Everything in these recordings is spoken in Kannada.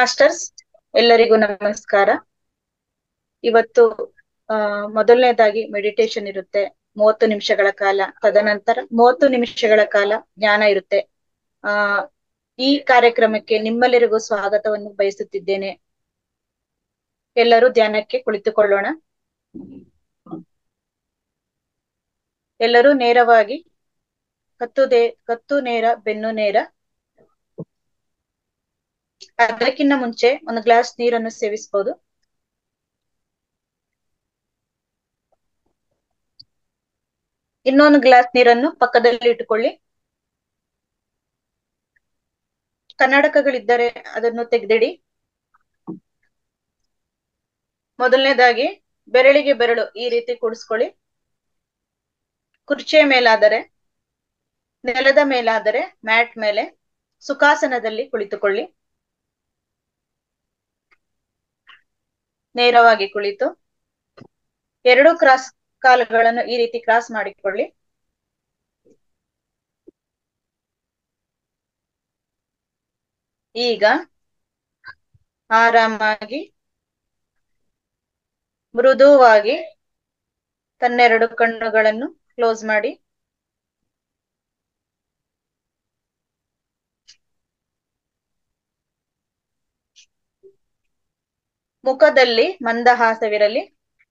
ಮಾಸ್ಟರ್ಸ್ ಎಲ್ಲರಿಗೂ ನಮಸ್ಕಾರ ಇವತ್ತು ಆ ಮೊದಲನೇದಾಗಿ ಮೆಡಿಟೇಷನ್ ಇರುತ್ತೆ ಮೂವತ್ತು ನಿಮಿಷಗಳ ಕಾಲ ತದನಂತರ ಮೂವತ್ತು ನಿಮಿಷಗಳ ಕಾಲ ಜ್ಞಾನ ಇರುತ್ತೆ ಆ ಈ ಕಾರ್ಯಕ್ರಮಕ್ಕೆ ನಿಮ್ಮೆಲ್ಲರಿಗೂ ಸ್ವಾಗತವನ್ನು ಬಯಸುತ್ತಿದ್ದೇನೆ ಎಲ್ಲರೂ ಧ್ಯಾನಕ್ಕೆ ಕುಳಿತುಕೊಳ್ಳೋಣ ಎಲ್ಲರೂ ನೇರವಾಗಿ ಕತ್ತು ದೇ ಕತ್ತು ನೇರ ಬೆನ್ನು ನೇರ ಅದಕ್ಕಿಂತ ಮುಂಚೆ ಒಂದು ಗ್ಲಾಸ್ ನೀರನ್ನು ಸೇವಿಸಬಹುದು ಇನ್ನೊಂದು ಗ್ಲಾಸ್ ನೀರನ್ನು ಪಕ್ಕದಲ್ಲಿ ಇಟ್ಟುಕೊಳ್ಳಿ ಕನ್ನಡಕಗಳಿದ್ದರೆ ಅದನ್ನು ತೆಗೆದಿಡಿ ಮೊದಲನೇದಾಗಿ ಬೆರಳಿಗೆ ಬೆರಳು ಈ ರೀತಿ ಕೂಡಿಸ್ಕೊಳ್ಳಿ ಕುರ್ಚಿಯ ಮೇಲಾದರೆ ನೆಲದ ಮೇಲಾದರೆ ಮ್ಯಾಟ್ ಮೇಲೆ ಸುಖಾಸನದಲ್ಲಿ ಕುಳಿತುಕೊಳ್ಳಿ ನೇರವಾಗಿ ಕುಳಿತು ಎರಡು ಕ್ರಾಸ್ ಕಾಲುಗಳನ್ನು ಈ ರೀತಿ ಕ್ರಾಸ್ ಮಾಡಿಕೊಳ್ಳಿ ಈಗ ಆರಾಮಾಗಿ ಮೃದುವಾಗಿ ತನ್ನೆರಡು ಕಣ್ಣುಗಳನ್ನು ಕ್ಲೋಸ್ ಮಾಡಿ ಮುಖದಲ್ಲಿ ಮಂದಹಾಸವಿರಲಿ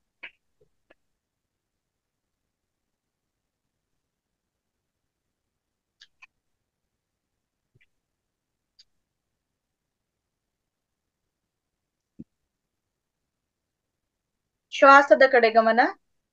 ಶ್ವಾಸದ ಕಡೆ ಗಮನ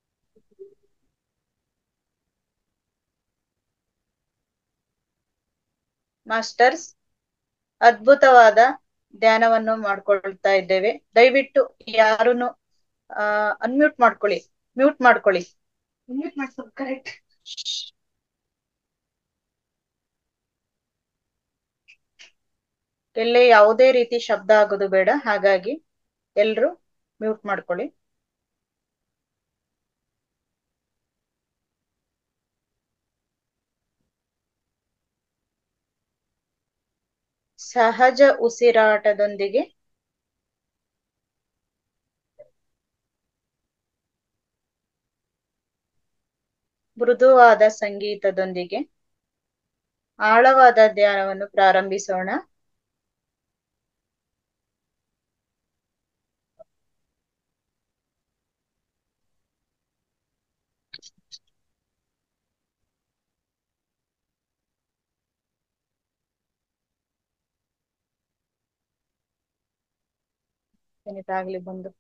ಮಾಸ್ಟರ್ಸ್ ಅದ್ಭುತವಾದ ಧ್ಯಾನವನ್ನು ಮಾಡ್ಕೊಳ್ತಾ ಇದ್ದೇವೆ ದಯವಿಟ್ಟು ಯಾರನ್ನು ಆ ಅನ್ಮ್ಯೂಟ್ ಮಾಡ್ಕೊಳ್ಳಿ ಮ್ಯೂಟ್ ಮಾಡ್ಕೊಳ್ಳಿ ಮ್ಯೂಟ್ ಮಾಡ್ಕೊಳ್ಳಿ ಕರೆಕ್ಟ್ ಎಲ್ಲೇ ಯಾವುದೇ ರೀತಿ ಶಬ್ದ ಆಗೋದು ಬೇಡ ಹಾಗಾಗಿ ಎಲ್ರು ಮ್ಯೂಟ್ ಮಾಡ್ಕೊಳ್ಳಿ ಸಹಜ ಉಸಿರಾಟದೊಂದಿಗೆ ಮೃದುವಾದ ಸಂಗೀತದೊಂದಿಗೆ ಆಳವಾದ ಧ್ಯಾನವನ್ನು ಪ್ರಾರಂಭಿಸೋಣ ಆಗ್ಲಿ ಬಂದು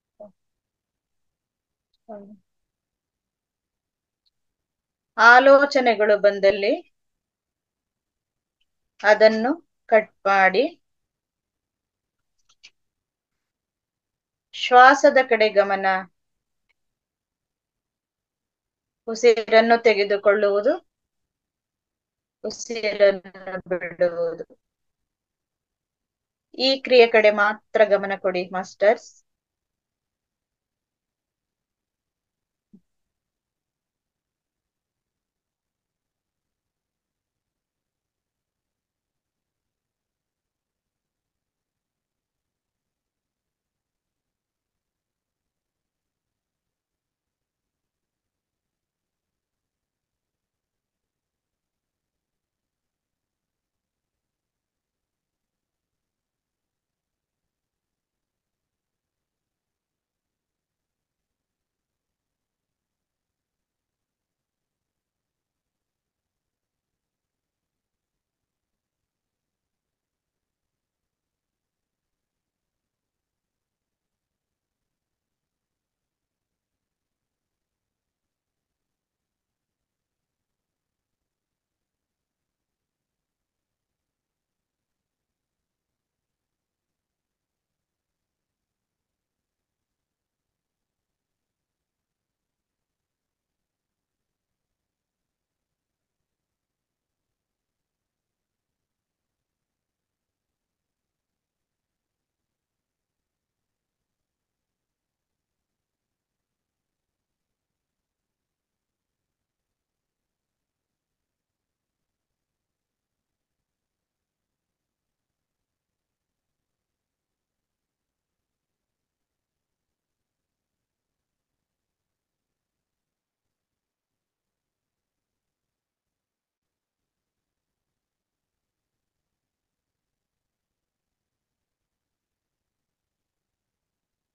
ಆಲೋಚನೆಗಳು ಬಂದಲ್ಲಿ ಅದನ್ನು ಕಟ್ ಮಾಡಿ ಶ್ವಾಸದ ಕಡೆ ಗಮನ ಉಸಿರನ್ನು ತೆಗೆದುಕೊಳ್ಳುವುದು ಉಸಿರನ್ನು ಬಿಡುವುದು ಈ ಕ್ರಿಯೆ ಕಡೆ ಮಾತ್ರ ಗಮನ ಕೊಡಿ ಮಾಸ್ಟರ್ಸ್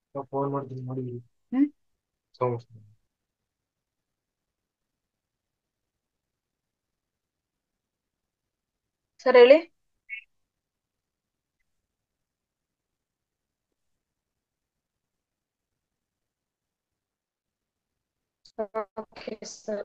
ಫೋನ್ ಮಾಡ್ತೀನಿ ನೋಡಿ ಹ್ಮ್ ಸೌಂಡ್ ಸರ್ ಹೇಳಿ ಓಕೆ ಸರ್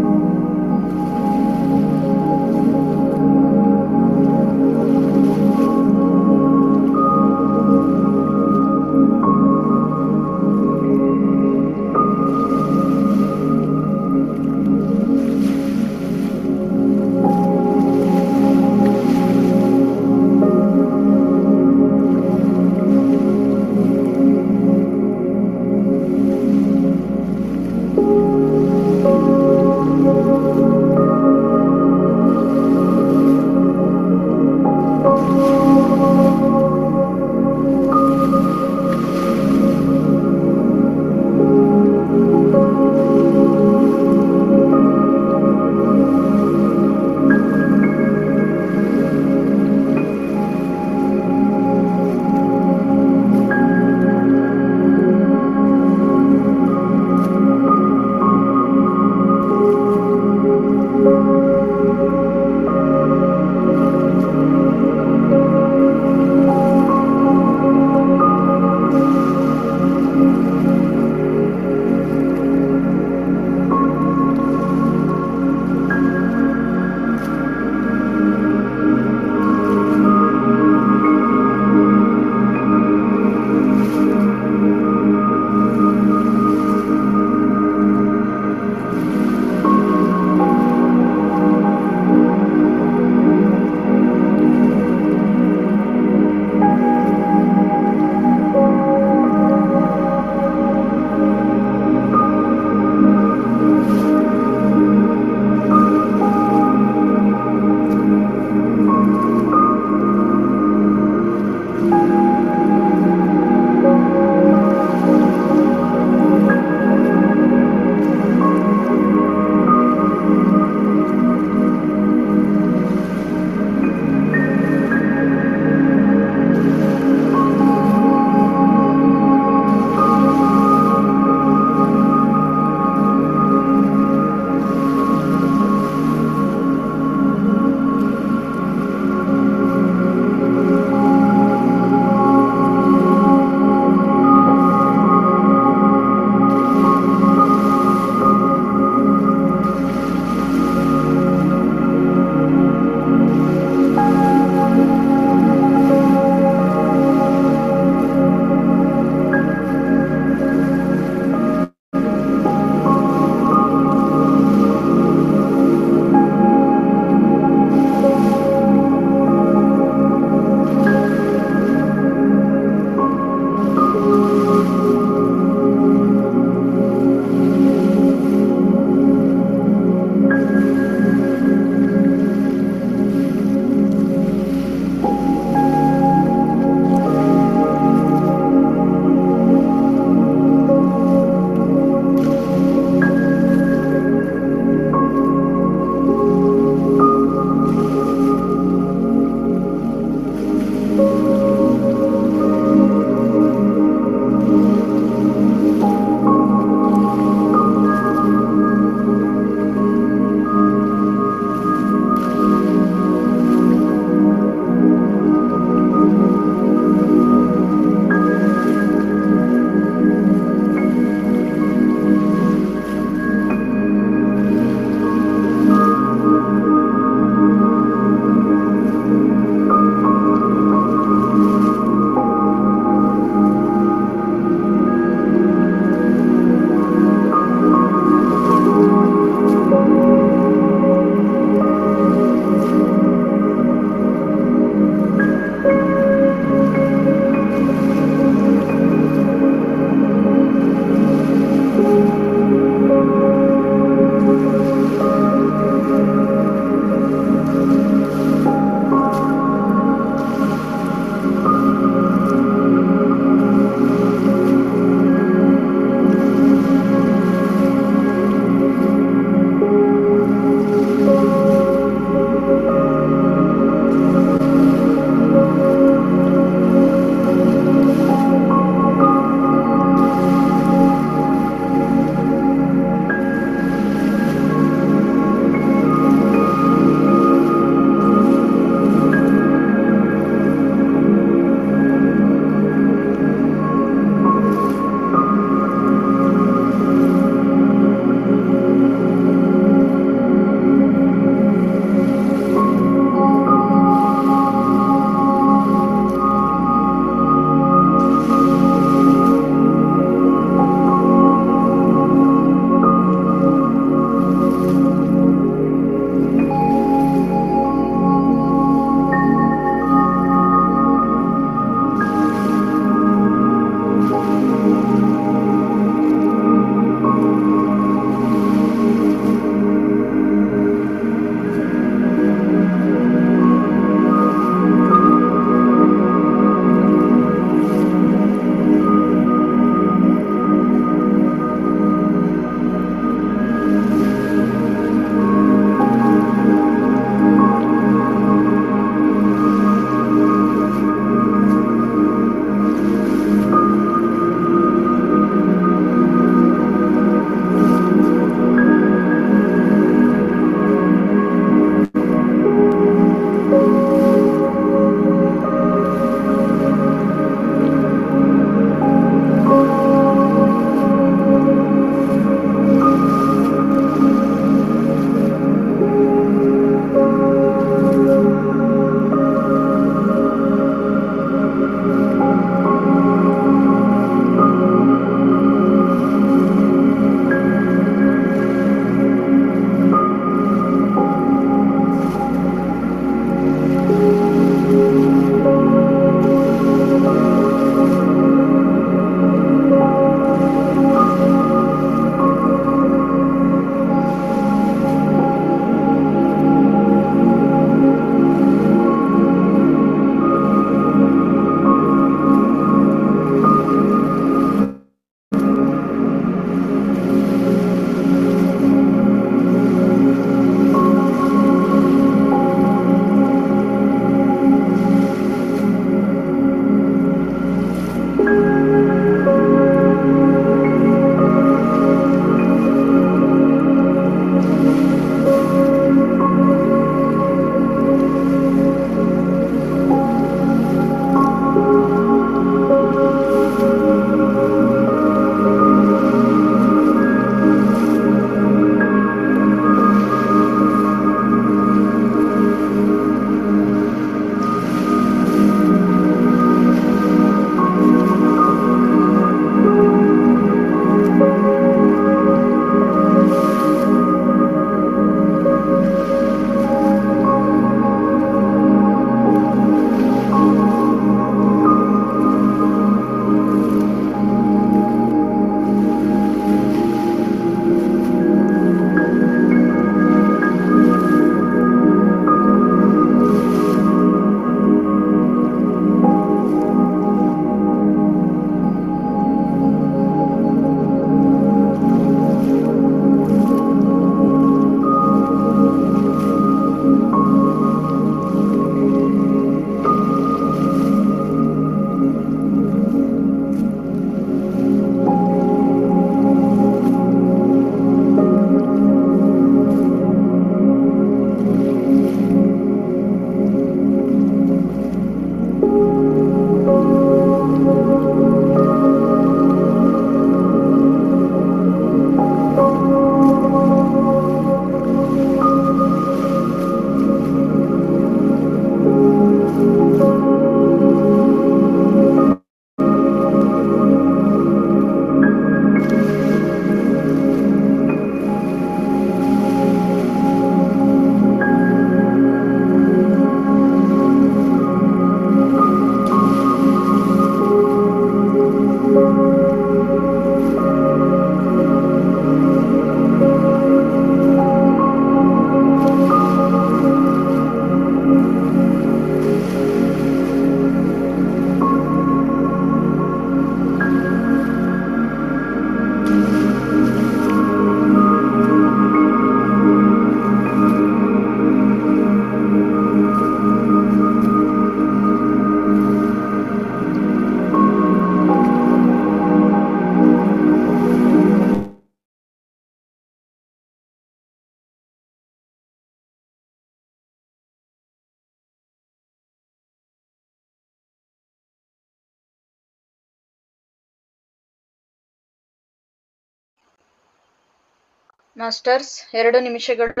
ಮಾಸ್ಟರ್ಸ್ ಎರಡು ನಿಮಿಷಗಳು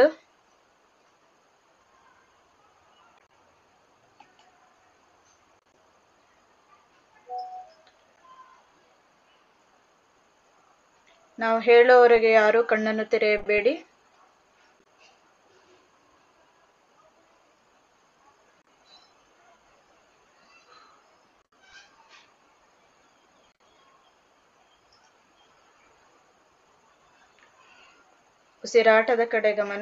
ನಾವು ಹೇಳೋವರೆಗೆ ಯಾರು ಕಣ್ಣನ್ನು ತೆರೆಯಬೇಡಿ ಉಸಿರಾಟದ ಕಡೆ ಗಮನ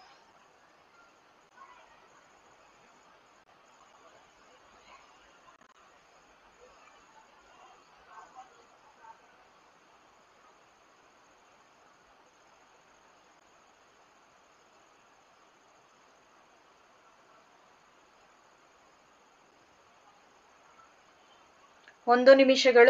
ಒಂದು ನಿಮಿಷಗಳು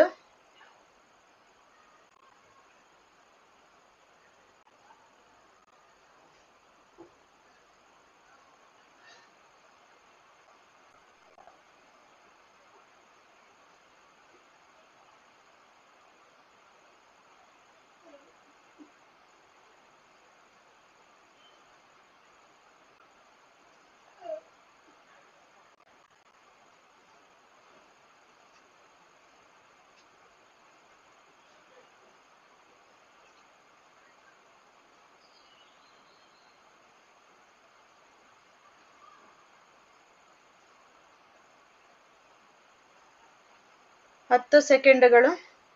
ಹತ್ತು ಸೆಕೆಂಡ್ಗಳು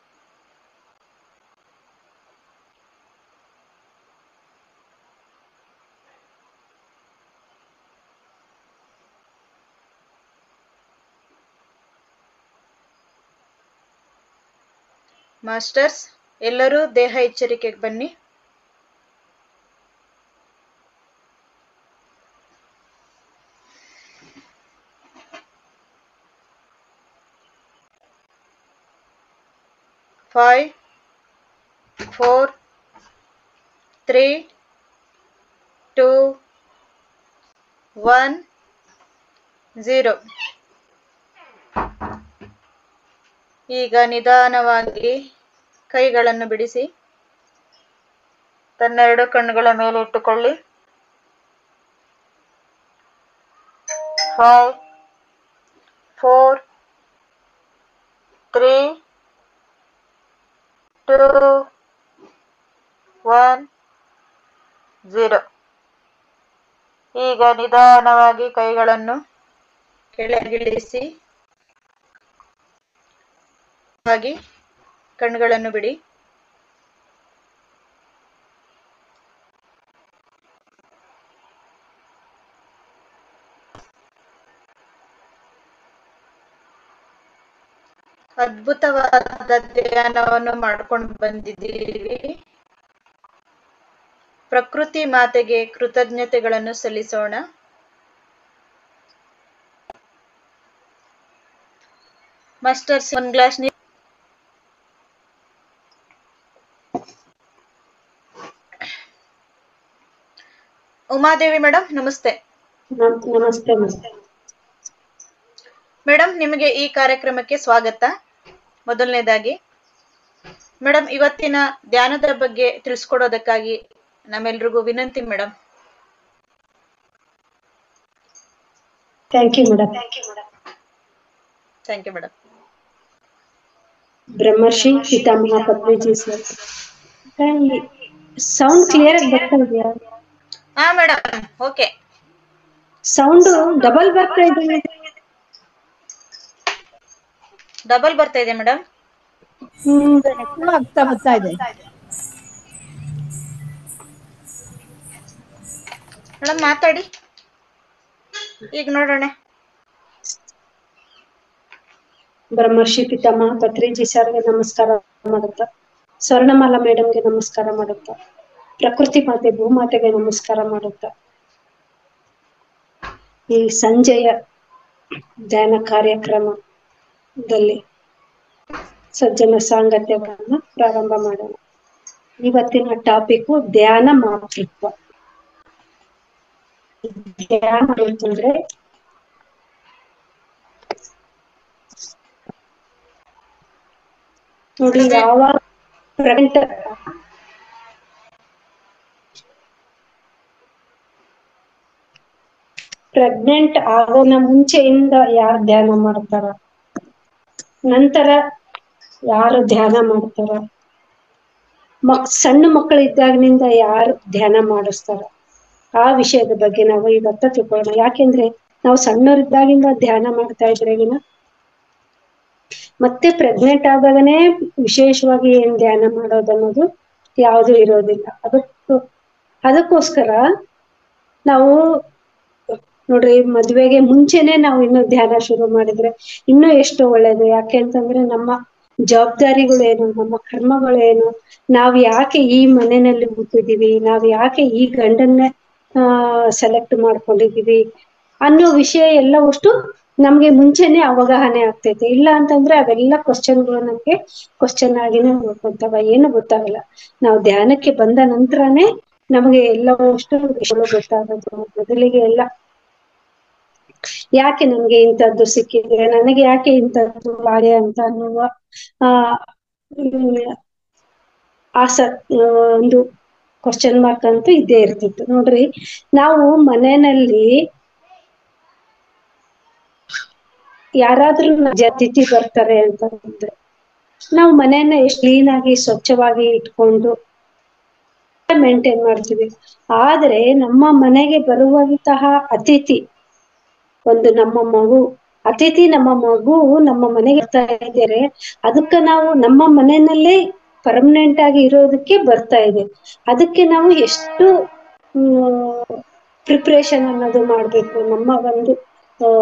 ಮಾಸ್ಟರ್ಸ್ ಎಲ್ಲರೂ ದೇಹ ಎಚ್ಚರಿಕೆಗೆ ಬನ್ನಿ five four three two one zero ಈಗ ನಿಧಾನವಾಗಿ ಕೈಗಳನ್ನು ಬಿಡಿಸಿ ತನ್ನೆರಡು ಕಣ್ಣುಗಳ ಮೇಲೆ ಇಟ್ಟುಕೊಳ್ಳಿ five four three two one zero ಈಗ ನಿಧಾನವಾಗಿ ಕೈಗಳನ್ನು ಕೆಳಗಿಳಿಸಿ ಹಾಗೆ ಕಣ್ಣುಗಳನ್ನು ಬಿಡಿ ಅದ್ಭುತವಾದ ಧ್ಯಾನವನ್ನು ಮಾಡ್ಕೊಂಡು ಬಂದಿದ್ದೀವಿ ಪ್ರಕೃತಿ ಮಾತೆಗೆ ಕೃತಜ್ಞತೆಗಳನ್ನು ಸಲ್ಲಿಸೋಣ ಮಾಸ್ಟರ್ಸ್ ಒಂದ್ ಗ್ಲಾಸ್ ನೀರು ಉಮಾದೇವಿ ಮೇಡಮ್ ನಮಸ್ತೆ ನಮ್- ನಮಸ್ತೆ ಮೇಡಮ್ ಮೇಡಮ್ ನಿಮಗೆ ಈ ಕಾರ್ಯಕ್ರಮಕ್ಕೆ ಸ್ವಾಗತ ಮೊದಲನೇದಾಗಿ ಮೇಡಮ್ ಇವತ್ತಿನ ಧ್ಯಾನದ ಬಗ್ಗೆ ತಿಳಿಸ್ಕೊಡೋದಕ್ಕಾಗಿ ನಮ್ಮೆಲ್ರಿಗೂ ವಿನಂತಿ madam thank you madam thank you madam Brahmarshi Pitamaha Patriji sir sound clear ಆಗಿ ಬರ್ತಾ ಇದೆಯಾ ಹಾ ಮೇಡಮ್ ಓಕೆ ಸೌಂಡ್ ಡಬಲ್ ಬರ್ತಾ ಇದೆ ಡಬಲ್ ಬರ್ತಾ ಇದೆ ಮೇಡಮ್ ಹ್ಮ್ ಆಗ್ತಾ ಬರ್ತಾ ಇದೆ ಮೇಡಮ್ ಮಾತಾಡಿ ಈಗ ನೋಡೋಣ ಬ್ರಹ್ಮರ್ಷಿ ಪಿತಾಮಹ ಪತ್ರಿಜಿ ಸರ್ಗೆ ನಮಸ್ಕಾರ ಮಾಡುತ್ತಾ ಸ್ವರ್ಣಮಾಲಾ ಮೇಡಮ್ಗೆ ನಮಸ್ಕಾರ ಮಾಡುತ್ತಾ ಪ್ರಕೃತಿ ಮಾತೆ ಭೂಮಾತೆಗೆ ನಮಸ್ಕಾರ ಮಾಡುತ್ತಾ ಈ ಸಂಜೆಯ ಧ್ಯಾನ ಕಾರ್ಯಕ್ರಮದಲ್ಲಿ ಸಜ್ಜನ ಸಾಂಗತ್ಯವನ್ನ ಪ್ರಾರಂಭ ಮಾಡೋಣ ಇವತ್ತಿನ ಟಾಪಿಕ್ ಧ್ಯಾನ ಮಾತೃತ್ವ ಧ್ಯಾನ ಅಂತಂದ್ರೆ ನೋಡಿ ಯಾವ ಪ್ರೆಸೆಂಟ್ ಪ್ರೆಗ್ನೆಂಟ್ ಆಗೋನ ಮುಂಚೆಯಿಂದ ಯಾರು ಧ್ಯಾನ ಮಾಡ್ತಾರ ನಂತರ ಯಾರು ಧ್ಯಾನ ಮಾಡ್ತಾರ ಮಕ್ ಸಣ್ಣ ಮಕ್ಕಳು ಇದ್ದಾಗಿನಿಂದ ಯಾರು ಧ್ಯಾನ ಮಾಡಿಸ್ತಾರ ಆ ವಿಷಯದ ಬಗ್ಗೆ ನಾವು ಇವತ್ತ ತಿಳ್ಕೊಳ್ಳೋಣ ಯಾಕೆಂದ್ರೆ ನಾವು ಸಣ್ಣವರಿದ್ದಾಗಿಂದ ಧ್ಯಾನ ಮಾಡ್ತಾ ಇದ್ರೇಗಿನ ಮತ್ತೆ ಪ್ರೆಗ್ನೆಂಟ್ ಆದಾಗನೇ ವಿಶೇಷವಾಗಿ ಏನ್ ಧ್ಯಾನ ಮಾಡೋದು ಅನ್ನೋದು ಯಾವುದು ಇರೋದಿಲ್ಲ ಅದಕ್ಕೂ ಅದಕ್ಕೋಸ್ಕರ ನಾವು ನೋಡ್ರಿ ಮದ್ವೆಗೆ ಮುಂಚೆನೆ ನಾವು ಇನ್ನು ಧ್ಯಾನ ಶುರು ಮಾಡಿದ್ರೆ ಇನ್ನೂ ಎಷ್ಟು ಒಳ್ಳೇದು ಯಾಕೆ ಅಂತಂದ್ರೆ ನಮ್ಮ ಜವಾಬ್ದಾರಿಗಳೇನು ನಮ್ಮ ಕರ್ಮಗಳೇನು ನಾವ್ ಯಾಕೆ ಈ ಮನೆಯಲ್ಲಿ ಹುಟ್ಟಿದೀವಿ ನಾವ್ ಯಾಕೆ ಈ ಗಂಡನ್ನೇ ಆ ಸೆಲೆಕ್ಟ್ ಮಾಡ್ಕೊಂಡಿದೀವಿ ಅನ್ನೋ ವಿಷಯ ಎಲ್ಲ ಅಷ್ಟು ನಮ್ಗೆ ಮುಂಚೆನೆ ಅವಗಾಹನೆ ಆಗ್ತೈತೆ ಇಲ್ಲ ಅಂತಂದ್ರೆ ಅವೆಲ್ಲ ಕ್ವಶನ್ಗಳು ನಮ್ಗೆ ಕ್ವಶನ್ ಆಗಿನೇ ಉಳ್ಕೊಂತಾವ ಏನು ಗೊತ್ತಾಗಲ್ಲ ನಾವು ಧ್ಯಾನಕ್ಕೆ ಬಂದ ನಂತರನೇ ನಮಗೆ ಎಲ್ಲವಷ್ಟು ವಿಷಯಗಳು ಗೊತ್ತಾಗೋದು ಮೊದಲಿಗೆ ಎಲ್ಲ ಯಾಕೆ ನನ್ಗೆ ಇಂಥದ್ದು ಸಿಕ್ಕಿದೆ ನನಗೆ ಯಾಕೆ ಇಂಥದ್ದು ಹಾಗೆ ಅಂತ ಅನ್ನುವ ಆ ಹ್ಮ್, ಆಸ ಆ, ಒಂದು ಕ್ವಶನ್ ಮಾರ್ಕ್ ಅಂತೂ ಇದ್ದೇ ಇರ್ತಿತ್ತು ನೋಡ್ರಿ ನಾವು ಮನೆಯಲ್ಲಿ ಯಾರಾದ್ರೂ ನಮ್ಮ ಅತಿಥಿ ಬರ್ತಾರೆ ಅಂತಂದ್ರೆ ನಾವು ಮನೆಯನ್ನ ಎಷ್ಟು ಕ್ಲೀನ್ ಆಗಿ ಸ್ವಚ್ಛವಾಗಿ ಇಟ್ಕೊಂಡು ಮೇಂಟೈನ್ ಮಾಡ್ತೀವಿ ಆದ್ರೆ ನಮ್ಮ ಮನೆಗೆ ಬರುವಂತಹ ಅತಿಥಿ ಒಂದು ನಮ್ಮ ಮಗು ಅತಿಥಿ ನಮ್ಮ ಮಗು ನಮ್ಮ ಮನೆಗೆ ಬರ್ತಾ ಇದ್ದಾರೆ ಅದಕ್ಕ ನಾವು ನಮ್ಮ ಮನೆಯಲ್ಲೇ ಪರ್ಮನೆಂಟ್ ಆಗಿ ಇರೋದಕ್ಕೆ ಬರ್ತಾ ಇದೆ ಅದಕ್ಕೆ ನಾವು ಎಷ್ಟು ಪ್ರಿಪ್ರೇಷನ್ ಅನ್ನೋದು ಮಾಡ್ಬೇಕು ನಮ್ಮ ಒಂದು ಆ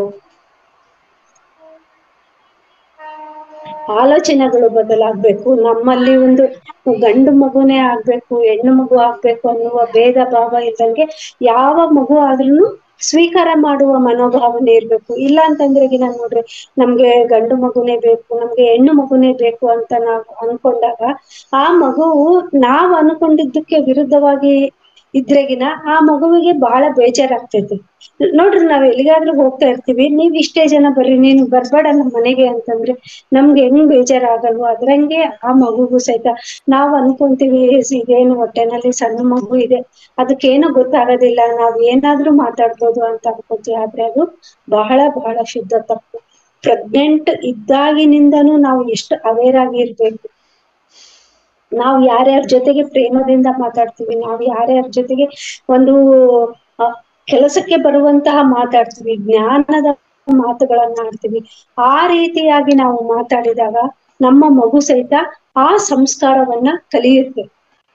ಆಲೋಚನೆಗಳು ಬದಲಾಗ್ಬೇಕು ನಮ್ಮಲ್ಲಿ ಒಂದು ಗಂಡು ಮಗುನೇ ಆಗ್ಬೇಕು ಹೆಣ್ಣು ಮಗು ಆಗ್ಬೇಕು ಅನ್ನುವ ಭೇದ ಭಾವ ಇದ್ದಂಗೆ ಯಾವ ಮಗು ಆದ್ರೂ ಸ್ವೀಕಾರ ಮಾಡುವ ಮನೋಭಾವನೆ ಇರ್ಬೇಕು ಇಲ್ಲ ಅಂತಂದ್ರೆ ಈಗ ನಾನ್ ನೋಡ್ರಿ ನಮ್ಗೆ ಗಂಡು ಮಗುನೇ ಬೇಕು ನಮ್ಗೆ ಹೆಣ್ಣು ಮಗುನೇ ಬೇಕು ಅಂತ ನಾವ್ ಅನ್ಕೊಂಡಾಗ ಆ ಮಗುವು ನಾವ್ ಅನ್ಕೊಂಡಿದ್ದಕ್ಕೆ ವಿರುದ್ಧವಾಗಿ ಇದ್ರೆಗಿನ ಆ ಮಗುವಿಗೆ ಬಹಳ ಬೇಜಾರಾಗ್ತೈತಿ ನೋಡ್ರಿ ನಾವ್ ಎಲ್ಲಿಗಾದ್ರೂ ಹೋಗ್ತಾ ಇರ್ತೀವಿ ನೀವ್ ಇಷ್ಟೇ ಜನ ಬರ್ರಿ ನೀನು ಬರ್ಬೇಡ ನಮ್ ಮನೆಗೆ ಅಂತಂದ್ರೆ ನಮ್ಗೆ ಹೆಂಗ್ ಬೇಜಾರಾಗಲ್ವೋ ಅದ್ರಂಗೆ ಆ ಮಗುಗೂ ಸಹಿತ ನಾವ್ ಅನ್ಕೊಂತೀವಿ ಇದೇನು ಹೊಟ್ಟೆನಲ್ಲಿ ಸಣ್ಣ ಮಗು ಇದೆ ಅದಕ್ಕೇನು ಗೊತ್ತಾಗೋದಿಲ್ಲ ನಾವ್ ಏನಾದ್ರೂ ಮಾತಾಡ್ಬೋದು ಅಂತ ಅನ್ಕೋತೀವಿ ಆದ್ರೆ ಅದು ಬಹಳ ಬಹಳ ಶುದ್ಧ ತಪ್ಪು ಪ್ರೆಗ್ನೆಂಟ್ ಇದ್ದಾಗಿನಿಂದನೂ ನಾವು ಎಷ್ಟು ಅವೇರ್ ಆಗಿ ಇರ್ಬೇಕು ನಾವು ಯಾರ್ಯಾರ ಜೊತೆಗೆ ಪ್ರೇಮದಿಂದ ಮಾತಾಡ್ತೀವಿ ನಾವು ಯಾರ್ಯಾರ ಜೊತೆಗೆ ಒಂದು ಅ, ಕೆಲಸಕ್ಕೆ ಬರುವಂತಹ ಮಾತಾಡ್ತೀವಿ ಜ್ಞಾನದ ಮಾತುಗಳನ್ನ ಆಡ್ತೀವಿ ಆ ರೀತಿಯಾಗಿ ನಾವು ಮಾತಾಡಿದಾಗ ನಮ್ಮ ಮಗು ಸಹಿತ ಆ ಸಂಸ್ಕಾರವನ್ನ ಕಲಿಯುತ್ತೆ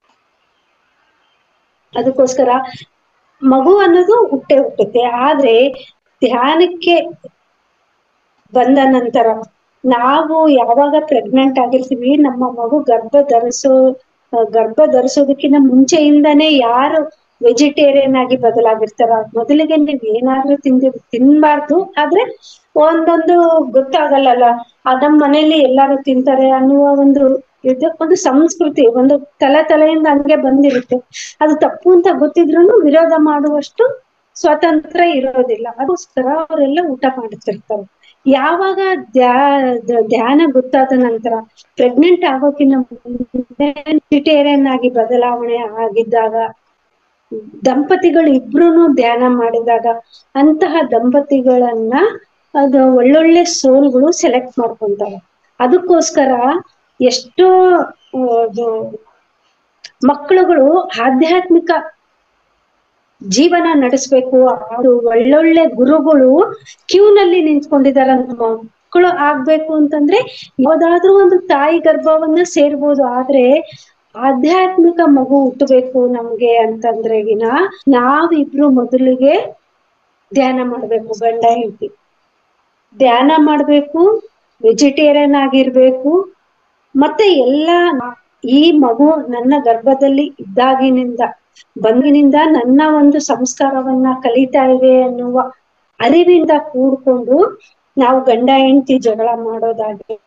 ಅದಕ್ಕೋಸ್ಕರ ಮಗು ಅನ್ನೋದು ಹುಟ್ಟೆ ಹುಟ್ಟುತ್ತೆ ಆದ್ರೆ ಧ್ಯಾನಕ್ಕೆ ಬಂದ ನಂತರ ನಾವು ಯಾವಾಗ ಪ್ರೆಗ್ನೆಂಟ್ ಆಗಿರ್ತೀವಿ ನಮ್ಮ ಮಗು ಗರ್ಭ ಧರಿಸೋ ಆ, ಗರ್ಭ ಧರಿಸೋದಕ್ಕಿಂತ ಮುಂಚೆಯಿಂದಾನೇ ಯಾರು ವೆಜಿಟೇರಿಯನ್ ಆಗಿ ಬದಲಾಗಿರ್ತಾರ ಮೊದಲಿಗೆ ನೀವ್ ಏನಾದ್ರೂ ತಿಂದಿ ತಿನ್ಬಾರ್ದು ಆದ್ರೆ ಒಂದೊಂದು ಗೊತ್ತಾಗಲ್ಲಲ್ಲ ಆ ನಮ್ ಮನೇಲಿ ಎಲ್ಲಾರು ತಿಂತಾರೆ ಅನ್ನುವ ಒಂದು ಇದು ಒಂದು ಸಂಸ್ಕೃತಿ ಒಂದು ತಲೆ ತಲೆಯಿಂದ ಹಂಗೆ ಬಂದಿರುತ್ತೆ ಅದು ತಪ್ಪು ಅಂತ ಗೊತ್ತಿದ್ರು ವಿರೋಧ ಮಾಡುವಷ್ಟು ಸ್ವತಂತ್ರ ಇರೋದಿಲ್ಲ ಅದಕ್ಕೋಸ್ಕರ ಅವರೆಲ್ಲ ಊಟ ಮಾಡ್ತಿರ್ತಾರೆ ಯಾವಾಗ ಧ್ಯಾ ದ- ಧ್ಯಾನ ಗೊತ್ತಾದ ನಂತರ ಪ್ರೆಗ್ನೆಂಟ್ ಆಗೋಕಿನ್ನ ವೆಜಿಟೇರಿಯನ್ ಆಗಿ ಬದಲಾವಣೆ ಆಗಿದ್ದಾಗ ದಂಪತಿಗಳು ಇಬ್ರುನು ಧ್ಯಾನ ಮಾಡಿದಾಗ ಅಂತಹ ದಂಪತಿಗಳನ್ನ ಅದು ಒಳ್ಳೊಳ್ಳೆ ಸೋಲ್ಗಳು ಸೆಲೆಕ್ಟ್ ಮಾಡ್ಕೊಂತಾರೆ ಅದಕ್ಕೋಸ್ಕರ ಎಷ್ಟೋ ಆ, ಅದು ಮಕ್ಕಳುಗಳು ಆಧ್ಯಾತ್ಮಿಕ ಜೀವನ ನಡೆಸ್ಬೇಕು ಅದು ಒಳ್ಳೊಳ್ಳೆ ಗುರುಗಳು ಕ್ಯೂನಲ್ಲಿ ನಿಂತ್ಕೊಂಡಿದಾರಂತ ಮಕ್ಕಳು ಆಗ್ಬೇಕು ಅಂತಂದ್ರೆ ಯಾವ್ದಾದ್ರೂ ಒಂದು ತಾಯಿ ಗರ್ಭವನ್ನ ಸೇರ್ಬೋದು ಆದ್ರೆ ಆಧ್ಯಾತ್ಮಿಕ ಮಗು ಹುಟ್ಟಬೇಕು ನಮ್ಗೆ ಅಂತಂದ್ರೆಗಿನ ನಾವಿಬ್ರು ಮೊದಲಿಗೆ ಧ್ಯಾನ ಮಾಡ್ಬೇಕು ಗಂಡ ಹೆಂಡತಿ ಧ್ಯಾನ ಮಾಡ್ಬೇಕು ವೆಜಿಟೇರಿಯನ್ ಆಗಿರ್ಬೇಕು ಮತ್ತೆ ಎಲ್ಲ ಈ ಮಗು ನನ್ನ ಗರ್ಭದಲ್ಲಿ ಇದ್ದಾಗಿನಿಂದ ಬಂದಿನಿಂದ ನನ್ನ ಒಂದು ಸಂಸ್ಕಾರವನ್ನ ಕಲಿತಾ ಇದೆ ಅನ್ನುವ ಅರಿವಿಂದ ಕೂಡ್ಕೊಂಡು ನಾವು ಗಂಡ ಹೆಂಡತಿ ಜಗಳ ಮಾಡೋದಾಗ್ಲಿ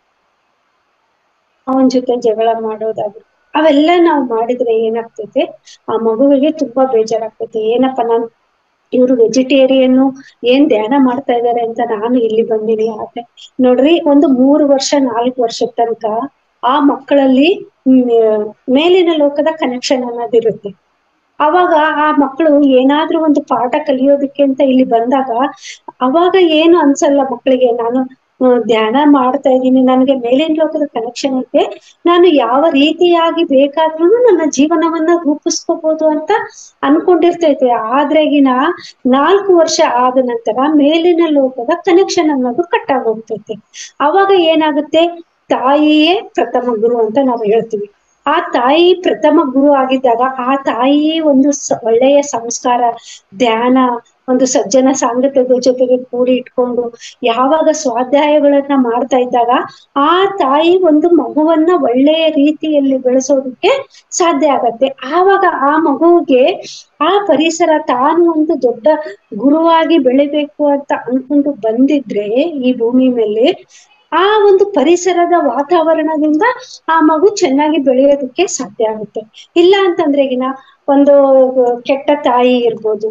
ಅವನ್ ಜೊತೆ ಜಗಳ ಮಾಡೋದಾಗ್ಲಿ ಅವೆಲ್ಲ ನಾವು ಮಾಡಿದ್ರೆ ಏನಾಗ್ತೈತೆ ಆ ಮಗುವಿಗೆ ತುಂಬಾ ಬೇಜಾರಾಗ್ತೈತೆ ಏನಪ್ಪ ನಾನು ಇವ್ರು ವೆಜಿಟೇರಿಯನ್ ಏನ್ ಧ್ಯಾನ ಮಾಡ್ತಾ ಇದಾರೆ ಅಂತ ನಾನು ಇಲ್ಲಿ ಬಂದಿನಿ ಆದ್ರೆ ನೋಡ್ರಿ ಒಂದು ಮೂರು ವರ್ಷ ನಾಲ್ಕು ವರ್ಷದ ತನಕ ಆ ಮಕ್ಕಳಲ್ಲಿ ಮ್, ಮೇಲಿನ ಲೋಕದ ಕನೆಕ್ಷನ್ ಅನ್ನೋದಿರುತ್ತೆ ಅವಾಗ ಆ ಮಕ್ಕಳು ಏನಾದ್ರೂ ಒಂದು ಪಾಠ ಕಲಿಯೋದಕ್ಕೆ ಅಂತ ಇಲ್ಲಿ ಬಂದಾಗ ಅವಾಗ ಏನು ಅನ್ಸಲ್ಲ ಮಕ್ಕಳಿಗೆ ನಾನು ಆ, ಧ್ಯಾನ ಮಾಡ್ತಾ ಇದ್ದೀನಿ ನನಗೆ ಮೇಲಿನ ಲೋಕದ ಕನೆಕ್ಷನ್ ಐತೆ ನಾನು ಯಾವ ರೀತಿಯಾಗಿ ಬೇಕಾದ್ರೂ ನನ್ನ ಜೀವನವನ್ನ ರೂಪಿಸ್ಕೋಬಹುದು ಅಂತ ಅನ್ಕೊಂಡಿರ್ತೈತೆ ಆದ್ರೆಗಿನ ನಾಲ್ಕು ವರ್ಷ ಆದ ನಂತರ ಮೇಲಿನ ಲೋಕದ ಕನೆಕ್ಷನ್ ಅನ್ನೋದು ಕಟ್ ಆಗೋಗ್ತೈತೆ ಅವಾಗ ಏನಾಗುತ್ತೆ ತಾಯಿಯೇ ಪ್ರಥಮ ಗುರು ಅಂತ ನಾವು ಹೇಳ್ತೀವಿ ಆ ತಾಯಿ ಪ್ರಥಮ ಗುರು ಆಗಿದ್ದಾಗ ಆ ತಾಯಿ ಒಂದು ಸ- ಒಳ್ಳೆಯ ಸಂಸ್ಕಾರ ಧ್ಯಾನ ಒಂದು ಸಜ್ಜನ ಸಾಂಗತ್ಯದ ಜೊತೆಗೆ ಕೂಡಿ ಇಟ್ಕೊಂಡು ಯಾವಾಗ ಸ್ವಾಧ್ಯಾಯಗಳನ್ನ ಮಾಡ್ತಾ ಇದ್ದಾಗ ಆ ತಾಯಿ ಒಂದು ಮಗುವನ್ನ ಒಳ್ಳೆಯ ರೀತಿಯಲ್ಲಿ ಬೆಳೆಸೋದಕ್ಕೆ ಸಾಧ್ಯ ಆಗತ್ತೆ ಆವಾಗ ಆ ಮಗುವಿಗೆ ಆ ಪರಿಸರ ತಾನು ಒಂದು ದೊಡ್ಡ ಗುರುವಾಗಿ ಬೆಳಿಬೇಕು ಅಂತ ಅನ್ಕೊಂಡು ಬಂದಿದ್ರೆ ಈ ಭೂಮಿ ಮೇಲೆ ಆ ಒಂದು ಪರಿಸರದ ವಾತಾವರಣದಿಂದ ಆ ಮಗು ಚೆನ್ನಾಗಿ ಬೆಳೆಯೋದಕ್ಕೆ ಸಾಧ್ಯ ಆಗುತ್ತೆ ಇಲ್ಲ ಅಂತಂದ್ರೆ ಈಗಿನ ಒಂದು ಕೆಟ್ಟ ತಾಯಿ ಇರ್ಬೋದು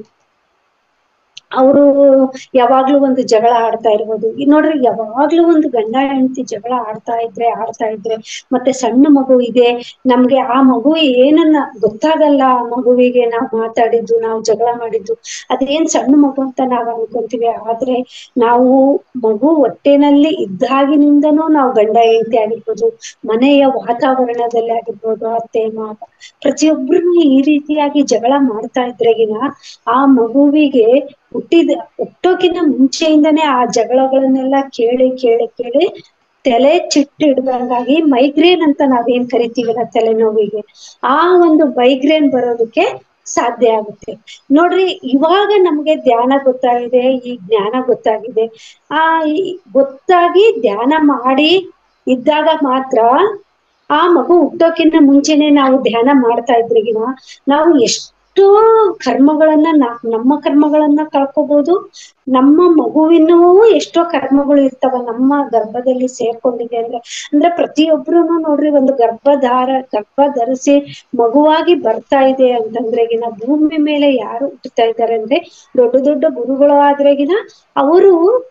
ಅವರು ಯಾವಾಗ್ಲೂ ಒಂದು ಜಗಳ ಆಡ್ತಾ ಇರ್ಬೋದು ಈ ನೋಡ್ರಿ ಯಾವಾಗ್ಲೂ ಒಂದು ಗಂಡ ಹೆಂಡತಿ ಜಗಳ ಆಡ್ತಾ ಇದ್ರೆ ಆಡ್ತಾ ಇದ್ರೆ ಮತ್ತೆ ಸಣ್ಣ ಮಗು ಇದೆ ನಮ್ಗೆ ಆ ಮಗು ಏನನ್ನ ಗೊತ್ತಾಗಲ್ಲ ಆ ಮಗುವಿಗೆ ನಾವು ಮಾತಾಡಿದ್ದು ನಾವು ಜಗಳ ಮಾಡಿದ್ದು ಅದೇನ್ ಸಣ್ಣ ಮಗು ಅಂತ ನಾವ್ ಅನ್ಕೊಂತೀವಿ ಆದ್ರೆ ನಾವು ಮಗು ಹೊಟ್ಟೆನಲ್ಲಿ ಇದ್ದಾಗಿನಿಂದನೂ ನಾವು ಗಂಡ ಹೆಂಡತಿ ಆಗಿರ್ಬೋದು ಮನೆಯ ವಾತಾವರಣದಲ್ಲಿ ಆಗಿರ್ಬೋದು ಅತ್ತೆ ಮಾವ ಪ್ರತಿಯೊಬ್ರು ಈ ರೀತಿಯಾಗಿ ಜಗಳ ಮಾಡ್ತಾ ಇದ್ರೆಗಿನ ಆ ಮಗುವಿಗೆ ಹುಟ್ಟಿದ ಹುಟ್ಟೋಕಿನ ಮುಂಚೆಯಿಂದನೇ ಆ ಜಗಳಗಳನ್ನೆಲ್ಲ ಕೇಳಿ ಕೇಳಿ ಕೇಳಿ ತಲೆ ಚಿಟ್ಟು ಹಿಡ್ದಂಗಾಗಿ ಮೈಗ್ರೇನ್ ಅಂತ ನಾವೇನ್ ಕರಿತೀವಲ್ಲ ತಲೆನೋವಿಗೆ ಆ ಒಂದು ಮೈಗ್ರೇನ್ ಬರೋದಕ್ಕೆ ಸಾಧ್ಯ ಆಗುತ್ತೆ ನೋಡ್ರಿ ಇವಾಗ ನಮ್ಗೆ ಧ್ಯಾನ ಗೊತ್ತಾಗಿದೆ ಈ ಜ್ಞಾನ ಗೊತ್ತಾಗಿದೆ ಆ ಈ ಗೊತ್ತಾಗಿ ಧ್ಯಾನ ಮಾಡಿ ಇದ್ದಾಗ ಮಾತ್ರ ಆ ಮಗು ಹುಟ್ಟೋಕಿನ್ನ ಮುಂಚೆನೆ ನಾವು ಧ್ಯಾನ ಮಾಡ್ತಾ ಇದ್ರಿಗಿನ ನಾವು ಎಷ್ಟೋ ಕರ್ಮಗಳನ್ನ ನಾ- ನಮ್ಮ ಕರ್ಮಗಳನ್ನ ಕಳ್ಕೊಬಹುದು ನಮ್ಮ ಮಗುವಿನೂ ಎಷ್ಟೋ ಕರ್ಮಗಳು ಇರ್ತಾವ ನಮ್ಮ ಗರ್ಭದಲ್ಲಿ ಸೇರ್ಕೊಂಡಿದೆ ಅಂದ್ರೆ ಅಂದ್ರೆ ಪ್ರತಿಯೊಬ್ರುನು ನೋಡ್ರಿ ಒಂದು ಗರ್ಭಧಾರ ಗರ್ಭ ಧರಿಸಿ ಮಗುವಾಗಿ ಬರ್ತಾ ಇದೆ ಅಂತಂದ್ರೆಗಿನ ಭೂಮಿ ಮೇಲೆ ಯಾರು ಹುಟ್ಟುತ್ತಾ ಇದ್ದಾರೆ ಅಂದ್ರೆ ದೊಡ್ಡ ದೊಡ್ಡ ಗುರುಗಳು ಆದ್ರೆಗಿನ ಅವರು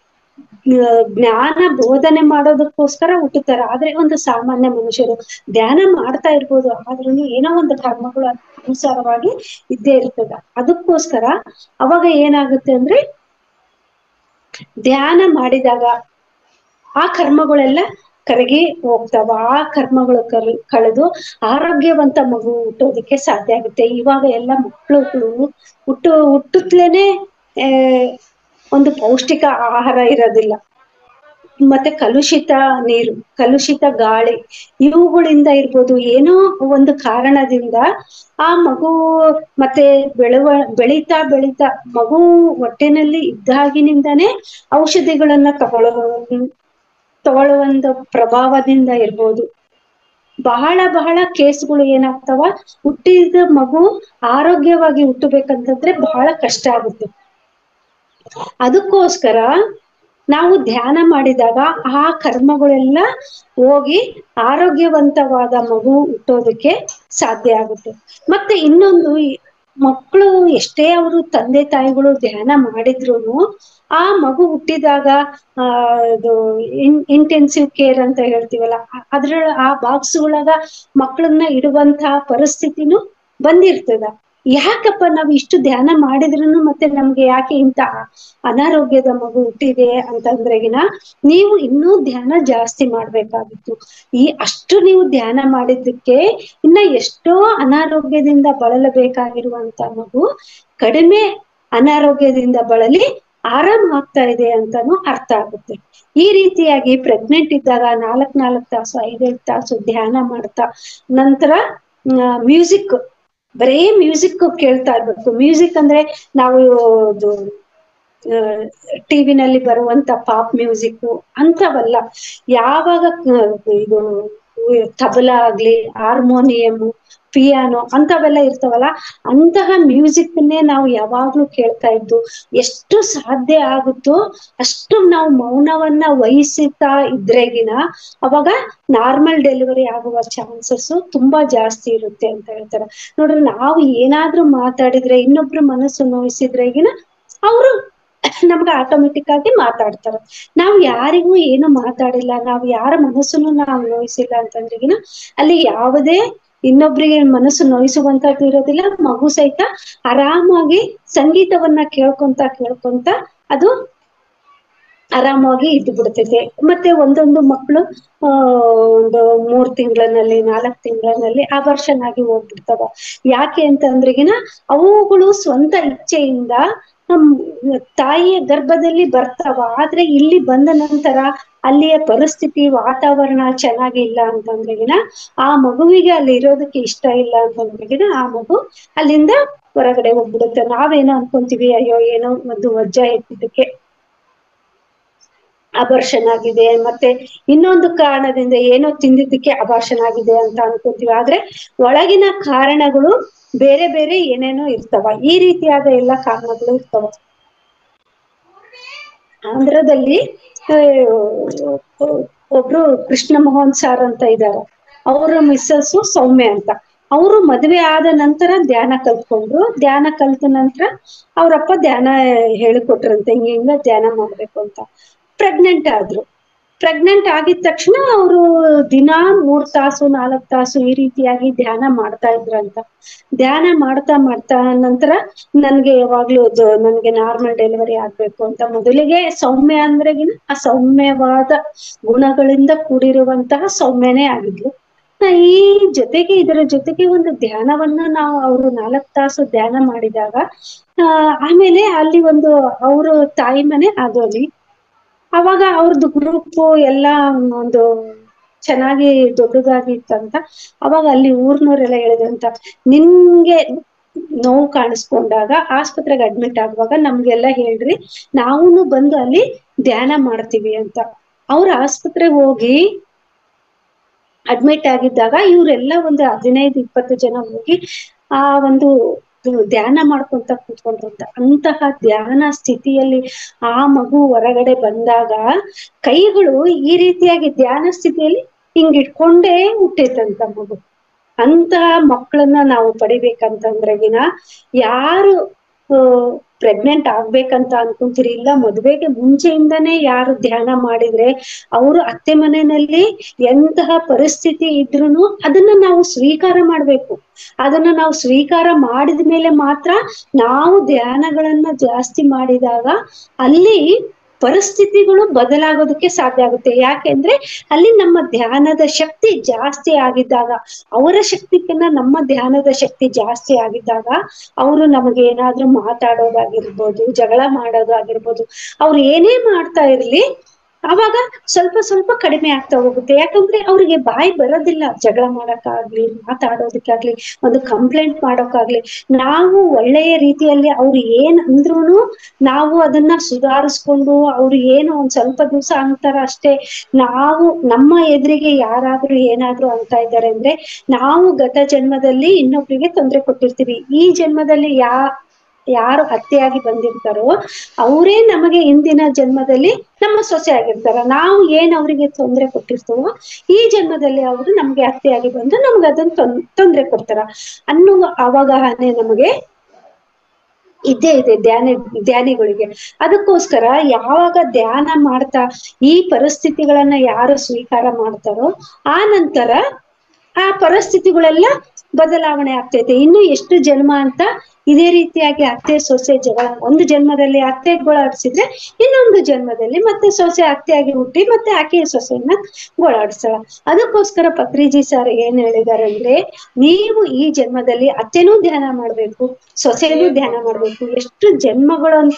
ಜ್ಞಾನ ಬೋಧನೆ ಮಾಡೋದಕ್ಕೋಸ್ಕರ ಹುಟ್ಟುತ್ತಾರೆ ಆದ್ರೆ ಒಂದು ಸಾಮಾನ್ಯ ಮನುಷ್ಯರು ಧ್ಯಾನ ಮಾಡ್ತಾ ಇರ್ಬೋದು ಆದ್ರೂ ಏನೋ ಒಂದು ಕರ್ಮಗಳು ಅನುಸಾರವಾಗಿ ಇದ್ದೇ ಇರ್ತದ ಅದಕ್ಕೋಸ್ಕರ ಅವಾಗ ಏನಾಗುತ್ತೆ ಅಂದ್ರೆ ಧ್ಯಾನ ಮಾಡಿದಾಗ ಆ ಕರ್ಮಗಳೆಲ್ಲ ಕರಗಿ ಹೋಗ್ತಾವ ಆ ಕರ್ಮಗಳು ಕಲ್ ಕಳೆದು ಆರೋಗ್ಯವಂತ ಮಗು ಹುಟ್ಟೋದಕ್ಕೆ ಸಾಧ್ಯ ಆಗುತ್ತೆ ಇವಾಗ ಎಲ್ಲ ಮಕ್ಕಳುಗಳು ಹುಟ್ಟು ಹುಟ್ಟುತ್ತಲೇನೆ ಆ ಒಂದು ಪೌಷ್ಟಿಕ ಆಹಾರ ಇರೋದಿಲ್ಲ ಮತ್ತೆ ಕಲುಷಿತ ನೀರು ಕಲುಷಿತ ಗಾಳಿ ಇವುಗಳಿಂದ ಇರ್ಬೋದು ಏನೋ ಒಂದು ಕಾರಣದಿಂದ ಆ ಮಗು ಮತ್ತೆ ಬೆಳುವ ಬೆಳೀತಾ ಬೆಳೀತಾ ಮಗು ಹೊಟ್ಟೆನಲ್ಲಿ ಇದ್ದಾಗಿನಿಂದಾನೇ ಔಷಧಿಗಳನ್ನ ತಗೊಳ್ಳೋ ತಗೊಳ್ಳುವ ಒಂದು ಪ್ರಭಾವದಿಂದ ಇರ್ಬೋದು ಬಹಳ ಬಹಳ ಕೇಸ್ಗಳು ಏನಾಗ್ತಾವ ಹುಟ್ಟಿದ ಮಗು ಆರೋಗ್ಯವಾಗಿ ಹುಟ್ಟಬೇಕಂತಂದ್ರೆ ಬಹಳ ಕಷ್ಟ ಆಗುತ್ತೆ ಅದಕ್ಕೋಸ್ಕರ ನಾವು ಧ್ಯಾನ ಮಾಡಿದಾಗ ಆ ಕರ್ಮಗಳೆಲ್ಲ ಹೋಗಿ ಆರೋಗ್ಯವಂತವಾದ ಮಗು ಹುಟ್ಟೋದಕ್ಕೆ ಸಾಧ್ಯ ಆಗುತ್ತೆ ಮತ್ತೆ ಇನ್ನೊಂದು ಈ ಮಕ್ಕಳು ಎಷ್ಟೇ ಅವರು ತಂದೆ ತಾಯಿಗಳು ಧ್ಯಾನ ಮಾಡಿದ್ರು ಆ ಮಗು ಹುಟ್ಟಿದಾಗ ಆ ಇದು ಇಂಟೆನ್ಸಿವ್ ಕೇರ್ ಅಂತ ಹೇಳ್ತೀವಲ್ಲ ಅ- ಅದ್ರ ಆ ಬಾಕ್ಸ್ ಒಳಗ ಮಕ್ಕಳನ್ನ ಇಡುವಂತಹ ಪರಿಸ್ಥಿತಿನೂ ಬಂದಿರ್ತದ ಯಾಕಪ್ಪ ನಾವು ಇಷ್ಟು ಧ್ಯಾನ ಮಾಡಿದ್ರುನು ಮತ್ತೆ ನಮ್ಗೆ ಯಾಕೆ ಇಂತ ಅನಾರೋಗ್ಯದ ಮಗು ಹುಟ್ಟಿದೆ ಅಂತಂದ್ರೆಗಿನ ನೀವು ಇನ್ನೂ ಧ್ಯಾನ ಜಾಸ್ತಿ ಮಾಡ್ಬೇಕಾಗಿತ್ತು ಈ ಅಷ್ಟು ನೀವು ಧ್ಯಾನ ಮಾಡಿದ್ದಕ್ಕೆ ಇನ್ನ ಎಷ್ಟೋ ಅನಾರೋಗ್ಯದಿಂದ ಬಳಲಬೇಕಾಗಿರುವಂತ ಮಗು ಕಡಿಮೆ ಅನಾರೋಗ್ಯದಿಂದ ಬಳಲಿ ಆರಾಮ್ ಆಗ್ತಾ ಇದೆ ಅಂತಾನು ಅರ್ಥ ಆಗುತ್ತೆ ಈ ರೀತಿಯಾಗಿ ಪ್ರೆಗ್ನೆಂಟ್ ಇದ್ದಾಗ ನಾಲ್ಕ್ ನಾಲ್ಕ್ ತಾಸು ಐದೈದು ತಾಸು ಧ್ಯಾನ ಮಾಡ್ತಾ ನಂತರ ಮ್ಯೂಸಿಕ್ ಬರೇ ಮ್ಯೂಸಿಕ್ ಕೇಳ್ತಾ ಇರ್ಬೇಕು ಮ್ಯೂಸಿಕ್ ಅಂದ್ರೆ ನಾವು ಇದು ಟಿವಿನಲ್ಲಿ ಬರುವಂತ ಪಾಪ್ ಮ್ಯೂಸಿಕ್ ಅಂತವಲ್ಲ ಯಾವಾಗ ಕ- ಇದು ತಬಲ ಆಗ್ಲಿ ಹಾರ್ಮೋನಿಯಂ ಪಿಯಾನೋ ಅಂತವೆಲ್ಲ ಇರ್ತಾವಲ್ಲ ಅಂತಹ ಮ್ಯೂಸಿಕ್ನೇ ನಾವು ಯಾವಾಗ್ಲೂ ಕೇಳ್ತಾ ಇದ್ದು ಎಷ್ಟು ಸಾಧ್ಯ ಆಗುತ್ತೋ ಅಷ್ಟು ನಾವು ಮೌನವನ್ನ ವಹಿಸುತ್ತಾ ಇದ್ರೆಗಿನ ಅವಾಗ ನಾರ್ಮಲ್ ಡೆಲಿವರಿ ಆಗುವ ಚಾನ್ಸಸ್ ತುಂಬಾ ಜಾಸ್ತಿ ಇರುತ್ತೆ ಅಂತ ಹೇಳ್ತಾರೆ ನೋಡ್ರಿ ನಾವು ಏನಾದ್ರೂ ಮಾತಾಡಿದ್ರೆ ಇನ್ನೊಬ್ರು ಮನಸ್ಸು ನೋಯಿಸಿದ್ರೆಗಿನ ಅವರು ನಮ್ಗೆ ಆಟೋಮೆಟಿಕ್ ಆಗಿ ಮಾತಾಡ್ತಾರೆ ನಾವು ಯಾರಿಗೂ ಏನು ಮಾತಾಡಿಲ್ಲ ನಾವು ಯಾರ ಮನಸ್ಸನ್ನು ನಾವು ನೋಯಿಸಿಲ್ಲ ಅಂತಂದ್ರೆಗಿನ ಅಲ್ಲಿ ಯಾವುದೇ ಇನ್ನೊಬ್ರಿಗೆ ಮನಸ್ಸು ನೋಯಿಸುವಂತದ್ದು ಇರೋದಿಲ್ಲ ಮಗು ಸಹಿತ ಆರಾಮಾಗಿ ಸಂಗೀತವನ್ನ ಕೇಳ್ಕೊಂತ ಕೇಳ್ಕೊಂತ ಅದು ಆರಾಮಾಗಿ ಇದ್ದು ಬಿಡ್ತೈತೆ ಮತ್ತೆ ಒಂದೊಂದು ಮಕ್ಕಳು ಆ ಒಂದು ಮೂರ್ ತಿಂಗಳಲ್ಲಿ ನಾಲ್ಕ್ ತಿಂಗಳಲ್ಲಿ ಅಬರ್ಷನ್ ಆಗಿ ಹೋಗ್ಬಿಡ್ತಾವ ಯಾಕೆ ಅಂತಂದ್ರೆಗಿನ ಅವುಗಳು ಸ್ವಂತ ಇಚ್ಛೆಯಿಂದ ನಮ್ ತಾಯಿಯ ಗರ್ಭದಲ್ಲಿ ಬರ್ತಾವ ಆದ್ರೆ ಇಲ್ಲಿ ಬಂದ ನಂತರ ಅಲ್ಲಿಯ ಪರಿಸ್ಥಿತಿ ವಾತಾವರಣ ಚೆನ್ನಾಗಿಲ್ಲ ಅಂತಂದ್ರೆಗಿನ ಆ ಮಗುವಿಗೆ ಅಲ್ಲಿ ಇರೋದಕ್ಕೆ ಇಷ್ಟ ಇಲ್ಲ ಅಂತಂದ್ರೆಗಿನ ಆ ಮಗು ಅಲ್ಲಿಂದ ಹೊರಗಡೆ ಹೋಗ್ಬಿಡುತ್ತೆ ನಾವೇನೋ ಅನ್ಕೊಂತೀವಿ ಅಯ್ಯೋ ಏನೋ ಒಂದು ವಜ್ಜ ಎತ್ತಿದ್ದಕ್ಕೆ ಅಬರ್ಷನ್ ಆಗಿದೆ ಮತ್ತೆ ಇನ್ನೊಂದು ಕಾರಣದಿಂದ ಏನೋ ತಿಂದಿದ್ದಕ್ಕೆ ಅಬಾರ್ಷನ್ ಆಗಿದೆ ಅಂತ ಅನ್ಕೋತೀವಿ ಆದ್ರೆ ಒಳಗಿನ ಕಾರಣಗಳು ಬೇರೆ ಬೇರೆ ಏನೇನೋ ಇರ್ತಾವ ಈ ರೀತಿಯಾದ ಎಲ್ಲ ಕಾರಣಗಳು ಇರ್ತಾವ ಆಂಧ್ರದಲ್ಲಿ ಆ, ಒಬ್ರು ಕೃಷ್ಣ ಮೋಹನ್ ಸಾರ್ ಅಂತ ಇದಾರೆ ಅವರ ಮಿಸ್ಸಸ್ ಸೌಮ್ಯ ಅಂತ ಅವರು ಮದುವೆ ಆದ ನಂತರ ಧ್ಯಾನ ಕಲ್ತ್ಕೊಂಡ್ರು ಧ್ಯಾನ ಕಲ್ತ ನಂತರ ಅವ್ರಪ್ಪ ಧ್ಯಾನ ಹೇಳಿಕೊಟ್ರಂತೆ ಹಿಂಗ ಹಿಂಗ ಧ್ಯಾನ ಮಾಡ್ಬೇಕು ಅಂತ ಪ್ರೆಗ್ನೆಂಟ್ ಆದ್ರು ಪ್ರೆಗ್ನೆಂಟ್ ಆಗಿದ ತಕ್ಷಣ ಅವರು ದಿನಾ ಮೂರ್ ತಾಸು ನಾಲ್ಕ್ ತಾಸು ಈ ರೀತಿಯಾಗಿ ಧ್ಯಾನ ಮಾಡ್ತಾ ಇದ್ರಂತ ಧ್ಯಾನ ಮಾಡ್ತಾ ಮಾಡ್ತಾ ನಂತರ ನನ್ಗೆ ಯಾವಾಗ್ಲೂ ಅದು ನನ್ಗೆ ನಾರ್ಮಲ್ ಡೆಲಿವರಿ ಆಗ್ಬೇಕು ಅಂತ ಮೊದಲಿಗೆ ಸೌಮ್ಯ ಅಂದ್ರೆಗಿನ ಆ ಸೌಮ್ಯವಾದ ಗುಣಗಳಿಂದ ಕೂಡಿರುವಂತಹ ಸೌಮ್ಯನೇ ಆಗಿದ್ಲು ಆ, ಈ ಜೊತೆಗೆ ಇದರ ಜೊತೆಗೆ ಒಂದು ಧ್ಯಾನವನ್ನ ನಾವು ಅವರು ನಾಲ್ಕ್ ತಾಸು ಧ್ಯಾನ ಮಾಡಿದಾಗ ಆ ಆಮೇಲೆ ಅಲ್ಲಿ ಒಂದು ಅವರು ತಾಯಿ ಮನೆ ಅದು ಅಲ್ಲಿ ಅವಾಗ ಅವ್ರದ್ದು ಗ್ರೂಪ್ ಎಲ್ಲ ಒಂದು ಚೆನ್ನಾಗಿ ದೊಡ್ಡದಾಗಿತ್ತಂತ ಅವಾಗ ಅಲ್ಲಿ ಊರ್ನವರೆಲ್ಲ ಹೇಳಿದ್ರಂತ ನಿನ್ಗೆ ನೋವು ಕಾಣಿಸ್ಕೊಂಡಾಗ ಆಸ್ಪತ್ರೆಗೆ ಅಡ್ಮಿಟ್ ಆಗುವಾಗ ನಮ್ಗೆಲ್ಲ ಹೇಳ್ರಿ ನಾವೂನು ಬಂದು ಅಲ್ಲಿ ಧ್ಯಾನ ಮಾಡ್ತೀವಿ ಅಂತ ಅವ್ರ ಆಸ್ಪತ್ರೆಗೆ ಹೋಗಿ ಅಡ್ಮಿಟ್ ಆಗಿದ್ದಾಗ ಇವರೆಲ್ಲ ಒಂದು ಹದಿನೈದು ಇಪ್ಪತ್ತು ಜನ ಹೋಗಿ ಆ ಒಂದು ಧ್ಯಾನ ಮಾಡ್ಕೊಂತ ಕೂತ್ಕೊಂಡ್ರಂತ ಅಂತಹ ಧ್ಯಾನ ಸ್ಥಿತಿಯಲ್ಲಿ ಆ ಮಗು ಹೊರಗಡೆ ಬಂದಾಗ ಕೈಗಳು ಈ ರೀತಿಯಾಗಿ ಧ್ಯಾನ ಸ್ಥಿತಿಯಲ್ಲಿ ಹಿಂಗ್ ಇಟ್ಕೊಂಡೇ ಹುಟ್ಟೈತಂತ ಮಗು ಅಂತಹ ಮಕ್ಕಳನ್ನ ನಾವು ಪಡಿಬೇಕಂತಂದ್ರೆಗಿನ ಯಾರು ಪ್ರೆಗ್ನೆಂಟ್ ಆಗ್ಬೇಕಂತ ಅನ್ಕೊಂತೀರಿ ಇಲ್ಲ ಮದ್ವೆಗೆ ಮುಂಚೆಯಿಂದಾನೇ ಯಾರು ಧ್ಯಾನ ಮಾಡಿದ್ರೆ ಅವರು ಅತ್ತೆ ಮನೆಯಲ್ಲಿ ಎಂತಹ ಪರಿಸ್ಥಿತಿ ಇದ್ರೂನು ಅದನ್ನ ನಾವು ಸ್ವೀಕಾರ ಮಾಡ್ಬೇಕು ಅದನ್ನ ನಾವು ಸ್ವೀಕಾರ ಮಾಡಿದ ಮೇಲೆ ಮಾತ್ರ ನಾವು ಧ್ಯಾನಗಳನ್ನ ಜಾಸ್ತಿ ಮಾಡಿದಾಗ ಅಲ್ಲಿ ಪರಿಸ್ಥಿತಿಗಳು ಬದಲಾಗೋದಕ್ಕೆ ಸಾಧ್ಯ ಆಗುತ್ತೆ ಯಾಕೆಂದ್ರೆ ಅಲ್ಲಿ ನಮ್ಮ ಧ್ಯಾನದ ಶಕ್ತಿ ಜಾಸ್ತಿ ಆಗಿದ್ದಾಗ ಅವರ ಶಕ್ತಿಗಿನ್ನ ನಮ್ಮ ಧ್ಯಾನದ ಶಕ್ತಿ ಜಾಸ್ತಿ ಆಗಿದ್ದಾಗ ಅವರು ನಮಗೆ ಏನಾದ್ರೂ ಮಾತಾಡೋದಾಗಿರ್ಬೋದು ಜಗಳ ಮಾಡೋದಾಗಿರ್ಬೋದು ಅವ್ರು ಏನೇ ಮಾಡ್ತಾ ಇರ್ಲಿ ಅವಾಗ ಸ್ವಲ್ಪ ಸ್ವಲ್ಪ ಕಡಿಮೆ ಆಗ್ತಾ ಹೋಗುತ್ತೆ ಯಾಕಂದ್ರೆ ಅವ್ರಿಗೆ ಬಾಯಿ ಬರೋದಿಲ್ಲ ಜಗಳ ಮಾಡಕ್ಕಾಗ್ಲಿ ಮಾತಾಡೋದಕ್ಕಾಗ್ಲಿ ಒಂದು ಕಂಪ್ಲೇಂಟ್ ಮಾಡೋಕ್ಕಾಗ್ಲಿ ನಾವು ಒಳ್ಳೆಯ ರೀತಿಯಲ್ಲಿ ಅವ್ರು ಏನ್ ಅಂದ್ರೂನು ನಾವು ಅದನ್ನ ಸುಧಾರಿಸ್ಕೊಂಡು ಅವ್ರು ಏನು ಒಂದ್ ಸ್ವಲ್ಪ ದಿವಸ ಅಂತಾರ ಅಷ್ಟೇ ನಾವು ನಮ್ಮ ಎದುರಿಗೆ ಯಾರಾದ್ರೂ ಏನಾದ್ರೂ ಅಂತ ಇದ್ದಾರೆ ಅಂದ್ರೆ ನಾವು ಗತ ಜನ್ಮದಲ್ಲಿ ಇನ್ನೊಬ್ರಿಗೆ ತೊಂದರೆ ಕೊಟ್ಟಿರ್ತೀವಿ ಈ ಜನ್ಮದಲ್ಲಿ ಯಾ ಯಾರು ಹತ್ಯೆಯಾಗಿ ಬಂದಿರ್ತಾರೋ ಅವರೇ ನಮಗೆ ಇಂದಿನ ಜನ್ಮದಲ್ಲಿ ನಮ್ಮ ಸೊಸೆ ಆಗಿರ್ತಾರ ನಾವು ಏನ್ ಅವರಿಗೆ ತೊಂದರೆ ಕೊಟ್ಟಿರ್ತೀವೋ ಈ ಜನ್ಮದಲ್ಲಿ ಅವರು ನಮ್ಗೆ ಹತ್ಯೆಯಾಗಿ ಬಂದು ನಮ್ಗೆ ಅದನ್ನ ತೊಂದ್ ತೊಂದ್ರೆ ಕೊಡ್ತಾರ ಅನ್ನುವ ಅವಗಾಹನೆ ನಮಗೆ ಇದ್ದೇ ಇದೆ ಧ್ಯಾನ ಧ್ಯಾನಿಗಳಿಗೆ ಅದಕ್ಕೋಸ್ಕರ ಯಾವಾಗ ಧ್ಯಾನ ಮಾಡ್ತಾ ಈ ಪರಿಸ್ಥಿತಿಗಳನ್ನ ಯಾರು ಸ್ವೀಕಾರ ಮಾಡ್ತಾರೋ ಆ ನಂತರ ಆ ಪರಿಸ್ಥಿತಿಗಳೆಲ್ಲ ಬದಲಾವಣೆ ಆಗ್ತೈತೆ ಇನ್ನು ಎಷ್ಟು ಜನ್ಮ ಅಂತ ಇದೇ ರೀತಿಯಾಗಿ ಅತ್ತೆ ಸೊಸೆ ಜಗಳ ಒಂದು ಜನ್ಮದಲ್ಲಿ ಅತ್ತೆ ಗೋಳಾಡಿಸಿದ್ರೆ ಇನ್ನೊಂದು ಜನ್ಮದಲ್ಲಿ ಮತ್ತೆ ಸೊಸೆ ಅತ್ತೆಯಾಗಿ ಹುಟ್ಟಿ ಮತ್ತೆ ಆಕೆಯ ಸೊಸೆಯನ್ನ ಗೋಳಾಡಿಸ್ತಾಳ ಅದಕ್ಕೋಸ್ಕರ ಪತ್ರಿಜಿ ಸರ್ ಏನ್ ಹೇಳಿದಾರೆ ಅಂದ್ರೆ ನೀವು ಈ ಜನ್ಮದಲ್ಲಿ ಅತ್ತೆನೂ ಧ್ಯಾನ ಮಾಡ್ಬೇಕು ಸೊಸೆನೂ ಧ್ಯಾನ ಮಾಡ್ಬೇಕು ಎಷ್ಟು ಜನ್ಮಗಳು ಅಂತ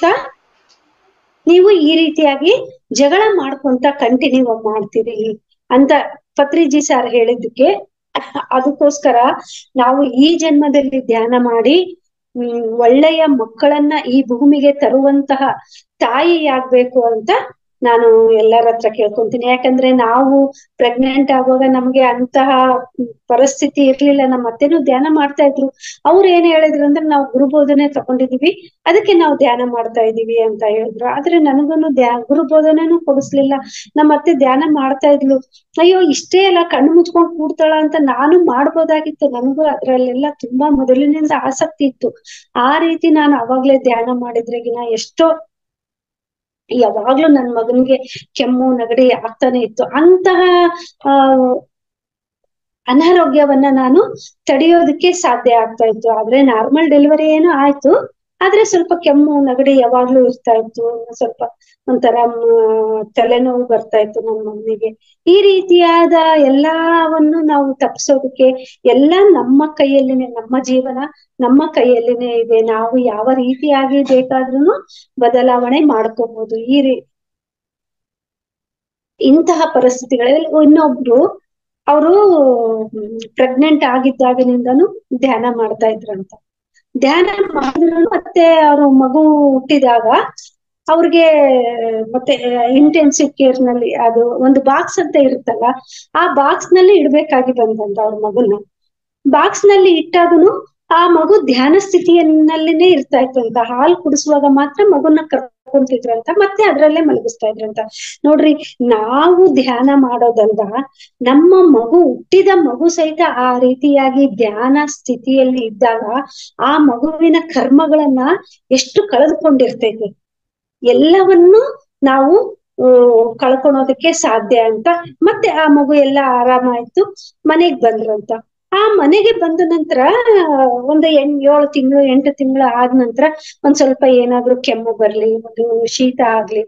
ನೀವು ಈ ರೀತಿಯಾಗಿ ಜಗಳ ಮಾಡ್ಕೊಂತ ಕಂಟಿನ್ಯೂ ಮಾಡ್ತೀರಿ ಅಂತ ಪತ್ರಿಜಿ ಸರ್ ಹೇಳಿದ್ದಕ್ಕೆ ಅದಕ್ಕೋಸ್ಕರ ನಾವು ಈ ಜನ್ಮದಲ್ಲಿ ಧ್ಯಾನ ಮಾಡಿ ಹ್ಮ್ ಒಳ್ಳೆಯ ಮಕ್ಕಳನ್ನ ಈ ಭೂಮಿಗೆ ತರುವಂತಹ ತಾಯಿಯಾಗ್ಬೇಕು ಅಂತ ನಾನು ಎಲ್ಲರ ಹತ್ರ ಕೇಳ್ಕೊಂತೀನಿ ಯಾಕಂದ್ರೆ ನಾವು ಪ್ರೆಗ್ನೆಂಟ್ ಆಗುವಾಗ ನಮ್ಗೆ ಅಂತಹ ಪರಿಸ್ಥಿತಿ ಇರ್ಲಿಲ್ಲ ನಮ್ಮ ಅತ್ತೆನೂ ಧ್ಯಾನ ಮಾಡ್ತಾ ಇದ್ರು ಅವ್ರು ಏನ್ ಹೇಳಿದ್ರು ಅಂದ್ರೆ ನಾವು ಗುರುಬೋಧನೆ ತಗೊಂಡಿದೀವಿ ಅದಕ್ಕೆ ನಾವು ಧ್ಯಾನ ಮಾಡ್ತಾ ಇದೀವಿ ಅಂತ ಹೇಳಿದ್ರು ಆದ್ರೆ ನನಗೂನು ಧ್ಯಾ ಗುರುಬೋಧನೆನೂ ಕೊಡಿಸ್ಲಿಲ್ಲ ನಮ್ಮ ಅತ್ತೆ ಧ್ಯಾನ ಮಾಡ್ತಾ ಇದ್ಲು ಅಯ್ಯೋ ಇಷ್ಟೇ ಅಲ್ಲ ಕಣ್ಣು ಮುಚ್ಕೊಂಡ್ ಕೂಡ್ತಾಳ ಅಂತ ನಾನು ಮಾಡ್ಬೋದಾಗಿತ್ತು ನನಗೂ ಅದ್ರಲ್ಲೆಲ್ಲ ತುಂಬಾ ಮೊದಲಿನಿಂದ ಆಸಕ್ತಿ ಇತ್ತು ಆ ರೀತಿ ನಾನು ಅವಾಗ್ಲೇ ಧ್ಯಾನ ಮಾಡಿದ್ರೆಗಿನ ಎಷ್ಟೋ ಯಾವಾಗ್ಲೂ ನನ್ ಮಗನ್ಗೆ ಕೆಮ್ಮು ನೆಗಡಿ ಆಗ್ತಾನೆ ಇತ್ತು ಅಂತಹ ಆ ಅನಾರೋಗ್ಯವನ್ನ ನಾನು ತಡೆಯೋದಕ್ಕೆ ಸಾಧ್ಯ ಆಗ್ತಾ ಇತ್ತು ಆದ್ರೆ ನಾರ್ಮಲ್ ಡೆಲಿವರಿ ಏನೋ ಆಯ್ತು ಆದ್ರೆ ಸ್ವಲ್ಪ ಕೆಮ್ಮು ನೆಗಡಿ ಯಾವಾಗ್ಲೂ ಇರ್ತಾ ಇತ್ತು ಸ್ವಲ್ಪ ಒಂಥರ ಮ್, ತಲೆನೋವು ಬರ್ತಾ ಇತ್ತು ನನ್ನ ಮಗನಿಗೆ ಈ ರೀತಿಯಾದ ಎಲ್ಲವನ್ನು ನಾವು ತಪ್ಪಿಸೋದಕ್ಕೆ ಎಲ್ಲ ನಮ್ಮ ಕೈಯಲ್ಲಿನೇ ನಮ್ಮ ಜೀವನ ನಮ್ಮ ಕೈಯಲ್ಲಿನೇ ಇದೆ ನಾವು ಯಾವ ರೀತಿಯಾಗಿ ಬೇಕಾದ್ರೂ ಬದಲಾವಣೆ ಮಾಡ್ಕೋಬಹುದು ಈ ರೀ ಇಂತಹ ಪರಿಸ್ಥಿತಿಗಳಲ್ಲಿ ಇನ್ನೊಬ್ರು ಅವರು ಪ್ರೆಗ್ನೆಂಟ್ ಆಗಿದ್ದಾಗಿನಿಂದನೂ ಧ್ಯಾನ ಮಾಡ್ತಾ ಇದ್ರಂತ ಧ್ಯಾನ ಮಾಡಿದ್ರು ಮತ್ತೆ ಅವ್ರ ಮಗು ಹುಟ್ಟಿದಾಗ ಅವ್ರಿಗೆ ಮತ್ತೆ ಇಂಟೆನ್ಸಿವ್ ಕೇರ್ ನಲ್ಲಿ ಅದು ಒಂದು ಬಾಕ್ಸ್ ಅಂತ ಇರುತ್ತಲ್ಲ ಆ ಬಾಕ್ಸ್ ನಲ್ಲಿ ಇಡ್ಬೇಕಾಗಿ ಬಂದಂತ ಅವ್ರ ಮಗುನ ಬಾಕ್ಸ್ ನಲ್ಲಿ ಇಟ್ಟಾಗನು ಆ ಮಗು ಧ್ಯಾನ ಸ್ಥಿತಿಯಲ್ಲಿನೇ ಇರ್ತಾ ಇತ್ತು ಅಂತ ಹಾಲು ಕುಡಿಸುವಾಗ ಮಾತ್ರ ಮಗುನ ಕರ್ಕೊಂತಿದ್ರಂತ ಮತ್ತೆ ಅದ್ರಲ್ಲೇ ಮಲಗಿಸ್ತಾ ಇದ್ರಂತ ನೋಡ್ರಿ ನಾವು ಧ್ಯಾನ ಮಾಡೋದಲ್ದ ನಮ್ಮ ಮಗು ಹುಟ್ಟಿದ ಮಗು ಸಹಿತ ಆ ರೀತಿಯಾಗಿ ಧ್ಯಾನ ಸ್ಥಿತಿಯಲ್ಲಿ ಇದ್ದಾಗ ಆ ಮಗುವಿನ ಕರ್ಮಗಳನ್ನ ಎಷ್ಟು ಕಳೆದುಕೊಂಡಿರ್ತೈತೆ ಎಲ್ಲವನ್ನು ನಾವು ಆ, ಕಳ್ಕೊಳೋದಕ್ಕೆ ಸಾಧ್ಯ ಅಂತ ಮತ್ತೆ ಆ ಮಗು ಎಲ್ಲ ಆರಾಮಾಯ್ತು ಮನೆಗ್ ಬಂದ್ರಂತ ಆ ಮನೆಗೆ ಬಂದ ನಂತರ ಒಂದು ಎಣ್ ಏಳು ತಿಂಗಳು ಎಂಟು ತಿಂಗಳು ಆದ ನಂತರ ಒಂದ್ ಸ್ವಲ್ಪ ಏನಾದ್ರೂ ಕೆಮ್ಮು ಬರ್ಲಿ ಒಂದು ಶೀತ ಆಗ್ಲಿ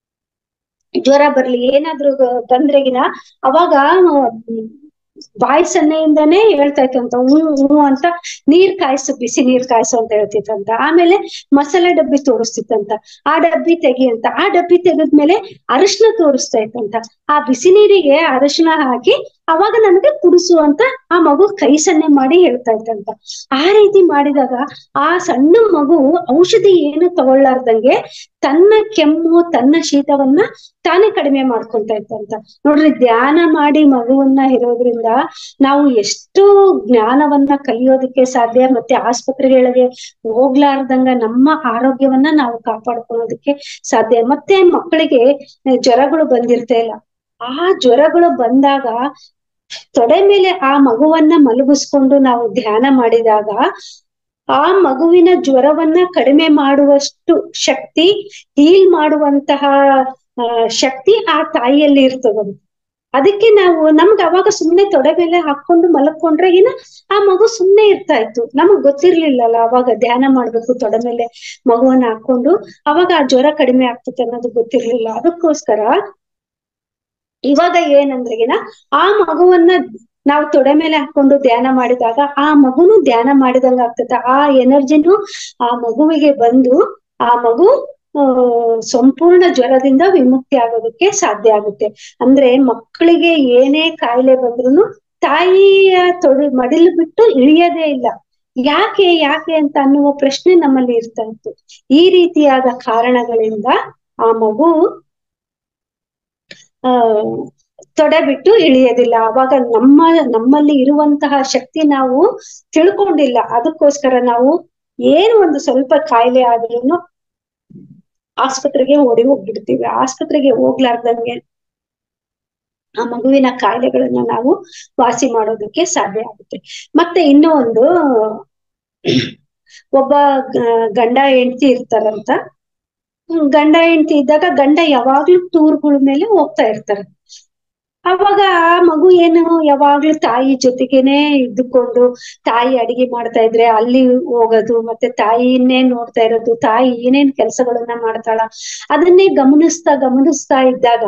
ಜ್ವರ ಬರ್ಲಿ ಏನಾದ್ರೂ ಬಂದ್ರೆಗಿನ ಅವಾಗ ಹ್ಮ್, ಬಾಯಿ ಸನ್ನೆಯಿಂದಾನೇ ಹೇಳ್ತಾ ಇತ್ತಂತ ಹ್ಞೂ ಹ್ಞೂ ಅಂತ ನೀರ್ ಕಾಯಿಸು ಬಿಸಿ ನೀರ್ ಕಾಯಿಸು ಅಂತ ಹೇಳ್ತಿತ್ತಂತ ಆಮೇಲೆ ಮಸಾಲೆ ಡಬ್ಬಿ ತೋರಿಸ್ತಿತ್ತಂತ ಆ ಡಬ್ಬಿ ತೆಗಿ ಅಂತ ಆ ಡಬ್ಬಿ ತೆಗೆದ್ಮೇಲೆ ಅರಿಶಿನ ತೋರಿಸ್ತಾ ಇತ್ತಂತ ಆ ಬಿಸಿ ನೀರಿಗೆ ಅರಿಶಿನ ಹಾಕಿ ಅವಾಗ ನಮ್ಗೆ ಕುಡಿಸು ಅಂತ ಆ ಮಗು ಕೈ ಸನ್ನೆ ಮಾಡಿ ಹೇಳ್ತಾ ಇತ್ತಂತ ಆ ರೀತಿ ಮಾಡಿದಾಗ ಆ ಸಣ್ಣ ಮಗು ಔಷಧಿ ಏನು ತಗೊಳ್ಳಾರ್ದಂಗೆ ತನ್ನ ಕೆಮ್ಮು ತನ್ನ ಶೀತವನ್ನ ತಾನೇ ಕಡಿಮೆ ಮಾಡ್ಕೊಂತ ಇತ್ತಂತ ನೋಡ್ರಿ ಧ್ಯಾನ ಮಾಡಿ ಮಗುವನ್ನ ಇರೋದ್ರಿಂದ ನಾವು ಎಷ್ಟು ಜ್ಞಾನವನ್ನ ಕಲಿಯೋದಕ್ಕೆ ಸಾಧ್ಯ ಮತ್ತೆ ಆಸ್ಪತ್ರೆಗಳಿಗೆ ಹೋಗ್ಲಾರ್ದಂಗ ನಮ್ಮ ಆರೋಗ್ಯವನ್ನ ನಾವು ಕಾಪಾಡ್ಕೊಳ್ಳೋದಕ್ಕೆ ಸಾಧ್ಯ ಮತ್ತೆ ಮಕ್ಕಳಿಗೆ ಜ್ವರಗಳು ಬಂದಿರ್ತಾ ಇಲ್ಲ ಆ ಜ್ವರಗಳು ಬಂದಾಗ ತೊಡೆ ಮೇಲೆ ಆ ಮಗುವನ್ನ ಮಲಗಿಸ್ಕೊಂಡು ನಾವು ಧ್ಯಾನ ಮಾಡಿದಾಗ ಆ ಮಗುವಿನ ಜ್ವರವನ್ನ ಕಡಿಮೆ ಮಾಡುವಷ್ಟು ಶಕ್ತಿ ಹೀಲ್ ಮಾಡುವಂತಹ ಆ, ಶಕ್ತಿ ಆ ತಾಯಿಯಲ್ಲಿ ಇರ್ತದಂತೆ ಅದಕ್ಕೆ ನಾವು ನಮ್ಗೆ ಅವಾಗ ಸುಮ್ನೆ ತೊಡೆ ಮೇಲೆ ಹಾಕೊಂಡು ಮಲಕೊಂಡ್ರೆ ಏನ ಆ ಮಗು ಸುಮ್ನೆ ಇರ್ತಾ ಇತ್ತು ನಮಗ್ ಗೊತ್ತಿರ್ಲಿಲ್ಲಲ್ಲ ಅವಾಗ ಧ್ಯಾನ ಮಾಡ್ಬೇಕು ತೊಡೆ ಮೇಲೆ ಮಗುವನ್ನ ಹಾಕೊಂಡು ಅವಾಗ ಆ ಜ್ವರ ಕಡಿಮೆ ಆಗ್ತದೆ ಅನ್ನೋದು ಗೊತ್ತಿರ್ಲಿಲ್ಲ ಅದಕ್ಕೋಸ್ಕರ ಇವಾಗ ಏನಂದ್ರೆಗಿನ ಆ ಮಗುವನ್ನ ನಾವು ತೊಡೆ ಮೇಲೆ ಹಾಕೊಂಡು ಧ್ಯಾನ ಮಾಡಿದಾಗ ಆ ಮಗುನು ಧ್ಯಾನ ಮಾಡಿದಂಗ ಆಗ್ತದೆ ಆ ಎನರ್ಜಿನು ಆ ಮಗುವಿಗೆ ಬಂದು ಆ ಮಗು ಆ ಸಂಪೂರ್ಣ ಜ್ವರದಿಂದ ವಿಮುಕ್ತಿ ಆಗೋದಕ್ಕೆ ಸಾಧ್ಯ ಆಗುತ್ತೆ ಅಂದ್ರೆ ಮಕ್ಕಳಿಗೆ ಏನೇ ಕಾಯಿಲೆ ಬಂದ್ರು ತಾಯಿಯ ತೊಡೆ ಮಡಿಲು ಬಿಟ್ಟು ಇಳಿಯೋದೇ ಇಲ್ಲ ಯಾಕೆ ಯಾಕೆ ಅಂತ ಅನ್ನುವ ಪ್ರಶ್ನೆ ನಮ್ಮಲ್ಲಿ ಇರ್ತಾ ಇತ್ತು ಈ ರೀತಿಯಾದ ಕಾರಣಗಳಿಂದ ಆ ಮಗು ಆ ತೊಡೆ ಬಿಟ್ಟು ಇಳಿಯೋದಿಲ್ಲ ಅವಾಗ ನಮ್ಮ ನಮ್ಮಲ್ಲಿ ಇರುವಂತಹ ಶಕ್ತಿ ನಾವು ತಿಳ್ಕೊಂಡಿಲ್ಲ ಅದಕ್ಕೋಸ್ಕರ ನಾವು ಏನು ಒಂದು ಸ್ವಲ್ಪ ಕಾಯಿಲೆ ಆದ್ರೂನು ಆಸ್ಪತ್ರೆಗೆ ಓಡಿ ಹೋಗ್ಬಿಡ್ತೀವಿ ಆಸ್ಪತ್ರೆಗೆ ಹೋಗ್ಲಾರ್ದಂಗೆ ಆ ಮಗುವಿನ ಕಾಯಿಲೆಗಳನ್ನ ನಾವು ವಾಸಿ ಮಾಡೋದಕ್ಕೆ ಸಾಧ್ಯ ಆಗುತ್ತೆ ಮತ್ತೆ ಇನ್ನೂ ಒಂದು ಒಬ್ಬ ಗ- ಗಂಡ ಹೆಂಡತಿ ಇರ್ತಾರಂತ ಹ್ಮ್, ಗಂಡ ಹೆಂಡತಿ ಇದ್ದಾಗ ಗಂಡ ಯಾವಾಗ್ಲೂ ಟೂರ್ಗಳ ಮೇಲೆ ಹೋಗ್ತಾ ಇರ್ತಾರೆ ಅವಾಗ ಆ ಮಗು ಏನು ಯಾವಾಗ್ಲೂ ತಾಯಿ ಜೊತೆಗೇನೆ ಇದ್ದುಕೊಂಡು ತಾಯಿ ಅಡಿಗೆ ಮಾಡ್ತಾ ಇದ್ರೆ ಅಲ್ಲಿ ಹೋಗೋದು ಮತ್ತೆ ತಾಯಿಯನ್ನೇ ನೋಡ್ತಾ ಇರೋದು ತಾಯಿ ಏನೇನ್ ಕೆಲಸಗಳನ್ನ ಮಾಡ್ತಾಳ ಅದನ್ನೇ ಗಮನಿಸ್ತಾ ಗಮನಿಸ್ತಾ ಇದ್ದಾಗ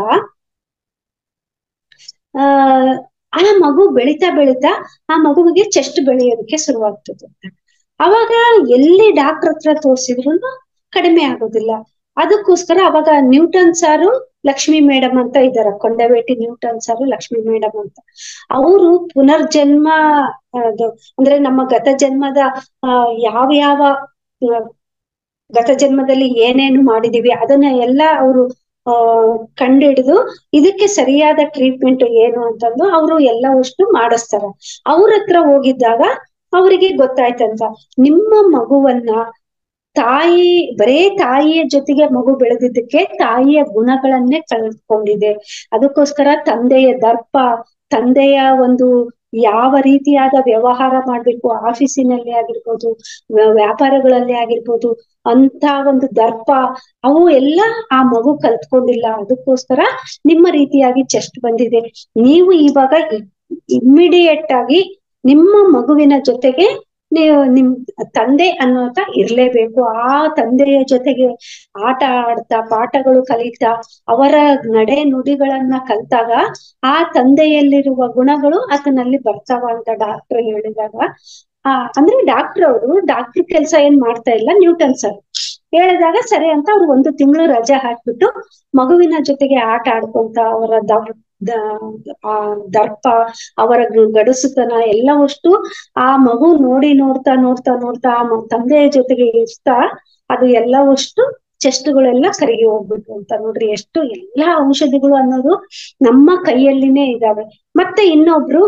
ಆ ಆ ಮಗು ಬೆಳಿತಾ ಬೆಳಿತಾ ಆ ಮಗುವಿಗೆ ಚೆಸ್ಟ್ ಬೆಳೆಯೋದಕ್ಕೆ ಶುರುವಾಗ್ತದೆ ಅವಾಗ ಎಲ್ಲಿ ಡಾಕ್ಟರ್ ಹತ್ರ ತೋರ್ಸಿದ್ರು ಕಡಿಮೆ ಆಗೋದಿಲ್ಲ ಅದಕ್ಕೋಸ್ಕರ ಅವಾಗ ನ್ಯೂಟನ್ ಸಾರು ಲಕ್ಷ್ಮಿ ಮೇಡಮ್ ಅಂತ ಇದಾರೆ ಕೊಂಡಬೇಟಿ ನ್ಯೂಟನ್ ಸಾರು ಲಕ್ಷ್ಮಿ ಮೇಡಮ್ ಅಂತ ಅವರು ಪುನರ್ಜನ್ಮ ಅದು ಅಂದ್ರೆ ನಮ್ಮ ಗತ ಜನ್ಮದ ಆ ಯಾವ ಯಾವ ಆ, ಗತ ಜನ್ಮದಲ್ಲಿ ಏನೇನು ಮಾಡಿದೀವಿ ಅದನ್ನ ಎಲ್ಲ ಅವರು ಆ ಕಂಡು ಹಿಡಿದು ಇದಕ್ಕೆ ಸರಿಯಾದ ಟ್ರೀಟ್ಮೆಂಟ್ ಏನು ಅಂತಂದು ಅವರು ಎಲ್ಲವಷ್ಟು ಮಾಡಿಸ್ತಾರೆ ಅವ್ರ ಹತ್ರ ಹೋಗಿದ್ದಾಗ ಅವರಿಗೆ ಗೊತ್ತಾಯ್ತಂತ ನಿಮ್ಮ ಮಗುವನ್ನ ತಾಯಿ ಬರೇ ತಾಯಿಯ ಜೊತೆಗೆ ಮಗು ಬೆಳೆದಿದ್ದಕ್ಕೆ ತಾಯಿಯ ಗುಣಗಳನ್ನೇ ಕಳೆದುಕೊಂಡಿದೆ ಅದಕ್ಕೋಸ್ಕರ ತಂದೆಯ ದರ್ಪ ತಂದೆಯ ಒಂದು ಯಾವ ರೀತಿಯಾದ ವ್ಯವಹಾರ ಮಾಡ್ಬೇಕು ಆಫೀಸಿನಲ್ಲಿ ಆಗಿರ್ಬೋದು ವ್ಯ- ವ್ಯಾಪಾರಗಳಲ್ಲಿ ಆಗಿರ್ಬೋದು ಅಂತ ಒಂದು ದರ್ಪ ಅವು ಎಲ್ಲ ಆ ಮಗು ಕಲ್ತ್ಕೊಂಡಿಲ್ಲ ಅದಕ್ಕೋಸ್ಕರ ನಿಮ್ಮ ರೀತಿಯಾಗಿ ಚೆಸ್ಟ್ ಬಂದಿದೆ ನೀವು ಇವಾಗ ಇಮ್ಮಿಡಿಯೇಟ್ ಆಗಿ ನಿಮ್ಮ ಮಗುವಿನ ಜೊತೆಗೆ ನೀವು ನಿಮ್ ತಂದೆ ಅನ್ನೋತ ಇರ್ಲೇಬೇಕು ಆ ತಂದೆಯ ಜೊತೆಗೆ ಆಟ ಆಡ್ತಾ ಪಾಠಗಳು ಕಲಿತಾ ಅವರ ನಡೆ ನುಡಿಗಳನ್ನ ಕಲ್ತಾಗ ಆ ತಂದೆಯಲ್ಲಿರುವ ಗುಣಗಳು ಆತನಲ್ಲಿ ಬರ್ತಾವ ಅಂತ ಡಾಕ್ಟರ್ ಹೇಳಿದಾಗ ಆ ಅಂದ್ರೆ ಡಾಕ್ಟರ್ ಅವರು ಡಾಕ್ಟರ್ ಕೆಲಸ ಏನ್ ಮಾಡ್ತಾ ಇಲ್ಲ ನ್ಯೂಟನ್ ಸರ್ ಹೇಳಿದಾಗ ಸರಿ ಅಂತ ಅವ್ರು ಒಂದು ತಿಂಗಳು ರಜೆ ಹಾಕ್ಬಿಟ್ಟು ಮಗುವಿನ ಜೊತೆಗೆ ಆಟ ಆಡ್ಕೊಂತ ಅವರ ದರ್ ದ- ಆ ದರ್ಪ ಅವರ ಗ- ಗಡಸುತನ ಎಲ್ಲವಷ್ಟು ಆ ಮಗು ನೋಡಿ ನೋಡ್ತಾ ನೋಡ್ತಾ ನೋಡ್ತಾ ಆ ಮ- ತಂದೆಯ ಜೊತೆಗೆ ಇರ್ತಾ ಅದು ಎಲ್ಲವಷ್ಟು ಚೆಸ್ಟ್ಗಳೆಲ್ಲ ಕರಗಿ ಹೋಗ್ಬಿಟ್ಟು ಅಂತ ನೋಡ್ರಿ ಎಷ್ಟು ಎಲ್ಲಾ ಔಷಧಿಗಳು ಅನ್ನೋದು ನಮ್ಮ ಕೈಯಲ್ಲಿನೇ ಇದಾವೆ ಮತ್ತೆ ಇನ್ನೊಬ್ರು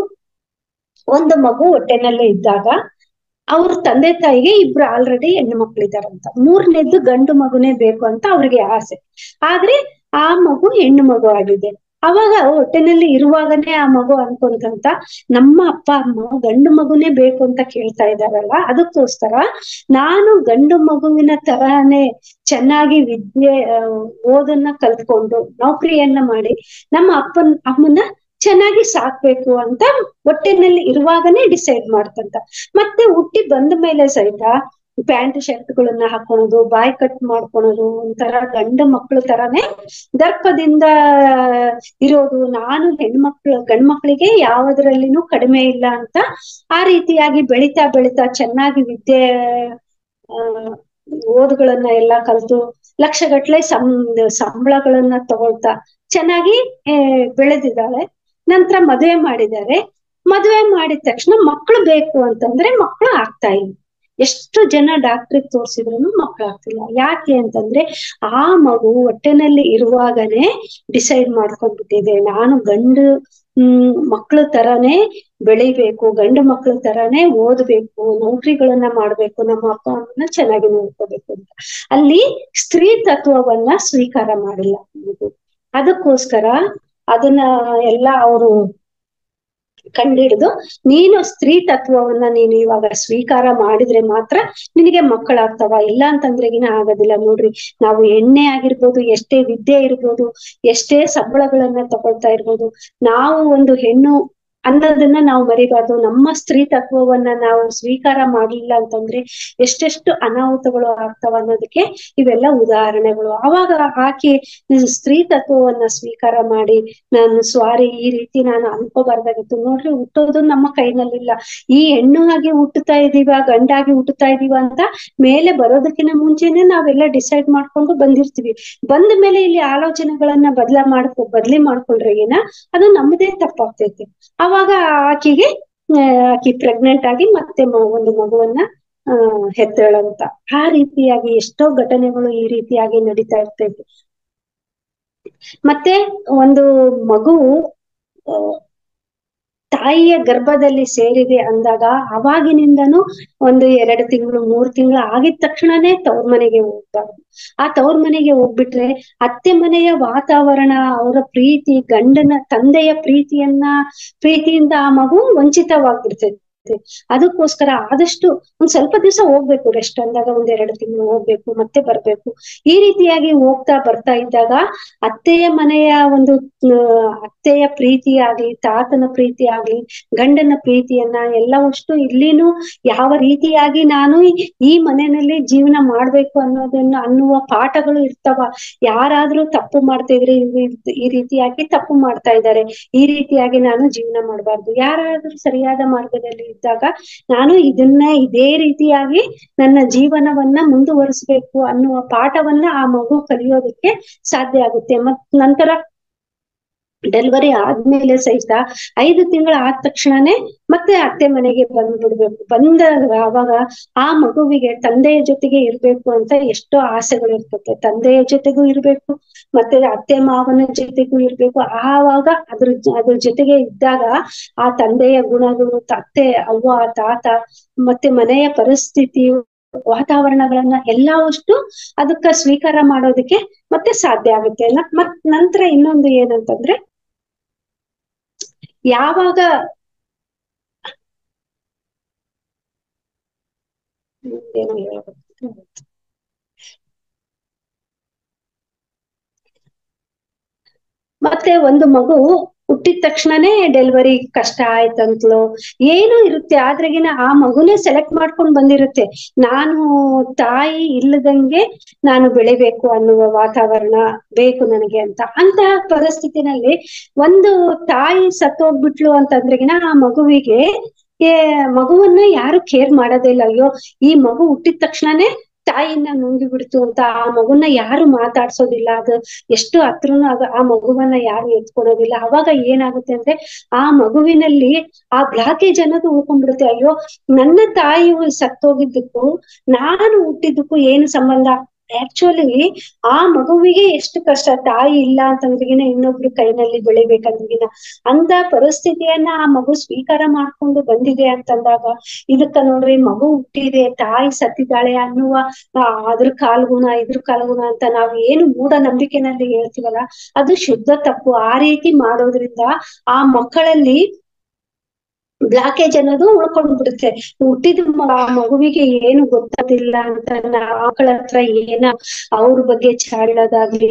ಒಂದು ಮಗು ಹೊಟ್ಟೆನಲ್ಲೇ ಇದ್ದಾಗ ಅವ್ರ ತಂದೆ ತಾಯಿಗೆ ಇಬ್ರು ಆಲ್ರೆಡಿ ಹೆಣ್ಣು ಮಕ್ಳಿದಾರಂತ ಮೂರನೇದ್ದು ಗಂಡು ಮಗುನೇ ಬೇಕು ಅಂತ ಅವ್ರಿಗೆ ಆಸೆ ಆದ್ರೆ ಆ ಮಗು ಹೆಣ್ಣು ಮಗು ಆಗಿದೆ ಅವಾಗ ಹೊಟ್ಟೆನಲ್ಲಿ ಇರುವಾಗನೇ ಆ ಮಗು ಅನ್ಕೊಂತಂತ ನಮ್ಮ ಅಪ್ಪ ಅಮ್ಮ ಗಂಡು ಮಗುನೇ ಬೇಕು ಅಂತ ಕೇಳ್ತಾ ಇದಾರಲ್ಲ ಅದಕ್ಕೋಸ್ಕರ ನಾನು ಗಂಡು ಮಗುವಿನ ತರಾನೇ ಚೆನ್ನಾಗಿ ವಿದ್ಯೆ ಆ, ಓದನ್ನ ಕಲ್ತ್ಕೊಂಡು ನೌಕರಿಯನ್ನ ಮಾಡಿ ನಮ್ಮ ಅಪ್ಪನ್ ಅಮ್ಮನ ಚೆನ್ನಾಗಿ ಸಾಕ್ಬೇಕು ಅಂತ ಹೊಟ್ಟೆನಲ್ಲಿ ಇರುವಾಗನೇ ಡಿಸೈಡ್ ಮಾಡ್ತಂತ ಮತ್ತೆ ಹುಟ್ಟಿ ಬಂದ ಮೇಲೆ ಸಹಿತ ಪ್ಯಾಂಟ್ ಶರ್ಟ್ಗಳನ್ನ ಹಾಕೊಳೋದು ಬಾಯ್ ಕಟ್ ಮಾಡ್ಕೊಳೋದು ಒಂಥರ ಗಂಡು ಮಕ್ಳು ತರಾನೇ ದರ್ಪದಿಂದ ಇರೋದು ನಾನು ಹೆಣ್ಮಕ್ಳು ಗಂಡ್ಮಕ್ಳಿಗೆ ಯಾವದ್ರಲ್ಲಿನೂ ಕಡಿಮೆ ಇಲ್ಲ ಅಂತ ಆ ರೀತಿಯಾಗಿ ಬೆಳಿತಾ ಬೆಳಿತಾ ಚೆನ್ನಾಗಿ ವಿದ್ಯೆ ಆ ಓದುಗಳನ್ನ ಎಲ್ಲಾ ಕಲ್ತು ಲಕ್ಷಗಟ್ಲೆ ಸಂ ಸಂಬಳಗಳನ್ನ ತಗೊಳ್ತಾ ಚೆನ್ನಾಗಿ ಆ, ಬೆಳೆದಿದ್ದಾಳೆ ನಂತರ ಮದುವೆ ಮಾಡಿದ್ದಾರೆ ಮದುವೆ ಮಾಡಿದ ತಕ್ಷಣ ಮಕ್ಕಳು ಬೇಕು ಅಂತಂದ್ರೆ ಮಕ್ಕಳು ಆಗ್ತಾ ಇಲ್ಲ ಎಷ್ಟು ಜನ ಡಾಕ್ಟ್ರಿಗೆ ತೋರ್ಸಿದ್ರು ಮಕ್ಕಳು ಆಗ್ತಿಲ್ಲ ಯಾಕೆ ಅಂತಂದ್ರೆ ಆ ಮಗು ಹೊಟ್ಟೆನಲ್ಲಿ ಇರುವಾಗನೇ ಡಿಸೈಡ್ ಮಾಡ್ಕೊಂಡ್ಬಿಟ್ಟಿದೆ ನಾನು ಗಂಡು ಹ್ಮ್ ಮಕ್ಳ ತರಾನೇ ಬೆಳಿಬೇಕು ಗಂಡು ಮಕ್ಳ ತರಾನೇ ಓದ್ಬೇಕು ನೌಕರಿಗಳನ್ನ ಮಾಡ್ಬೇಕು ನಮ್ಮ ಅಪ್ಪ ಅಮ್ಮನ ಚೆನ್ನಾಗಿ ನೋಡ್ಕೋಬೇಕು ಅಂತ ಅಲ್ಲಿ ಸ್ತ್ರೀ ತತ್ವವನ್ನ ಸ್ವೀಕಾರ ಮಾಡಿಲ್ಲ ಇದು ಅದಕ್ಕೋಸ್ಕರ ಅದನ್ನ ಎಲ್ಲ ಅವರು ಕಂಡಿಡಿದು ನೀನು ಸ್ತ್ರೀ ತತ್ವವನ್ನ ನೀನು ಇವಾಗ ಸ್ವೀಕಾರ ಮಾಡಿದ್ರೆ ಮಾತ್ರ ನಿನಗೆ ಮಕ್ಕಳಾಗ್ತವ ಇಲ್ಲ ಅಂತಂದ್ರೆಗಿನ ಆಗೋದಿಲ್ಲ ನೋಡ್ರಿ ನಾವು ಎಣ್ಣೆ ಆಗಿರ್ಬೋದು ಎಷ್ಟೇ ವಿದ್ಯೆ ಇರ್ಬೋದು ಎಷ್ಟೇ ಸಂಬಳಗಳನ್ನ ತಗೊಳ್ತಾ ಇರ್ಬೋದು ನಾವು ಒಂದು ಹೆಣ್ಣು ಅನ್ನೋದನ್ನ ನಾವು ಮರಿಬಾರ್ದು ನಮ್ಮ ಸ್ತ್ರೀ ತತ್ವವನ್ನ ನಾವು ಸ್ವೀಕಾರ ಮಾಡ್ಲಿಲ್ಲ ಅಂತಂದ್ರೆ ಎಷ್ಟೆಷ್ಟು ಅನಾಹುತಗಳು ಆಗ್ತಾವ ಅನ್ನೋದಕ್ಕೆ ಇವೆಲ್ಲ ಉದಾಹರಣೆಗಳು ಅವಾಗ ಆಕೆ ಸ್ತ್ರೀ ತತ್ವವನ್ನ ಸ್ವೀಕಾರ ಮಾಡಿ ನಾನು ಸ್ವಾರಿ ಈ ರೀತಿ ನಾನು ಅನ್ಕೋಬಾರ್ದಾಗಿತ್ತು ನೋಡ್ರಿ ಹುಟ್ಟೋದು ನಮ್ಮ ಕೈನಲ್ಲಿಲ್ಲ ಈ ಹೆಣ್ಣು ಆಗಿ ಹುಟ್ಟುತ್ತಾ ಇದೀವ ಗಂಡಾಗಿ ಹುಟ್ಟುತ್ತಾ ಇದೀವ ಅಂತ ಮೇಲೆ ಬರೋದಕ್ಕಿಂತ ಮುಂಚೆನೆ ನಾವೆಲ್ಲ ಡಿಸೈಡ್ ಮಾಡ್ಕೊಂಡು ಬಂದಿರ್ತೀವಿ ಬಂದ ಮೇಲೆ ಇಲ್ಲಿ ಆಲೋಚನೆಗಳನ್ನ ಬದಲ ಮಾಡ್ಕೊ ಬದ್ಲಿ ಮಾಡ್ಕೊಂಡ್ರೆ ಏನ ಅದು ನಮ್ಮದೇ ತಪ್ಪಾಗ್ತೈತಿ ಅವಾಗ ಆಕಿಗೆ ಆ, ಆಕಿ ಪ್ರೆಗ್ನೆಂಟ್ ಆಗಿ ಮತ್ತೆ ಮ- ಒಂದು ಮಗುವನ್ನ ಆ ಹೆತ್ತಳಂತ ಆ ರೀತಿಯಾಗಿ ಎಷ್ಟೋ ಘಟನೆಗಳು ಈ ರೀತಿಯಾಗಿ ನಡೀತಾ ಇರ್ತೈತಿ ಮತ್ತೆ ಒಂದು ಮಗು ಆ, ತಾಯಿಯ ಗರ್ಭದಲ್ಲಿ ಸೇರಿದೆ ಅಂದಾಗ ಅವಾಗಿನಿಂದನೂ ಒಂದು ಎರಡು ತಿಂಗಳು ಮೂರು ತಿಂಗಳು ಆಗಿದ ತಕ್ಷಣನೇ ತವ್ರ ಮನೆಗೆ ಹೋಗ್ಬಾರ್ದು ಆ ತವ್ರ ಮನೆಗೆ ಹೋಗ್ಬಿಟ್ರೆ ಅತ್ತೆ ಮನೆಯ ವಾತಾವರಣ ಅವರ ಪ್ರೀತಿ ಗಂಡನ ತಂದೆಯ ಪ್ರೀತಿಯನ್ನ ಪ್ರೀತಿಯಿಂದ ಆ ಮಗು ವಂಚಿತವಾಗ್ಬಿಡ್ತೈತೆ ಅದಕ್ಕೋಸ್ಕರ ಆದಷ್ಟು ಒಂದ್ ಸ್ವಲ್ಪ ದಿವಸ ಹೋಗ್ಬೇಕು ರೆಸ್ಟ್ ಅಂದಾಗ ಒಂದ್ ಎರಡು ತಿಂಗಳು ಹೋಗ್ಬೇಕು ಮತ್ತೆ ಬರ್ಬೇಕು ಈ ರೀತಿಯಾಗಿ ಹೋಗ್ತಾ ಬರ್ತಾ ಇದ್ದಾಗ ಅತ್ತೆಯ ಮನೆಯ ಒಂದು ಆ, ಅತ್ತೆಯ ಪ್ರೀತಿ ಆಗ್ಲಿ ತಾತನ ಪ್ರೀತಿ ಆಗ್ಲಿ ಗಂಡನ ಪ್ರೀತಿಯನ್ನ ಎಲ್ಲವಷ್ಟು ಇಲ್ಲಿನೂ ಯಾವ ರೀತಿಯಾಗಿ ನಾನು ಈ- ಈ ಮನೆಯಲ್ಲಿ ಜೀವನ ಮಾಡ್ಬೇಕು ಅನ್ನೋದನ್ನ ಅನ್ನುವ ಪಾಠಗಳು ಇರ್ತಾವ ಯಾರಾದ್ರೂ ತಪ್ಪು ಮಾಡ್ತಿದ್ರೆ ಇವ್ರು ಇದ್- ಈ ರೀತಿಯಾಗಿ ತಪ್ಪು ಮಾಡ್ತಾ ಇದ್ದಾರೆ ಈ ರೀತಿಯಾಗಿ ನಾನು ಜೀವನ ಮಾಡಬಾರ್ದು ಯಾರಾದ್ರೂ ಸರಿಯಾದ ಮಾರ್ಗದಲ್ಲಿ ಇದ್ದಾಗ ನಾನು ಇದನ್ನ ಇದೇ ರೀತಿಯಾಗಿ ನನ್ನ ಜೀವನವನ್ನ ಮುಂದುವರಿಸ್ಬೇಕು ಅನ್ನುವ ಪಾಠವನ್ನ ಆ ಮಗು ಕಲಿಯೋದಕ್ಕೆ ಸಾಧ್ಯ ಆಗುತ್ತೆ ಮತ್ ನಂತರ ಡೆಲಿವರಿ ಆದ್ಮೇಲೆ ಸಹಿತ ಐದು ತಿಂಗಳ ಆದ ತಕ್ಷಣನೇ ಮತ್ತೆ ಅತ್ತೆ ಮನೆಗೆ ಬಂದ್ಬಿಡ್ಬೇಕು ಬಂದಾಗ ಅವಾಗ ಆ ಮಗುವಿಗೆ ತಂದೆಯ ಜೊತೆಗೆ ಇರ್ಬೇಕು ಅಂತ ಎಷ್ಟೋ ಆಸೆಗಳು ಇರ್ತದೆ ತಂದೆಯ ಜೊತೆಗೂ ಇರ್ಬೇಕು ಮತ್ತೆ ಅತ್ತೆ ಮಾವನ ಜೊತೆಗೂ ಇರ್ಬೇಕು ಆವಾಗ ಅದ್ರ ಜ- ಅದ್ರ ಜೊತೆಗೆ ಇದ್ದಾಗ ಆ ತಂದೆಯ ಗುಣಗಳು ಅತ್ತೆ ಅವ್ವ ತಾತ ಮತ್ತೆ ಮನೆಯ ಪರಿಸ್ಥಿತಿ ವಾತಾವರಣಗಳನ್ನ ಎಲ್ಲವಷ್ಟು ಅದಕ್ಕ ಸ್ವೀಕಾರ ಮಾಡೋದಕ್ಕೆ ಮತ್ತೆ ಸಾಧ್ಯ ಆಗುತ್ತೆ ನ- ಮತ್ ನಂತರ ಇನ್ನೊಂದು ಏನಂತಂದ್ರೆ ಯಾವಾಗ ಏನೋ ಹೇಳ್ಬೇಕು. ಮತ್ತೆ ಒಂದು ಮಗು ಹುಟ್ಟಿದ ತಕ್ಷಣನೇ ಡೆಲಿವರಿ ಕಷ್ಟ ಆಯ್ತಂತ್ಲೋ ಏನೋ ಇರುತ್ತೆ ಆದ್ರೆಗಿನ ಆ ಮಗುನೇ ಸೆಲೆಕ್ಟ್ ಮಾಡ್ಕೊಂಡ್ ಬಂದಿರುತ್ತೆ ನಾನು ತಾಯಿ ಇಲ್ಲದಂಗೆ ನಾನು ಬೆಳಿಬೇಕು ಅನ್ನುವ ವಾತಾವರಣ ಬೇಕು ನನಗೆ ಅಂತ ಅಂತಹ ಪರಿಸ್ಥಿತಿನಲ್ಲಿ ಒಂದು ತಾಯಿ ಸತ್ತೋಗ್ಬಿಟ್ಲು ಅಂತಂದ್ರೆಗಿನ ಆ ಮಗುವಿಗೆ ಏ ಮಗುವನ್ನ ಯಾರು ಕೇರ್ ಮಾಡೋದಿಲ್ಲ ಅಯ್ಯೋ ಈ ಮಗು ಹುಟ್ಟಿದ ತಕ್ಷಣನೇ ತಾಯಿನ ನುಂಗಿ ಬಿಡ್ತು ಅಂತ ಆ ಮಗುನ ಯಾರು ಮಾತಾಡ್ಸೋದಿಲ್ಲ ಅದು ಎಷ್ಟು ಹತ್ರನು ಆಗ ಆ ಮಗುವನ್ನ ಯಾರು ಎತ್ಕೊಳೋದಿಲ್ಲ ಅವಾಗ ಏನಾಗುತ್ತೆ ಅಂದ್ರೆ ಆ ಮಗುವಿನಲ್ಲಿ ಆ ಬ್ಲಾಕೇಜ್ ಅನ್ನೋದು ಉಳ್ಕೊಂಡ್ಬಿಡುತ್ತೆ ಅಯ್ಯೋ ನನ್ನ ತಾಯಿ ಸತ್ತೋಗಿದ್ದಕ್ಕೂ ನಾನು ಹುಟ್ಟಿದ್ದಕ್ಕೂ ಏನು ಸಂಬಂಧ ಆಕ್ಚುಲಿ ಆ ಮಗುವಿಗೆ ಎಷ್ಟು ಕಷ್ಟ ತಾಯಿ ಇಲ್ಲ ಅಂತಂದ್ರಿಗಿನ ಇನ್ನೊಬ್ರು ಕೈನಲ್ಲಿ ಬೆಳಿಬೇಕಂದ್ರಿಗಿನ ಅಂತ ಪರಿಸ್ಥಿತಿಯನ್ನ ಆ ಮಗು ಸ್ವೀಕಾರ ಮಾಡ್ಕೊಂಡು ಬಂದಿದೆ ಅಂತಂದಾಗ ಇದಕ್ಕ ನೋಡ್ರಿ ಮಗು ಹುಟ್ಟಿದೆ ತಾಯಿ ಸತ್ತಿದ್ದಾಳೆ ಅನ್ನುವ ಆ, ಅದ್ರ ಕಾಲ್ಗುಣ ಇದ್ರ ಕಾಲ್ಗುಣ ಅಂತ ನಾವ್ ಏನು ಮೂಢ ನಂಬಿಕೆನಲ್ಲಿ ಹೇಳ್ತೀವಲ್ಲ ಅದು ಶುದ್ಧ ತಪ್ಪು ಆ ರೀತಿ ಮಾಡೋದ್ರಿಂದ ಆ ಮಕ್ಕಳಲ್ಲಿ ಬ್ಲಾಕೇಜ್ ಅನ್ನೋದು ಉಳ್ಕೊಂಡ್ ಬಿಡುತ್ತೆ ಹುಟ್ಟಿದ ಮ- ಆ ಮಗುವಿಗೆ ಏನು ಗೊತ್ತಾದಿಲ್ಲ ಅಂತ ಮಕ್ಕಳ ಹತ್ರ ಏನ ಅವ್ರ ಬಗ್ಗೆ ಚಾಡೋದಾಗ್ಲಿ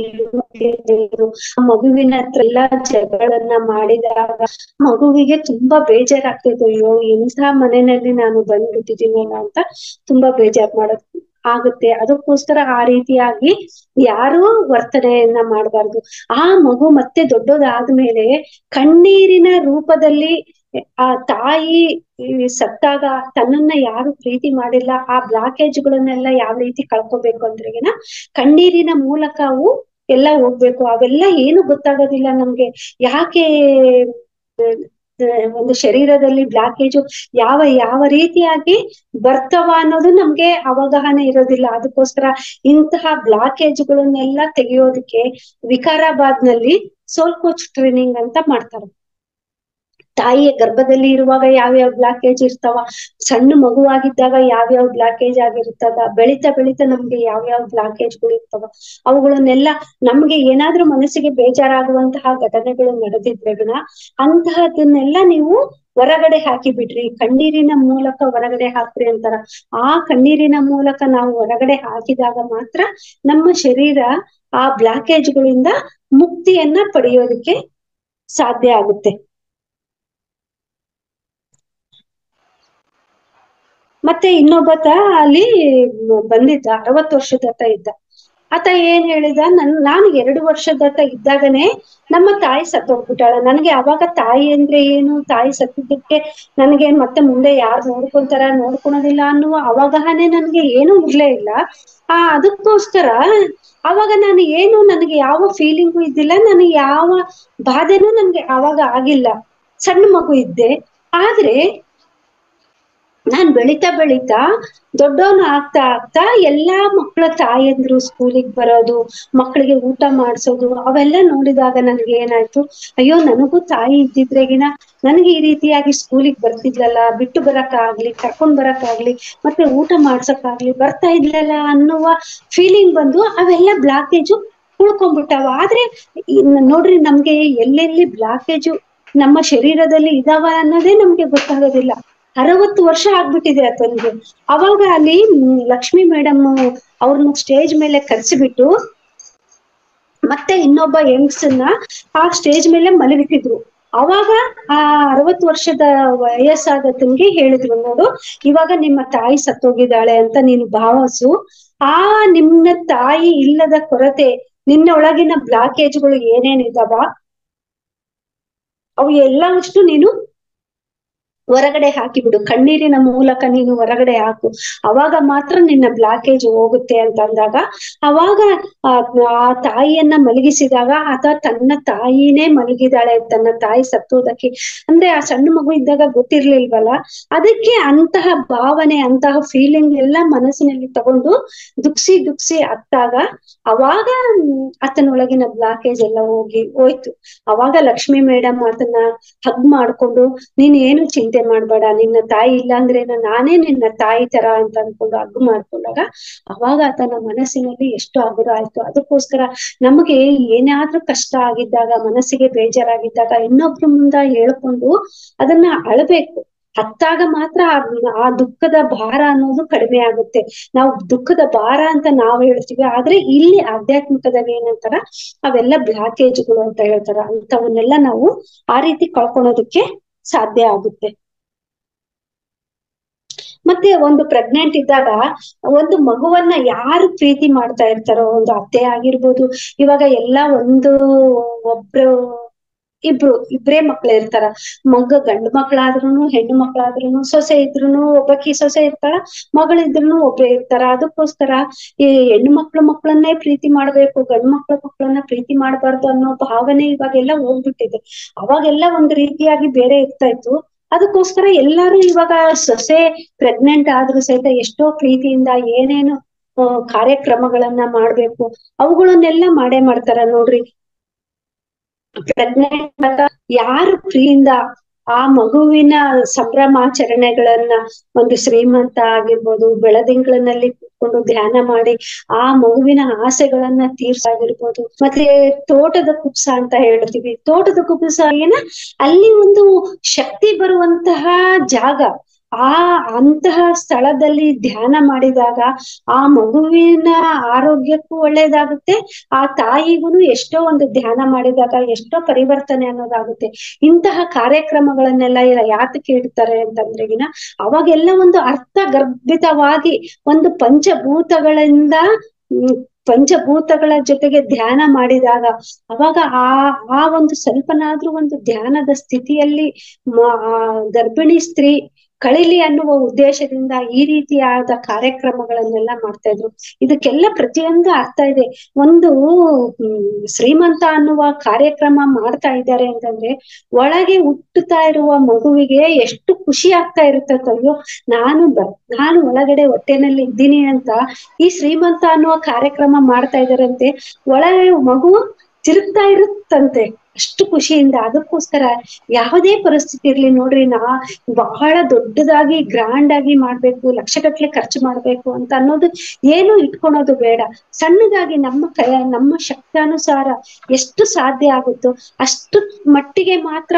ಆ ಮಗುವಿನ ಹತ್ರ ಎಲ್ಲಾ ಜಗಳನ್ನ ಮಾಡಿದಾಗ ಮಗುವಿಗೆ ತುಂಬಾ ಬೇಜಾರಾಗ್ತೈತೆ ಅಯ್ಯೋ ಎಂಥ ಮನೆಯಲ್ಲಿ ನಾನು ಬಂದ್ಬಿಟ್ಟಿದ್ದೀನಲ್ಲ ಅಂತ ತುಂಬಾ ಬೇಜಾರ್ ಮಾಡೋದು ಆಗುತ್ತೆ ಅದಕ್ಕೋಸ್ಕರ ಆ ರೀತಿಯಾಗಿ ಯಾರೂ ವರ್ತನೆಯನ್ನ ಮಾಡಬಾರ್ದು ಆ ಮಗು ಮತ್ತೆ ದೊಡ್ಡದಾದ್ಮೇಲೆ ಕಣ್ಣೀರಿನ ರೂಪದಲ್ಲಿ ಆ ತಾಯಿ ಈ ಸತ್ತಾಗ ತನ್ನನ್ನ ಯಾರು ಪ್ರೀತಿ ಮಾಡಿಲ್ಲ ಆ ಬ್ಲಾಕೇಜ್ಗಳನ್ನೆಲ್ಲ ಯಾವ ರೀತಿ ಕಳ್ಕೊಬೇಕು ಅಂದ್ರೆಗಿನ ಕಣ್ಣೀರಿನ ಮೂಲಕ ಅವು ಎಲ್ಲ ಹೋಗ್ಬೇಕು ಅವೆಲ್ಲ ಏನು ಗೊತ್ತಾಗೋದಿಲ್ಲ ನಮ್ಗೆ ಯಾಕೆ ಆ, ಒಂದು ಶರೀರದಲ್ಲಿ ಬ್ಲಾಕೇಜು ಯಾವ ಯಾವ ರೀತಿಯಾಗಿ ಬರ್ತವ ಅನ್ನೋದು ನಮ್ಗೆ ಅವಗಾಹನೆ ಇರೋದಿಲ್ಲ ಅದಕ್ಕೋಸ್ಕರ ಇಂತಹ ಬ್ಲಾಕೇಜ್ಗಳನ್ನೆಲ್ಲ ತೆಗೆಯೋದಕ್ಕೆ ವಿಕಾರಾಬಾದ್ ನಲ್ಲಿ ಸೋಲ್ ಕೋಚ್ ಟ್ರೈನಿಂಗ್ ಅಂತ ಮಾಡ್ತಾರೆ ತಾಯಿಯ ಗರ್ಭದಲ್ಲಿ ಇರುವಾಗ ಯಾವ್ಯಾವ ಬ್ಲಾಕೇಜ್ ಇರ್ತಾವ ಸಣ್ಣ ಮಗುವಾಗಿದ್ದಾಗ ಯಾವ್ಯಾವ ಬ್ಲಾಕೇಜ್ ಆಗಿರ್ತದ ಬೆಳಿತಾ ಬೆಳಿತಾ ನಮ್ಗೆ ಯಾವ್ಯಾವ ಬ್ಲಾಕೇಜ್ಗಳು ಇರ್ತಾವ ಅವುಗಳನ್ನೆಲ್ಲ ನಮ್ಗೆ ಏನಾದ್ರೂ ಮನಸ್ಸಿಗೆ ಬೇಜಾರಾಗುವಂತಹ ಘಟನೆಗಳು ನಡೆದಿದ್ರೆ ವಿನ ಅಂತಹದನ್ನೆಲ್ಲ ನೀವು ಹೊರಗಡೆ ಹಾಕಿ ಬಿಡ್ರಿ ಕಣ್ಣೀರಿನ ಮೂಲಕ ಹೊರಗಡೆ ಹಾಕ್ರಿ ಅಂತಾರ ಆ ಕಣ್ಣೀರಿನ ಮೂಲಕ ನಾವು ಹೊರಗಡೆ ಹಾಕಿದಾಗ ಮಾತ್ರ ನಮ್ಮ ಶರೀರ ಆ ಬ್ಲಾಕೇಜ್ಗಳಿಂದ ಮುಕ್ತಿಯನ್ನ ಪಡೆಯೋದಕ್ಕೆ ಸಾಧ್ಯ ಆಗುತ್ತೆ ಮತ್ತೆ ಇನ್ನೊಬ್ಬತ ಅಲ್ಲಿ ಬಂದಿದ್ದ ಅರವತ್ತು ವರ್ಷದತ ಇದ್ದ ಆತ ಏನ್ ಹೇಳಿದ ನನ್ ನಾನು ಎರಡು ವರ್ಷದತ ಇದ್ದಾಗನೇ ನಮ್ಮ ತಾಯಿ ಸತ್ತೋಗ್ಬಿಟ್ಟಾಳ ನನಗೆ ಅವಾಗ ತಾಯಿ ಅಂದ್ರೆ ಏನು ತಾಯಿ ಸತ್ತಿದ್ದಕ್ಕೆ ನನಗೆ ಮತ್ತೆ ಮುಂದೆ ಯಾರು ನೋಡ್ಕೊಂತಾರ ನೋಡ್ಕೊಳೋದಿಲ್ಲ ಅನ್ನುವ ಅವಗಾಹನೆ ನನ್ಗೆ ಏನೂ ಇರ್ಲೇ ಇಲ್ಲ ಆ ಅದಕ್ಕೋಸ್ಕರ ಅವಾಗ ನಾನು ಏನು ನನಗೆ ಯಾವ ಫೀಲಿಂಗು ಇದ್ದಿಲ್ಲ ನನಗೆ ಯಾವ ಬಾಧೆನೂ ನನ್ಗೆ ಅವಾಗ ಆಗಿಲ್ಲ ಸಣ್ಣ ಮಗು ಇದ್ದೆ ಆದ್ರೆ ನಾನ್ ಬೆಳಿತಾ ಬೆಳಿತಾ ದೊಡ್ಡವನು ಆಗ್ತಾ ಆಗ್ತಾ ಎಲ್ಲಾ ಮಕ್ಕಳ ತಾಯಂದ್ರು ಸ್ಕೂಲಿಗೆ ಬರೋದು ಮಕ್ಕಳಿಗೆ ಊಟ ಮಾಡ್ಸೋದು ಅವೆಲ್ಲ ನೋಡಿದಾಗ ನನಗೆ ಏನಾಯ್ತು ಅಯ್ಯೋ ನನಗೂ ತಾಯಿ ಇದ್ದಿದ್ರೆಗಿನ ನನಗೆ ಈ ರೀತಿಯಾಗಿ ಸ್ಕೂಲಿಗೆ ಬರ್ತಿದ್ಲಲ್ಲ ಬಿಟ್ಟು ಬರಕ್ ಆಗ್ಲಿ ಕರ್ಕೊಂಡ್ ಬರಕ್ ಆಗ್ಲಿ ಮತ್ತೆ ಊಟ ಮಾಡ್ಸಕ್ ಆಗ್ಲಿ ಬರ್ತಾ ಇದ್ಲಲ್ಲ ಅನ್ನುವ ಫೀಲಿಂಗ್ ಬಂದು ಅವೆಲ್ಲ ಬ್ಲಾಕೇಜು ಉಳ್ಕೊಂಡ್ಬಿಟ್ಟಾವ ಆದ್ರೆ ಇನ್ ನೋಡ್ರಿ ನಮ್ಗೆ ಎಲ್ಲೆಲ್ಲಿ ಬ್ಲಾಕೇಜು ನಮ್ಮ ಶರೀರದಲ್ಲಿ ಇದಾವ ಅನ್ನೋದೇ ನಮ್ಗೆ ಗೊತ್ತಾಗೋದಿಲ್ಲ ಅರವತ್ತು ವರ್ಷ ಆಗ್ಬಿಟ್ಟಿದೆ ಆತನಿಗೆ ಅವಾಗ ಅಲ್ಲಿ ಮ್, ಲಕ್ಷ್ಮಿ ಮೇಡಮ್ ಅವ್ರನ್ನ ಸ್ಟೇಜ್ ಮೇಲೆ ಕರ್ಸಿಬಿಟ್ಟು ಮತ್ತೆ ಇನ್ನೊಬ್ಬ ಯಂಗ್ಸನ್ನ ಆ ಸ್ಟೇಜ್ ಮೇಲೆ ಮಲಗಿಸಿದ್ರು ಅವಾಗ ಆ ಅರವತ್ತು ವರ್ಷದ ವಯಸ್ಸಾದತನ್ಗೆ ಹೇಳಿದ್ರು ನೋಡು ಇವಾಗ ನಿಮ್ಮ ತಾಯಿ ಸತ್ತೋಗಿದ್ದಾಳೆ ಅಂತ ನೀನು ಭಾವಿಸು ಆ ನಿನ್ನ ತಾಯಿ ಇಲ್ಲದ ಕೊರತೆ ನಿನ್ನ ಒಳಗಿನ ಬ್ಲಾಕೇಜ್ಗಳು ಏನೇನಿದಾವ ಅವು ಎಲ್ಲವಷ್ಟು ನೀನು ಹೊರಗಡೆ ಹಾಕಿಬಿಡು ಕಣ್ಣೀರಿನ ಮೂಲಕ ನೀನು ಹೊರಗಡೆ ಹಾಕು ಅವಾಗ ಮಾತ್ರ ನಿನ್ನ ಬ್ಲಾಕೇಜ್ ಹೋಗುತ್ತೆ ಅಂತ ಅಂದಾಗ ಅವಾಗ ಆ ಆ ತಾಯಿಯನ್ನ ಮಲಗಿಸಿದಾಗ ಆತ ತನ್ನ ತಾಯಿನೇ ಮಲಗಿದಾಳೆ ತನ್ನ ತಾಯಿ ಸತ್ತೋದಕ್ಕೆ ಅಂದ್ರೆ ಆ ಸಣ್ಣ ಮಗು ಇದ್ದಾಗ ಗೊತ್ತಿರ್ಲಿಲ್ವಲ್ಲ ಅದಕ್ಕೆ ಅಂತಹ ಭಾವನೆ ಅಂತಹ ಫೀಲಿಂಗ್ ಎಲ್ಲ ಮನಸ್ಸಿನಲ್ಲಿ ತಗೊಂಡು ದುಕ್ಸಿ ದುಕ್ಸಿ ಅತ್ತಾಗ ಅವಾಗ ಮ್, ಆತನೊಳಗಿನ ಬ್ಲಾಕೇಜ್ ಎಲ್ಲ ಹೋಗಿ ಹೋಯ್ತು ಅವಾಗ ಲಕ್ಷ್ಮಿ ಮೇಡಮ್ ಆತನ ಹಗ್ ಮಾಡ್ಕೊಂಡು ನೀನ್ ಏನು ಚಿಂತೆ ಮಾಡ್ಬೇಡ ನಿನ್ನ ತಾಯಿ ಇಲ್ಲ ಅಂದ್ರೆ ನಾನೇ ನಿನ್ನ ತಾಯಿ ತರ ಅಂತ ಅನ್ಕೊಂಡು ಹಗ್ ಮಾಡ್ಕೊಂಡಾಗ ಅವಾಗ ಆತನ ಮನಸ್ಸಿನಲ್ಲಿ ಎಷ್ಟು ಹಗುರ ಆಯ್ತು ಅದಕ್ಕೋಸ್ಕರ ನಮಗೆ ಏನಾದ್ರೂ ಕಷ್ಟ ಆಗಿದ್ದಾಗ ಮನಸ್ಸಿಗೆ ಬೇಜಾರಾಗಿದ್ದಾಗ ಇನ್ನೊಬ್ರ ಮುಂದ ಹೇಳ್ಕೊಂಡು ಅದನ್ನ ಅಳಬೇಕು ಹತ್ತಾಗ ಮಾತ್ರ ಆ- ಆ ದುಃಖದ ಭಾರ ಅನ್ನೋದು ಕಡಿಮೆ ಆಗುತ್ತೆ ನಾವು ದುಃಖದ ಭಾರ ಅಂತ ನಾವು ಹೇಳ್ತೀವಿ ಆದ್ರೆ ಇಲ್ಲಿ ಆಧ್ಯಾತ್ಮಿಕದಾಗ ಏನಂತಾರ ಅವೆಲ್ಲ ಬ್ಲಾಕೇಜ್ಗಳು ಅಂತ ಹೇಳ್ತಾರ ಅಂತವನ್ನೆಲ್ಲ ನಾವು ಆ ರೀತಿ ಕಳ್ಕೊಳೋದಕ್ಕೆ ಸಾಧ್ಯ ಆಗುತ್ತೆ ಮತ್ತೆ ಒಂದು ಪ್ರೆಗ್ನೆಂಟ್ ಇದ್ದಾಗ ಒಂದು ಮಗುವನ್ನ ಯಾರು ಪ್ರೀತಿ ಮಾಡ್ತಾ ಇರ್ತಾರೋ ಒಂದು ಅತ್ತೆ ಆಗಿರ್ಬೋದು ಇವಾಗ ಎಲ್ಲ ಒಂದು ಒಬ್ರು ಇಬ್ರು ಇಬ್ರೇ ಮಕ್ಳು ಇರ್ತಾರ ಮಗ ಗಂಡು ಮಕ್ಳಾದ್ರೂನು ಹೆಣ್ಣು ಮಕ್ಳಾದ್ರೂನು ಸೊಸೆ ಇದ್ರೂನು ಒಬ್ಬಕಿ ಸೊಸೆ ಇರ್ತಾಳ ಮಗಳಿದ್ರೂನು ಒಬ್ಬೇ ಇರ್ತಾರ ಅದಕ್ಕೋಸ್ಕರ ಈ ಹೆಣ್ಣು ಮಕ್ಳು ಮಕ್ಳನ್ನೇ ಪ್ರೀತಿ ಮಾಡ್ಬೇಕು ಗಂಡು ಮಕ್ಳು ಮಕ್ಳನ್ನ ಪ್ರೀತಿ ಮಾಡ್ಬಾರ್ದು ಅನ್ನೋ ಭಾವನೆ ಇವಾಗೆಲ್ಲ ಹೋಗ್ಬಿಟ್ಟಿದೆ ಅವಾಗೆಲ್ಲ ಒಂದ್ ರೀತಿಯಾಗಿ ಬೇರೆ ಇರ್ತಾ ಇತ್ತು ಅದಕ್ಕೋಸ್ಕರ ಎಲ್ಲಾರು ಇವಾಗ ಸೊಸೆ ಪ್ರೆಗ್ನೆಂಟ್ ಆದ್ರೂ ಸಹಿತ ಎಷ್ಟೋ ಪ್ರೀತಿಯಿಂದ ಏನೇನು ಆ, ಕಾರ್ಯಕ್ರಮಗಳನ್ನ ಮಾಡ್ಬೇಕು ಅವುಗಳನ್ನೆಲ್ಲ ಮಾಡೇ ಮಾಡ್ತಾರ ನೋಡ್ರಿ ಪ್ರೆಗ್ನೆಂಟ್ ಆಗ ಯಾರು ಪ್ರೀತಿಯಿಂದ ಆ ಮಗುವಿನ ಸಂಭ್ರಮಾಚರಣೆಗಳನ್ನ ಒಂದು ಶ್ರೀಮಂತ ಆಗಿರ್ಬೋದು ಬೆಳದಿಂಗಳಿನಲ್ಲಿ ಕೂತ್ಕೊಂಡು ಧ್ಯಾನ ಮಾಡಿ ಆ ಮಗುವಿನ ಆಸೆಗಳನ್ನ ತೀರ್ಸಾಗಿರ್ಬೋದು ಮತ್ತೆ ತೋಟದ ಕುಪ್ಸ ಅಂತ ಹೇಳ್ತೀವಿ ತೋಟದ ಕುಪ್ಸ ಏನ ಅಲ್ಲಿ ಒಂದು ಶಕ್ತಿ ಬರುವಂತಹ ಜಾಗ ಆ ಅಂತಹ ಸ್ಥಳದಲ್ಲಿ ಧ್ಯಾನ ಮಾಡಿದಾಗ ಆ ಮಗುವಿನ ಆರೋಗ್ಯಕ್ಕೂ ಒಳ್ಳೇದಾಗುತ್ತೆ ಆ ತಾಯಿಗೂ ಎಷ್ಟೋ ಒಂದು ಧ್ಯಾನ ಮಾಡಿದಾಗ ಎಷ್ಟೋ ಪರಿವರ್ತನೆ ಅನ್ನೋದಾಗುತ್ತೆ ಇಂತಹ ಕಾರ್ಯಕ್ರಮಗಳನ್ನೆಲ್ಲ ಇರ- ಯಾತಕ್ಕೆ ಇಡ್ತಾರೆ ಅಂತಂದ್ರೆಗಿನ ಅವಾಗೆಲ್ಲ ಒಂದು ಅರ್ಥ ಗರ್ಭಿತವಾಗಿ ಒಂದು ಪಂಚಭೂತಗಳಿಂದ ಹ್ಮ್, ಪಂಚಭೂತಗಳ ಜೊತೆಗೆ ಧ್ಯಾನ ಮಾಡಿದಾಗ ಅವಾಗ ಆ ಆ ಒಂದು ಸ್ವಲ್ಪನಾದ್ರೂ ಒಂದು ಧ್ಯಾನದ ಸ್ಥಿತಿಯಲ್ಲಿ ಮ- ಆ ಗರ್ಭಿಣಿ ಸ್ತ್ರೀ ಕಳಿಲಿ ಅನ್ನುವ ಉದ್ದೇಶದಿಂದ ಈ ರೀತಿಯಾದ ಕಾರ್ಯಕ್ರಮಗಳನ್ನೆಲ್ಲ ಮಾಡ್ತಾ ಇದ್ರು ಇದಕ್ಕೆಲ್ಲ ಪ್ರತಿಯೊಂದು ಅರ್ಥ ಇದೆ ಒಂದು ಹ್ಮ್, ಶ್ರೀಮಂತ ಅನ್ನುವ ಕಾರ್ಯಕ್ರಮ ಮಾಡ್ತಾ ಇದ್ದಾರೆ ಅಂತಂದ್ರೆ ಒಳಗೆ ಹುಟ್ಟುತ್ತಾ ಇರುವ ಮಗುವಿಗೆ ಎಷ್ಟು ಖುಷಿ ಆಗ್ತಾ ಇರುತ್ತೋ ಅಯ್ಯೋ ನಾನು ಬ ನಾನು ಒಳಗಡೆ ಹೊಟ್ಟೆನಲ್ಲಿ ಇದ್ದೀನಿ ಅಂತ ಈ ಶ್ರೀಮಂತ ಅನ್ನುವ ಕಾರ್ಯಕ್ರಮ ಮಾಡ್ತಾ ಇದಾರಂತೆ ಒಳಗೆ ಮಗು ತಿರುಗ್ತಾ ಇರುತ್ತಂತೆ ಅಷ್ಟು ಖುಷಿಯಿಂದ ಅದಕ್ಕೋಸ್ಕರ ಯಾವುದೇ ಪರಿಸ್ಥಿತಿ ಇರ್ಲಿ ನೋಡ್ರಿ ನಾ ಬಹಳ ದೊಡ್ಡದಾಗಿ ಗ್ರಾಂಡ್ ಆಗಿ ಮಾಡ್ಬೇಕು ಲಕ್ಷಗಟ್ಲೆ ಖರ್ಚು ಮಾಡ್ಬೇಕು ಅಂತ ಅನ್ನೋದು ಏನು ಇಟ್ಕೊಳೋದು ಬೇಡ ಸಣ್ಣದಾಗಿ ನಮ್ಮ ಕೈ ನಮ್ಮ ಶಕ್ತಾನುಸಾರ ಎಷ್ಟು ಸಾಧ್ಯ ಆಗುತ್ತೋ ಅಷ್ಟು ಮಟ್ಟಿಗೆ ಮಾತ್ರ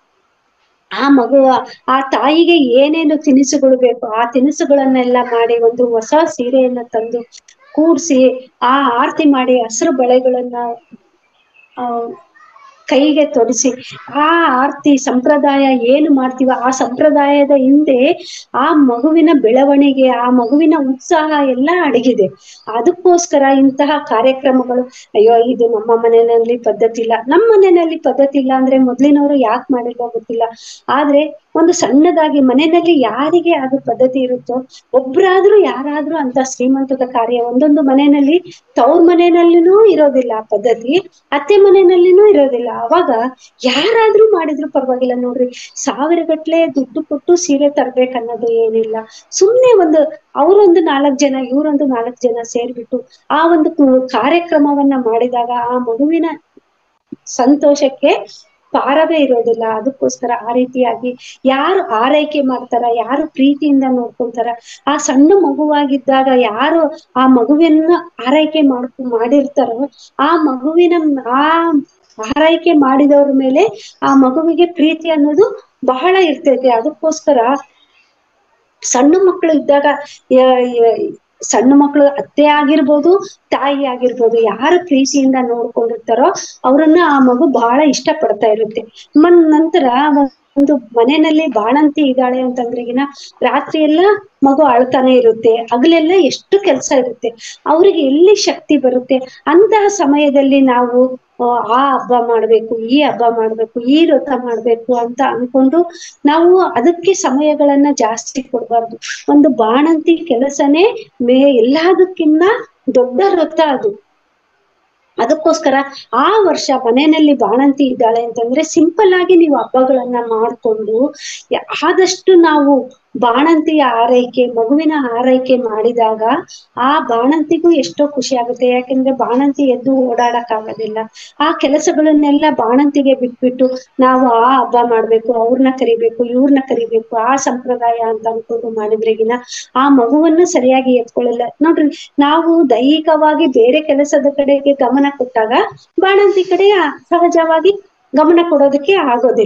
ಆ ಮಗುವ ಆ ತಾಯಿಗೆ ಏನೇನು ತಿನಿಸುಗಳು ಬೇಕು ಆ ತಿನಿಸುಗಳನ್ನೆಲ್ಲ ಮಾಡಿ ಒಂದು ಹೊಸ ಸೀರೆಯನ್ನ ತಂದು ಕೂಡ್ಸಿ ಆ ಆರತಿ ಮಾಡಿ ಹಸಿರು ಬಳೆಗಳನ್ನ ಆ ಕೈಗೆ ತೊಡಿಸಿ ಆ ಆರ್ತಿ ಸಂಪ್ರದಾಯ ಏನು ಮಾಡ್ತೀವ ಆ ಸಂಪ್ರದಾಯದ ಹಿಂದೆ ಆ ಮಗುವಿನ ಬೆಳವಣಿಗೆ ಆ ಮಗುವಿನ ಉತ್ಸಾಹ ಎಲ್ಲ ಅಡಗಿದೆ ಅದಕ್ಕೋಸ್ಕರ ಇಂತಹ ಕಾರ್ಯಕ್ರಮಗಳು ಅಯ್ಯೋ ಇದು ನಮ್ಮ ಮನೆಯಲ್ಲಿ ಪದ್ಧತಿ ಇಲ್ಲ ನಮ್ಮ ಮನೆಯಲ್ಲಿ ಪದ್ಧತಿ ಇಲ್ಲ ಅಂದ್ರೆ ಮೊದ್ಲಿನವರು ಯಾಕೆ ಮಾಡಿಲ್ವೋ ಗೊತ್ತಿಲ್ಲ ಆದ್ರೆ ಒಂದು ಸಣ್ಣದಾಗಿ ಮನೆಯಲ್ಲಿ ಯಾರಿಗೆ ಅದು ಪದ್ಧತಿ ಇರುತ್ತೋ ಒಬ್ರಾದ್ರೂ ಯಾರಾದ್ರೂ ಅಂತ ಶ್ರೀಮಂತದ ಕಾರ್ಯ ಒಂದೊಂದು ಮನೆಯಲ್ಲಿ ತವ್ರ ಮನೆಯಲ್ಲಿನೂ ಇರೋದಿಲ್ಲ ಆ ಪದ್ಧತಿ ಅತ್ತೆ ಮನೆಯಲ್ಲಿನೂ ಇರೋದಿಲ್ಲ ಅವಾಗ ಯಾರಾದ್ರೂ ಮಾಡಿದ್ರು ಪರವಾಗಿಲ್ಲ ನೋಡ್ರಿ ಸಾವಿರ ಗಟ್ಲೆ ದುಡ್ಡು ಕೊಟ್ಟು ಸೀರೆ ತರ್ಬೇಕನ್ನೋದು ಏನಿಲ್ಲ ಸುಮ್ನೆ ಒಂದು ಅವರೊಂದು ನಾಲ್ಕ್ ಜನ ಇವರೊಂದು ನಾಲ್ಕ್ ಜನ ಸೇರ್ಬಿಟ್ಟು ಆ ಒಂದು ಕು- ಕಾರ್ಯಕ್ರಮವನ್ನ ಮಾಡಿದಾಗ ಆ ಮಗುವಿನ ಸಂತೋಷಕ್ಕೆ ಪಾರವೇ ಇರೋದಿಲ್ಲ ಅದಕ್ಕೋಸ್ಕರ ಆ ರೀತಿಯಾಗಿ ಯಾರು ಆರೈಕೆ ಮಾಡ್ತಾರ ಯಾರು ಪ್ರೀತಿಯಿಂದ ನೋಡ್ಕೊಂತಾರ ಆ ಸಣ್ಣ ಮಗುವಾಗಿದ್ದಾಗ ಯಾರು ಆ ಮಗುವಿನ ಆರೈಕೆ ಮಾಡ್ಕೊ ಮಾಡಿರ್ತಾರೋ ಆ ಮಗುವಿನ ಆ ಆರೈಕೆ ಮಾಡಿದವ್ರ ಮೇಲೆ ಆ ಮಗುವಿಗೆ ಪ್ರೀತಿ ಅನ್ನೋದು ಬಹಳ ಇರ್ತೈತೆ ಅದಕ್ಕೋಸ್ಕರ ಸಣ್ಣ ಮಕ್ಕಳು ಇದ್ದಾಗ ಯ- ಯ- ಸಣ್ಣ ಮಕ್ಕಳು ಅತ್ತೆ ಆಗಿರ್ಬೋದು ತಾಯಿ ಆಗಿರ್ಬೋದು ಯಾರು ಪ್ರೀತಿಯಿಂದ ನೋಡ್ಕೊಂಡಿರ್ತಾರೋ ಅವ್ರನ್ನ ಆ ಮಗು ಬಹಳ ಇಷ್ಟ ಪಡ್ತಾ ಇರುತ್ತೆ ಮನ್ ನಂತರ ಒಂದು ಮನೆಯಲ್ಲಿ ಬಾಣಂತಿ ಇದ್ದಾಳೆ ಅಂತಂದ್ರೆಗಿನ ರಾತ್ರಿ ಎಲ್ಲ ಮಗು ಅಳ್ತಾನೆ ಇರುತ್ತೆ ಹಗಲೆಲ್ಲ ಎಷ್ಟು ಕೆಲಸ ಇರುತ್ತೆ ಅವ್ರಿಗೆ ಎಲ್ಲಿ ಶಕ್ತಿ ಬರುತ್ತೆ ಅಂತಹ ಸಮಯದಲ್ಲಿ ನಾವು ಆ, ಆ ಹಬ್ಬ ಮಾಡ್ಬೇಕು ಈ ಹಬ್ಬ ಮಾಡ್ಬೇಕು ಈ ವ್ರತ ಮಾಡ್ಬೇಕು ಅಂತ ಅನ್ಕೊಂಡು ನಾವು ಅದಕ್ಕೆ ಸಮಯಗಳನ್ನ ಜಾಸ್ತಿ ಕೊಡ್ಬಾರ್ದು ಒಂದು ಬಾಣಂತಿ ಕೆಲಸನೇ ಮೇ ಎಲ್ಲದಕ್ಕಿನ್ನ ದೊಡ್ಡ ವ್ರತ ಅದು ಅದಕ್ಕೋಸ್ಕರ ಆ ವರ್ಷ ಮನೆಯಲ್ಲಿ ಬಾಣಂತಿ ಇದ್ದಾಳೆ ಅಂತಂದ್ರೆ ಸಿಂಪಲ್ ಆಗಿ ನೀವು ಹಬ್ಬಗಳನ್ನ ಮಾಡ್ಕೊಂಡು ಯ- ಆದಷ್ಟು ನಾವು ಬಾಣಂತಿಯ ಆರೈಕೆ ಮಗುವಿನ ಆರೈಕೆ ಮಾಡಿದಾಗ ಆ ಬಾಣಂತಿಗೂ ಎಷ್ಟೋ ಖುಷಿ ಆಗುತ್ತೆ ಯಾಕೆಂದ್ರೆ ಬಾಣಂತಿ ಎದ್ದು ಓಡಾಡಕ್ ಆಗೋದಿಲ್ಲ ಆ ಕೆಲಸಗಳನ್ನೆಲ್ಲ ಬಾಣಂತಿಗೆ ಬಿಟ್ಬಿಟ್ಟು ನಾವು ಆ ಹಬ್ಬ ಮಾಡ್ಬೇಕು ಅವ್ರನ್ನ ಕರಿಬೇಕು ಇವ್ರನ್ನ ಕರಿಬೇಕು ಆ ಸಂಪ್ರದಾಯ ಅಂತ ಅನ್ಕೊಂಡು ಮಾಡಿದ್ರೆಗಿನ ಆ ಮಗುವನ್ನ ಸರಿಯಾಗಿ ಎತ್ಕೊಳ್ಳಲ್ಲ ನೋಡ್ರಿ ನಾವು ದೈಹಿಕವಾಗಿ ಬೇರೆ ಕೆಲಸದ ಕಡೆಗೆ ಗಮನ ಕೊಟ್ಟಾಗ ಬಾಣಂತಿ ಕಡೆ ಆ- ಸಹಜವಾಗಿ ಗಮನ ಕೊಡೋದಕ್ಕೆ ಆಗೋದಿಲ್ಲ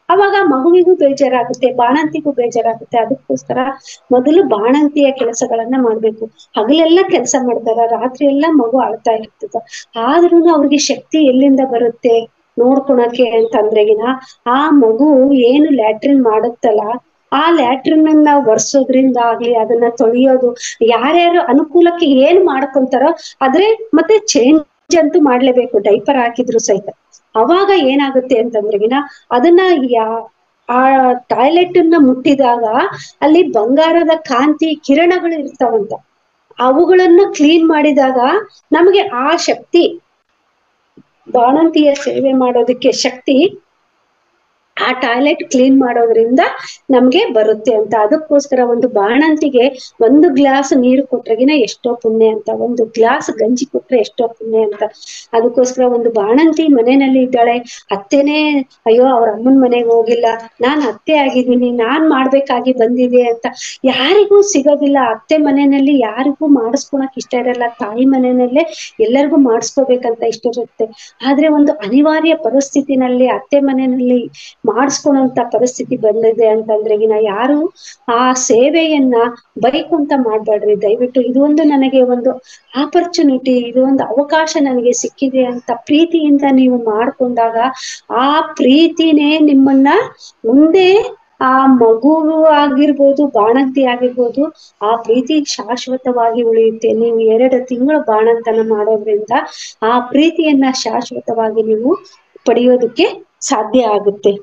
ಅವಾಗ ಮಗುವಿಗೂ ಬೇಜಾರಾಗುತ್ತೆ ಬಾಣಂತಿಗೂ ಬೇಜಾರಾಗುತ್ತೆ ಅದಕ್ಕೋಸ್ಕರ ಮೊದಲು ಬಾಣಂತಿಯ ಕೆಲಸಗಳನ್ನ ಮಾಡ್ಬೇಕು ಹಗಲೆಲ್ಲ ಕೆಲಸ ಮಾಡ್ತಾರ ರಾತ್ರಿ ಎಲ್ಲ ಮಗು ಅಳ್ತಾ ಇರ್ತದ ಆದ್ರೂ ಅವ್ರಿಗೆ ಶಕ್ತಿ ಎಲ್ಲಿಂದ ಬರುತ್ತೆ ನೋಡ್ಕೊಳಕ್ಕೆ ಅಂತಂದ್ರೆಗಿನ ಆ ಮಗು ಏನು ಲ್ಯಾಟ್ರಿನ್ ಮಾಡುತ್ತಲ್ಲ ಆ ಲ್ಯಾಟ್ರಿನ್ ಅನ್ನ ಒರ್ಸೋದ್ರಿಂದ ಆಗ್ಲಿ ಅದನ್ನ ತೊಳೆಯೋದು ಯಾರ್ಯಾರು ಅನುಕೂಲಕ್ಕೆ ಏನ್ ಮಾಡ್ಕೊಂತಾರೋ ಆದ್ರೆ ಮತ್ತೆ ಚೇಂಜ್ ಅಂತೂ ಮಾಡ್ಲೇಬೇಕು ಡೈಪರ್ ಹಾಕಿದ್ರು ಸಹಿತ ಅವಾಗ ಏನಾಗುತ್ತೆ ಅಂತಂದ್ರೆಗಿನ ಅದನ್ನ ಯಾ ಆ ಟಾಯ್ಲೆಟ್ ಅನ್ನ ಮುಟ್ಟಿದಾಗ ಅಲ್ಲಿ ಬಂಗಾರದ ಕಾಂತಿ ಕಿರಣಗಳು ಇರ್ತಾವಂತ ಅವುಗಳನ್ನ ಕ್ಲೀನ್ ಮಾಡಿದಾಗ ನಮಗೆ ಆ ಶಕ್ತಿ ಬಾಣಂತಿಯ ಸೇವೆ ಮಾಡೋದಕ್ಕೆ ಶಕ್ತಿ ಆ ಟಾಯ್ಲೆಟ್ ಕ್ಲೀನ್ ಮಾಡೋದ್ರಿಂದ ನಮ್ಗೆ ಬರುತ್ತೆ ಅಂತ ಅದಕ್ಕೋಸ್ಕರ ಒಂದು ಬಾಣಂತಿಗೆ ಒಂದು ಗ್ಲಾಸ್ ನೀರು ಕೊಟ್ರಗಿನ ಎಷ್ಟೋ ಪುಣ್ಯ ಅಂತ ಒಂದು ಗ್ಲಾಸ್ ಗಂಜಿ ಕೊಟ್ರೆ ಎಷ್ಟೋ ಪುಣ್ಯ ಅಂತ ಅದಕ್ಕೋಸ್ಕರ ಒಂದು ಬಾಣಂತಿ ಮನೆಯಲ್ಲಿ ಇದ್ದಾಳೆ ಅತ್ತೆನೇ ಅಯ್ಯೋ ಅವ್ರ ಅಮ್ಮನ ಮನೆಗೆ ಹೋಗಿಲ್ಲ ನಾನ್ ಅತ್ತೆ ಆಗಿದ್ದೀನಿ ನಾನ್ ಮಾಡ್ಬೇಕಾಗಿ ಬಂದಿದೆ ಅಂತ ಯಾರಿಗೂ ಸಿಗೋದಿಲ್ಲ ಅತ್ತೆ ಮನೆಯಲ್ಲಿ ಯಾರಿಗೂ ಮಾಡಿಸ್ಕೊಳಕ್ ಇಷ್ಟ ಇರಲ್ಲ ತಾಯಿ ಮನೆಯಲ್ಲೇ ಎಲ್ಲರಿಗೂ ಮಾಡಿಸ್ಕೋಬೇಕಂತ ಇಷ್ಟ ಇರುತ್ತೆ ಆದ್ರೆ ಒಂದು ಅನಿವಾರ್ಯ ಪರಿಸ್ಥಿತಿನಲ್ಲಿ ಅತ್ತೆ ಮನೆಯಲ್ಲಿ ಮಾಡಿಸ್ಕೊಳಂತ ಪರಿಸ್ಥಿತಿ ಬಂದಿದೆ ಅಂತಂದ್ರೆ ಇನ್ನ ಯಾರು ಆ ಸೇವೆಯನ್ನ ಬೈಕುಂತ ಮಾಡ್ಬೇಡ್ರಿ ದಯವಿಟ್ಟು ಇದು ಒಂದು ನನಗೆ ಒಂದು ಆಪರ್ಚುನಿಟಿ ಇದು ಒಂದು ಅವಕಾಶ ನನಗೆ ಸಿಕ್ಕಿದೆ ಅಂತ ಪ್ರೀತಿಯಿಂದ ನೀವು ಮಾಡ್ಕೊಂಡಾಗ ಆ ಪ್ರೀತಿನೇ ನಿಮ್ಮನ್ನ ಮುಂದೆ ಆ ಮಗು ಆಗಿರ್ಬೋದು ಬಾಣಂತಿ ಆಗಿರ್ಬೋದು ಆ ಪ್ರೀತಿ ಶಾಶ್ವತವಾಗಿ ಉಳಿಯುತ್ತೆ ನೀವು ಎರಡು ತಿಂಗಳು ಬಾಣಂತನ ಮಾಡೋದ್ರಿಂದ ಆ ಪ್ರೀತಿಯನ್ನ ಶಾಶ್ವತವಾಗಿ ನೀವು ಪಡೆಯೋದಕ್ಕೆ ಸಾಧ್ಯ ಆಗುತ್ತೆ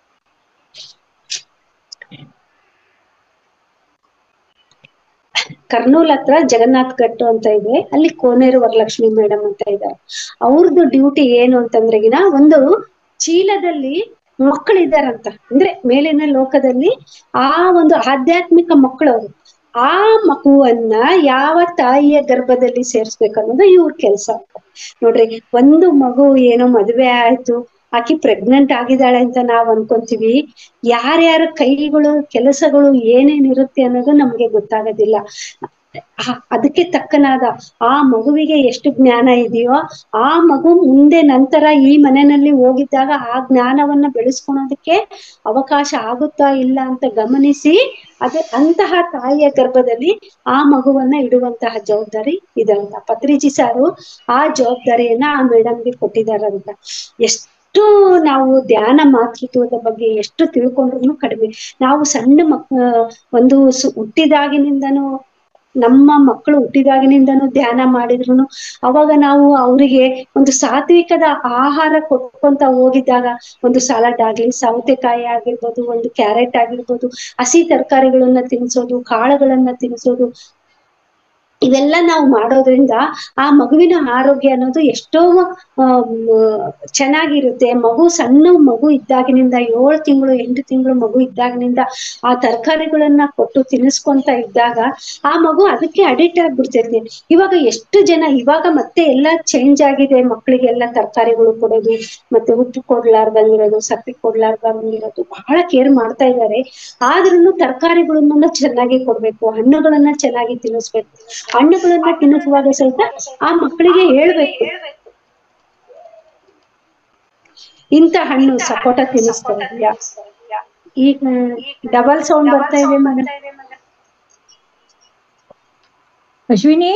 ಕರ್ನೂಲ್ ಹತ್ರ ಜಗನ್ನಾಥ್ ಘಟ್ಟು ಅಂತ ಇದೆ ಅಲ್ಲಿ ಕೋನೇರು ವರಲಕ್ಷ್ಮಿ ಮೇಡಮ್ ಅಂತ ಇದ್ದಾರೆ ಅವ್ರದ್ದು ಡ್ಯೂಟಿ ಏನು ಅಂತಂದ್ರೆಗಿನ ಒಂದು ಚೀಲದಲ್ಲಿ ಮಕ್ಕಳಿದಾರಂತ ಅಂದ್ರೆ ಮೇಲಿನ ಲೋಕದಲ್ಲಿ ಆ ಒಂದು ಆಧ್ಯಾತ್ಮಿಕ ಮಕ್ಕಳು ಅವರು ಆ ಮಗುವನ್ನ ಯಾವ ತಾಯಿಯ ಗರ್ಭದಲ್ಲಿ ಸೇರ್ಸ್ಬೇಕು ಅನ್ನೋದು ಇವ್ರ ಕೆಲ್ಸ ನೋಡ್ರಿ ಒಂದು ಮಗು ಏನೋ ಮದುವೆ ಆಯ್ತು ಆಕಿ ಪ್ರೆಗ್ನೆಂಟ್ ಆಗಿದ್ದಾಳೆ ಅಂತ ನಾವ್ ಅನ್ಕೊಂತೀವಿ ಯಾರ್ಯಾರ ಕೈಗಳು ಕೆಲಸಗಳು ಏನೇನಿರುತ್ತೆ ಅನ್ನೋದು ನಮ್ಗೆ ಗೊತ್ತಾಗೋದಿಲ್ಲ ಆ- ಅದಕ್ಕೆ ತಕ್ಕನಾದ ಆ ಮಗುವಿಗೆ ಎಷ್ಟು ಜ್ಞಾನ ಇದೆಯೋ ಆ ಮಗು ಮುಂದೆ ನಂತರ ಈ ಮನೆಯಲ್ಲಿ ಹೋಗಿದ್ದಾಗ ಆ ಜ್ಞಾನವನ್ನ ಬೆಳೆಸ್ಕೊಳೋದಕ್ಕೆ ಅವಕಾಶ ಆಗುತ್ತಾ ಇಲ್ಲ ಅಂತ ಗಮನಿಸಿ ಅದೇ ಅಂತಹ ತಾಯಿಯ ಗರ್ಭದಲ್ಲಿ ಆ ಮಗುವನ್ನ ಇಡುವಂತಹ ಜವಾಬ್ದಾರಿ ಇದಂತ ಪತ್ರಿಜಿ ಸಾರು ಆ ಜವಾಬ್ದಾರಿಯನ್ನ ಆ ಮೇಡಮ್ಗೆ ಕೊಟ್ಟಿದಾರಂತ ಎಷ್ಟು ನಾವು ಧ್ಯಾನ ಮಾತೃತ್ವದ ಬಗ್ಗೆ ಎಷ್ಟು ತಿಳ್ಕೊಂಡ್ರು ಕಡಿಮೆ ನಾವು ಸಣ್ಣ ಮಕ್ ಒಂದು ಸು- ಹುಟ್ಟಿದಾಗಿನಿಂದನೂ ನಮ್ಮ ಮಕ್ಕಳು ಹುಟ್ಟಿದಾಗಿನಿಂದನೂ ಧ್ಯಾನ ಮಾಡಿದ್ರು ಅವಾಗ ನಾವು ಅವರಿಗೆ ಒಂದು ಸಾತ್ವಿಕದ ಆಹಾರ ಕೊಟ್ಕೊಂತ ಹೋಗಿದ್ದಾಗ ಒಂದು ಸಲಾಡ್ ಆಗ್ಲಿ ಸೌತೆಕಾಯಿ ಆಗಿರ್ಬೋದು ಒಂದು ಕ್ಯಾರೆಟ್ ಆಗಿರ್ಬೋದು ಹಸಿ ತರಕಾರಿಗಳನ್ನ ತಿನ್ಸೋದು ಕಾಳುಗಳನ್ನ ತಿನ್ಸೋದು ಇವೆಲ್ಲ ನಾವು ಮಾಡೋದ್ರಿಂದ ಆ ಮಗುವಿನ ಆರೋಗ್ಯ ಅನ್ನೋದು ಎಷ್ಟೋ ಆಮ್, ಚೆನ್ನಾಗಿರುತ್ತೆ ಮಗು ಸಣ್ಣ ಮಗು ಇದ್ದಾಗಿನಿಂದ ಏಳು ತಿಂಗಳು ಎಂಟು ತಿಂಗಳು ಮಗು ಇದ್ದಾಗಿನಿಂದ ಆ ತರಕಾರಿಗಳನ್ನ ಕೊಟ್ಟು ತಿನ್ನಿಸ್ಕೊಂತ ಇದ್ದಾಗ ಆ ಮಗು ಅದಕ್ಕೆ ಅಡಿಕ್ಟ್ ಆಗ್ಬಿಡ್ತೈತೆ ಇವಾಗ ಎಷ್ಟು ಜನ ಇವಾಗ ಮತ್ತೆ ಎಲ್ಲ ಚೇಂಜ್ ಆಗಿದೆ ಮಕ್ಕಳಿಗೆಲ್ಲ ತರಕಾರಿಗಳು ಕೊಡೋದು ಮತ್ತೆ ಉಪ್ಪು ಕೊಡ್ಲಾರ್ದಂಗಿರೋದು ಸಪ್ಪೆ ಕೊಡ್ಲಾರ್ದಂಗಿರೋದು ಬಹಳ ಕೇರ್ ಮಾಡ್ತಾ ಇದ್ದಾರೆ ಆದ್ರೂ ತರಕಾರಿಗಳನ್ನ ಚೆನ್ನಾಗಿ ಕೊಡ್ಬೇಕು ಹಣ್ಣುಗಳನ್ನ ಚೆನ್ನಾಗಿ ತಿನ್ನಿಸ್ಬೇಕು ಹಣ್ಣುಗಳನ್ನ ತಿನ್ನಿಸುವಾಗ ಸಹಿತ ಆ ಮಕ್ಕಳಿಗೆ ಹೇಳ್ಬೇಕು ಇಂಥ ಹಣ್ಣು ಸಪೋಟ ತಿನ್ನಿಸ್ತಾ ಇದೆಯಾ ಈಗ ಡಬಲ್ ಸೌಂಡ್ ಬರ್ತಾ ಇದೆ ಮಗ ಅಶ್ವಿನಿ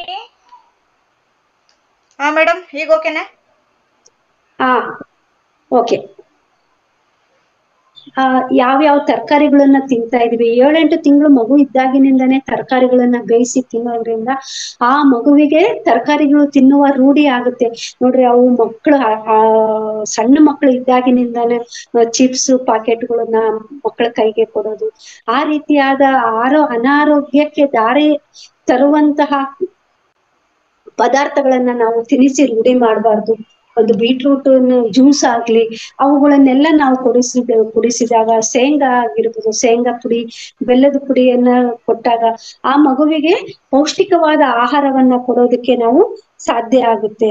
ಹಾ ಮೇಡಮ್ ಈಗ ಓಕೆನಾ ಹಾ ಓಕೆ ಆ ಯಾವ್ಯಾವ ತರಕಾರಿಗಳನ್ನ ತಿಂತಾ ಇದೀವಿ ಏಳೆಂಟು ತಿಂಗಳು ಮಗು ಇದ್ದಾಗಿನಿಂದಾನೇ ತರಕಾರಿಗಳನ್ನ ಬೇಯಿಸಿ ತಿನ್ನೋದ್ರಿಂದ ಆ ಮಗುವಿಗೆ ತರಕಾರಿಗಳು ತಿನ್ನುವ ರೂಢಿ ಆಗುತ್ತೆ ನೋಡ್ರಿ ಅವು ಮಕ್ಕಳು ಆ ಸಣ್ಣ ಮಕ್ಕಳು ಇದ್ದಾಗಿನಿಂದಾನೇ ಚಿಪ್ಸ್ ಪಾಕೆಟ್ಗಳನ್ನ ಮಕ್ಕಳ ಕೈಗೆ ಕೊಡೋದು ಆ ರೀತಿಯಾದ ಆರೋ ಅನಾರೋಗ್ಯಕ್ಕೆ ದಾರಿ ತರುವಂತಹ ಪದಾರ್ಥಗಳನ್ನ ನಾವು ತಿನ್ನಿಸಿ ರೂಢಿ ಮಾಡಬಾರ್ದು ಒಂದು ಬೀಟ್ರೂಟ್ ಜ್ಯೂಸ್ ಆಗ್ಲಿ ಅವುಗಳನ್ನೆಲ್ಲ ನಾವು ಕುಡಿಸಿದ ಕುಡಿಸಿದಾಗ ಶೇಂಗಾ ಆಗಿರ್ಬೋದು ಶೇಂಗಾ ಪುಡಿ ಬೆಲ್ಲದ ಪುಡಿಯನ್ನ ಕೊಟ್ಟಾಗ ಆ ಮಗುವಿಗೆ ಪೌಷ್ಟಿಕವಾದ ಆಹಾರವನ್ನ ಕೊಡೋದಕ್ಕೆ ನಾವು ಸಾಧ್ಯ ಆಗುತ್ತೆ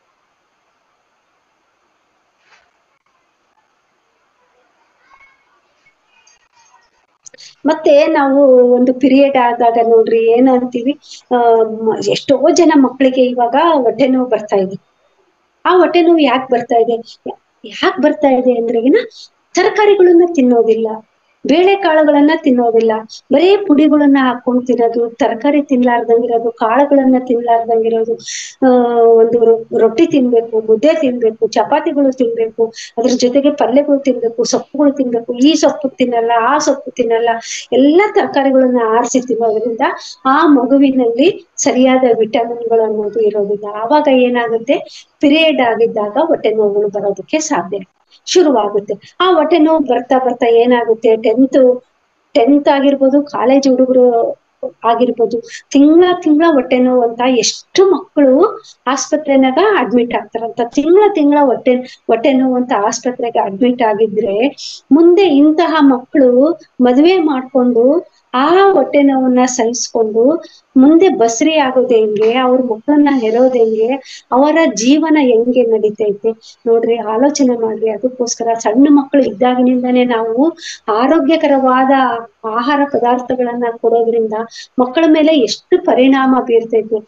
ಮತ್ತೆ ನಾವು ಒಂದು ಪೀರಿಯಡ್ ಆದಾಗ ನೋಡ್ರಿ ಏನ್ ಅಂತೀವಿ ಆ ಮ- ಎಷ್ಟೋ ಜನ ಮಕ್ಕಳಿಗೆ ಇವಾಗ ಹೊಟ್ಟೆ ನೋವು ಬರ್ತಾ ಇದೆ ಆ ಹೊಟ್ಟೆ ನೋವು ಯಾಕೆ ಬರ್ತಾ ಇದೆ ಯಾಕೆ ಬರ್ತಾ ಇದೆ ಅಂದ್ರೆಗಿನ ತರಕಾರಿಗಳನ್ನ ತಿನ್ನೋದಿಲ್ಲ ಬೇಳೆಕಾಳುಗಳನ್ನ ತಿನ್ನೋದಿಲ್ಲ ಬರೇ ಪುಡಿಗಳನ್ನ ಹಾಕೊಂಡ್ ತಿನ್ನೋದು ತರಕಾರಿ ತಿನ್ಲಾರ್ದಂಗಿರೋದು ಕಾಳುಗಳನ್ನ ತಿನ್ಲಾರ್ದಂಗಿರೋದು ಆ ಒಂದು ರೊ- ರೊಟ್ಟಿ ತಿನ್ಬೇಕು ಮುದ್ದೆ ತಿನ್ಬೇಕು ಚಪಾತಿಗಳು ತಿನ್ಬೇಕು ಅದ್ರ ಜೊತೆಗೆ ಪಲ್ಯಗಳು ತಿನ್ಬೇಕು ಸೊಪ್ಪುಗಳು ತಿನ್ಬೇಕು ಈ ಸೊಪ್ಪು ತಿನ್ನಲ್ಲ ಆ ಸೊಪ್ಪು ತಿನ್ನಲ್ಲ ಎಲ್ಲಾ ತರಕಾರಿಗಳನ್ನ ಆರಿಸಿ ತಿನ್ನೋದ್ರಿಂದ ಆ ಮಗುವಿನಲ್ಲಿ ಸರಿಯಾದ ವಿಟಮಿನ್ಗಳು ಅನ್ನೋದು ಇರೋದಿಲ್ಲ ಆವಾಗ ಏನಾಗುತ್ತೆ ಪಿರಿಯಡ್ ಆಗಿದ್ದಾಗ ಹೊಟ್ಟೆ ನೋವುಗಳು ಬರೋದಕ್ಕೆ ಸಾಧ್ಯ ಶುರುವಾಗುತ್ತೆ ಆ ಹೊಟ್ಟೆ ನೋವು ಬರ್ತಾ ಬರ್ತಾ ಏನಾಗುತ್ತೆ ಟೆಂತ್ ಟೆಂತ್ ಆಗಿರ್ಬೋದು ಕಾಲೇಜ್ ಹುಡುಗರು ಆಗಿರ್ಬೋದು ತಿಂಗಳ ತಿಂಗಳ ಹೊಟ್ಟೆ ನೋವು ಅಂತ ಎಷ್ಟು ಮಕ್ಕಳು ಆಸ್ಪತ್ರೆನಾಗ ಅಡ್ಮಿಟ್ ಆಗ್ತಾರಂತ ತಿಂಗಳ ತಿಂಗಳ ಹೊಟ್ಟೆ ಹೊಟ್ಟೆ ನೋವು ಅಂತ ಆಸ್ಪತ್ರೆಗೆ ಅಡ್ಮಿಟ್ ಆಗಿದ್ರೆ ಮುಂದೆ ಇಂತಹ ಮಕ್ಕಳು ಮದುವೆ ಮಾಡ್ಕೊಂಡು ಆ ಹೊಟ್ಟೆ ನೋವನ್ನ ಸಹಿಸ್ಕೊಂಡು ಮುಂದೆ ಬಸರಿ ಆಗೋದು ಹೆಂಗೆ ಅವ್ರ ಮಕ್ಕಳನ್ನ ಹೆರೋದ್ ಹೆಂಗೆ ಅವರ ಜೀವನ ಹೆಂಗೆ ನಡೀತೈತೆ ನೋಡ್ರಿ ಆಲೋಚನೆ ಮಾಡ್ರಿ ಅದಕ್ಕೋಸ್ಕರ ಸಣ್ಣ ಮಕ್ಕಳು ಇದ್ದಾಗಿನಿಂದಾನೇ ನಾವು ಆರೋಗ್ಯಕರವಾದ ಆಹಾರ ಪದಾರ್ಥಗಳನ್ನ ಕೊಡೋದ್ರಿಂದ ಮಕ್ಕಳ ಮೇಲೆ ಎಷ್ಟು ಪರಿಣಾಮ ಬೀರ್ತೈತೆ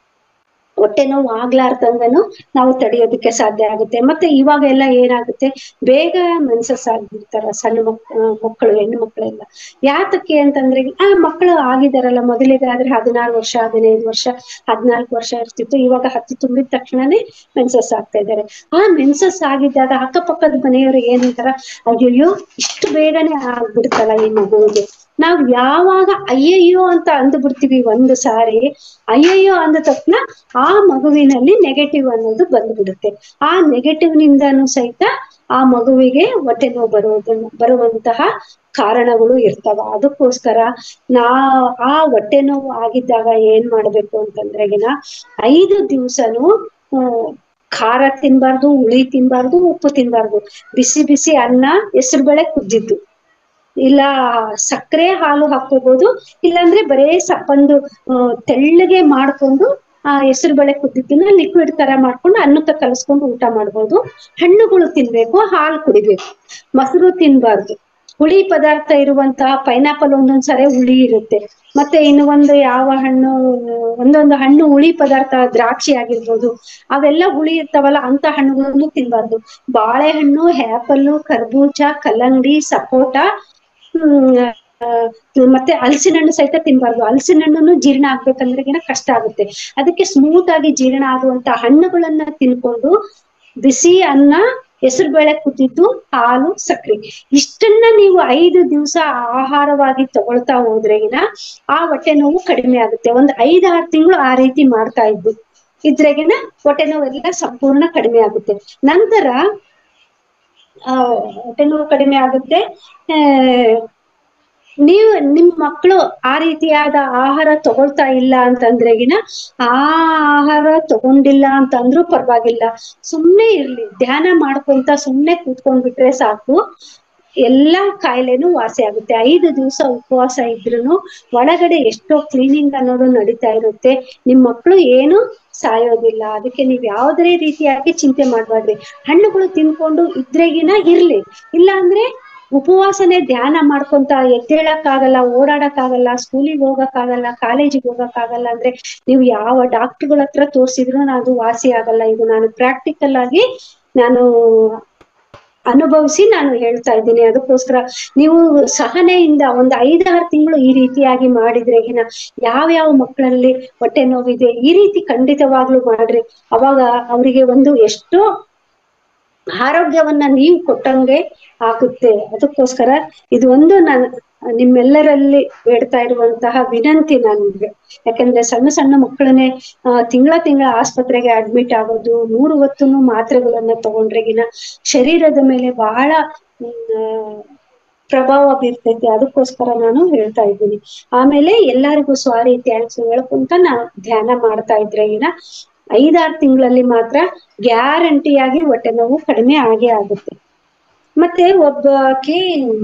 ಹೊಟ್ಟೆ ನೋವು ಆಗ್ಲಾರ್ದಂಗನು ನಾವು ತಡೆಯೋದಕ್ಕೆ ಸಾಧ್ಯ ಆಗುತ್ತೆ ಮತ್ತೆ ಇವಾಗ ಎಲ್ಲ ಏನಾಗುತ್ತೆ ಬೇಗ ಮೆನ್ಸಸ್ ಆಗ್ಬಿಡ್ತಾರ ಸಣ್ಣ ಮಕ್ ಆ, ಮಕ್ಕಳು ಹೆಣ್ಣು ಮಕ್ಕಳೆಲ್ಲ ಯಾತಕ್ಕೆ ಅಂತಂದ್ರೆ ಆ ಮಕ್ಕಳು ಆಗಿದಾರಲ್ಲ ಮೊದಲಿಗೆ ಆದ್ರೆ ಹದಿನಾರು ವರ್ಷ ಹದಿನೈದು ವರ್ಷ ಹದಿನಾಲ್ಕು ವರ್ಷ ಇರ್ತಿತ್ತು ಇವಾಗ ಹತ್ತು ತುಂಬಿದ ತಕ್ಷಣನೇ ಮೆನ್ಸಸ್ ಆಗ್ತಾ ಇದ್ದಾರೆ ಆ ಮೆನ್ಸಸ್ ಆಗಿದ್ದಾಗ ಅಕ್ಕಪಕ್ಕದ ಮನೆಯವರು ಏನಂತಾರ ಅಯ್ಯಯ್ಯೋ ಇಷ್ಟು ಬೇಗನೆ ಆಗ್ಬಿಡ್ತಲ್ಲ ಈ ಮಗುವಿಗೆ ನಾವ್ ಯಾವಾಗ ಅಯ್ಯಯ್ಯೋ ಅಂತ ಅಂದ್ಬಿಡ್ತೀವಿ ಒಂದು ಸಾರಿ ಅಯ್ಯಯ್ಯೋ ಅಂದ ತಕ್ಷಣ ಆ ಮಗುವಿನಲ್ಲಿ ನೆಗೆಟಿವ್ ಅನ್ನೋದು ಬಂದ್ಬಿಡುತ್ತೆ ಆ ನೆಗೆಟಿವ್ ನಿಂದಾನು ಸಹಿತ ಆ ಮಗುವಿಗೆ ಹೊಟ್ಟೆ ನೋವು ಬರುವುದನ್ನ ಬರುವಂತಹ ಕಾರಣಗಳು ಇರ್ತಾವ ಅದಕ್ಕೋಸ್ಕರ ನಾ ಆ ಹೊಟ್ಟೆ ನೋವು ಆಗಿದ್ದಾಗ ಏನ್ ಮಾಡ್ಬೇಕು ಅಂತಂದ್ರೆಗಿನ ಐದು ದಿವ್ಸನು ಹ್ಮ್, ಖಾರ ತಿನ್ಬಾರ್ದು ಹುಳಿ ತಿನ್ಬಾರ್ದು ಉಪ್ಪು ತಿನ್ಬಾರ್ದು ಬಿಸಿ ಬಿಸಿ ಅನ್ನ ಹೆಸರು ಬೇಳೆ ಕುದ್ದಿದ್ದು ಇಲ್ಲ ಸಕ್ಕರೆ ಹಾಲು ಹಾಕೋಬಹುದು ಇಲ್ಲಾಂದ್ರೆ ಬರೇ ಸಪ್ಪಂದು ಆ, ತೆಳ್ಳಗೆ ಮಾಡ್ಕೊಂಡು ಆ ಹೆಸರು ಬೇಳೆ ಕುದ್ದಿದ್ದನ್ನ ಲಿಕ್ವಿಡ್ ತರ ಮಾಡ್ಕೊಂಡು ಅನ್ನಕ್ಕೆ ಕಲಸ್ಕೊಂಡು ಊಟ ಮಾಡ್ಬೋದು ಹಣ್ಣುಗಳು ತಿನ್ಬೇಕು ಹಾಲು ಕುಡಿಬೇಕು ಮೊಸರು ತಿನ್ಬಾರ್ದು ಹುಳಿ ಪದಾರ್ಥ ಇರುವಂತಹ ಪೈನಾಪಲ್ ಒಂದೊಂದ್ಸರಿ ಹುಳಿ ಇರುತ್ತೆ ಮತ್ತೆ ಇನ್ನು ಒಂದು ಯಾವ ಹಣ್ಣು ಒಂದೊಂದು ಹಣ್ಣು ಹುಳಿ ಪದಾರ್ಥ ದ್ರಾಕ್ಷಿ ಆಗಿರ್ಬೋದು ಅವೆಲ್ಲ ಹುಳಿ ಇರ್ತಾವಲ್ಲ ಅಂತ ಹಣ್ಣುಗಳನ್ನು ತಿನ್ಬಾರ್ದು ಬಾಳೆಹಣ್ಣು ಆಪಲ್ಲು ಕರ್ಬೂಜ ಕಲ್ಲಂಗಡಿ ಸಪೋಟ ಹ್ಮ್ ಆ, ಮತ್ತೆ ಹಲಸಿನ ಹಣ್ಣು ಸಹಿತ ತಿನ್ಬಾರ್ದು ಹಲಸಿನ ಹಣ್ಣನ್ನು ಜೀರ್ಣ ಆಗ್ಬೇಕಂದ್ರೆ ಕಷ್ಟ ಆಗುತ್ತೆ ಅದಕ್ಕೆ ಸ್ಮೂತ್ ಆಗಿ ಜೀರ್ಣ ಆಗುವಂತ ಹಣ್ಣುಗಳನ್ನ ತಿನ್ಕೊಂಡು ಬಿಸಿ ಅನ್ನ ಹೆಸರು ಬೇಳೆ ಕುದ್ದಿದ್ದು ಹಾಲು ಸಕ್ರೆ ಇಷ್ಟನ್ನ ನೀವು ಐದು ದಿವಸ ಆಹಾರವಾಗಿ ತಗೊಳ್ತಾ ಹೋದ್ರೆಗಿನ ಆ ಹೊಟ್ಟೆ ನೋವು ಕಡಿಮೆ ಆಗುತ್ತೆ ಒಂದ್ ಐದ್ ಆರು ತಿಂಗಳು ಆ ರೀತಿ ಮಾಡ್ತಾ ಇದ್ದು ಇದ್ರೆಗಿನ ಹೊಟ್ಟೆ ನೋವೆಲ್ಲ ಸಂಪೂರ್ಣ ಕಡಿಮೆ ಆಗುತ್ತೆ ನಂತರ ಆ ಹೊಟ್ಟೆ ನೋವು ಕಡಿಮೆ ಆಗುತ್ತೆ ಆ, ನೀವು ನಿಮ್ ಮಕ್ಕಳು ಆ ರೀತಿಯಾದ ಆಹಾರ ತಗೊಳ್ತಾ ಇಲ್ಲ ಅಂತಂದ್ರೆಗಿನ ಆ ಆಹಾರ ತಗೊಂಡಿಲ್ಲ ಅಂತಂದ್ರೂ ಪರವಾಗಿಲ್ಲ ಸುಮ್ನೆ ಇರ್ಲಿ ಧ್ಯಾನ ಮಾಡ್ಕೊಂತ ಸುಮ್ನೆ ಕೂತ್ಕೊಂಡ್ಬಿಟ್ರೆ ಸಾಕು ಎಲ್ಲಾ ಕಾಯಿಲೆನೂ ವಾಸಿ ಆಗುತ್ತೆ ಐದು ದಿವಸ ಉಪವಾಸ ಇದ್ರೂನು ಒಳಗಡೆ ಎಷ್ಟೋ ಕ್ಲೀನಿಂಗ್ ಅನ್ನೋದು ನಡೀತಾ ಇರುತ್ತೆ ನಿಮ್ ಮಕ್ಕಳು ಏನು ಸಾಯೋದಿಲ್ಲ ಅದಕ್ಕೆ ನೀವ್ ಯಾವ್ದೇ ರೀತಿಯಾಗಿ ಚಿಂತೆ ಮಾಡ್ಬಾರ್ರಿ ಹಣ್ಣುಗಳು ತಿನ್ಕೊಂಡು ಇದ್ರೆಗಿನ ಇರ್ಲಿ ಇಲ್ಲ ಅಂದ್ರೆ ಉಪವಾಸನೆ ಧ್ಯಾನ ಮಾಡ್ಕೊಂತ ಎದ್ದೇಳಕ್ಕಾಗಲ್ಲ ಓಡಾಡಕ್ಕಾಗಲ್ಲ ಸ್ಕೂಲಿಗೆ ಹೋಗಕ್ಕಾಗಲ್ಲ ಕಾಲೇಜಿಗೆ ಹೋಗಕ್ಕಾಗಲ್ಲ ಅಂದ್ರೆ ನೀವು ಯಾವ ಡಾಕ್ಟರ್ಗಳ ಹತ್ರ ತೋರ್ಸಿದ್ರು ಅದು ವಾಸಿ ಆಗಲ್ಲ ಇದು ನಾನು ಪ್ರಾಕ್ಟಿಕಲ್ ಆಗಿ ನಾನು ಅನುಭವಿಸಿ ನಾನು ಹೇಳ್ತಾ ಇದ್ದೀನಿ ಅದಕ್ಕೋಸ್ಕರ ನೀವು ಸಹನೆಯಿಂದ ಒಂದು ಐದಾರು ತಿಂಗಳು ಈ ರೀತಿಯಾಗಿ ಮಾಡಿದ್ರೆಗಿನ ಯಾವ ಯಾವ ಮಕ್ಕಳಲ್ಲಿ ಹೊಟ್ಟೆ ನೋವಿದೆ ಈ ರೀತಿ ಖಂಡಿತವಾಗ್ಲೂ ಮಾಡ್ರಿ ಅವಾಗ ಅವರಿಗೆ ಒಂದು ಎಷ್ಟೋ ಆರೋಗ್ಯವನ್ನ ನೀವು ಕೊಟ್ಟಂಗೆ ಆಗುತ್ತೆ ಅದಕ್ಕೋಸ್ಕರ ಇದು ಒಂದು ನಾನು ನಿಮ್ಮೆಲ್ಲರಲ್ಲಿ ಬೇಡ್ತಾ ಇರುವಂತಹ ವಿನಂತಿ ನನ್ಗೆ ಯಾಕಂದ್ರೆ ಸಣ್ಣ ಸಣ್ಣ ಮಕ್ಕಳನ್ನೇ ತಿಂಗಳ ತಿಂಗಳ ಆಸ್ಪತ್ರೆಗೆ ಅಡ್ಮಿಟ್ ಆಗೋದು ಮೂರು ಹೊತ್ತುನು ಮಾತ್ರೆಗಳನ್ನ ತಗೊಂಡ್ರೆಗಿನ ಶರೀರದ ಮೇಲೆ ಬಹಳ ಹ್ಮ್, ಪ್ರಭಾವ ಬೀರ್ತೈತೆ ಅದಕ್ಕೋಸ್ಕರ ನಾನು ಹೇಳ್ತಾ ಇದ್ದೀನಿ ಆಮೇಲೆ ಎಲ್ಲರಿಗೂ ಸಾರಿ ಥ್ಯಾಂಕ್ಸ್ ಹೇಳ್ಕೊಂತ ನಾನು ಧ್ಯಾನ ಮಾಡ್ತಾ ಇದ್ರೆಗಿನ ಐದಾರು ತಿಂಗಳಲ್ಲಿ ಮಾತ್ರ ಗ್ಯಾರಂಟಿಯಾಗಿ ಹೊಟ್ಟೆ ನೋವು ಕಡಿಮೆ ಆಗೇ ಆಗುತ್ತೆ ಮತ್ತೆ ಒಬ್ಬಾಕಿ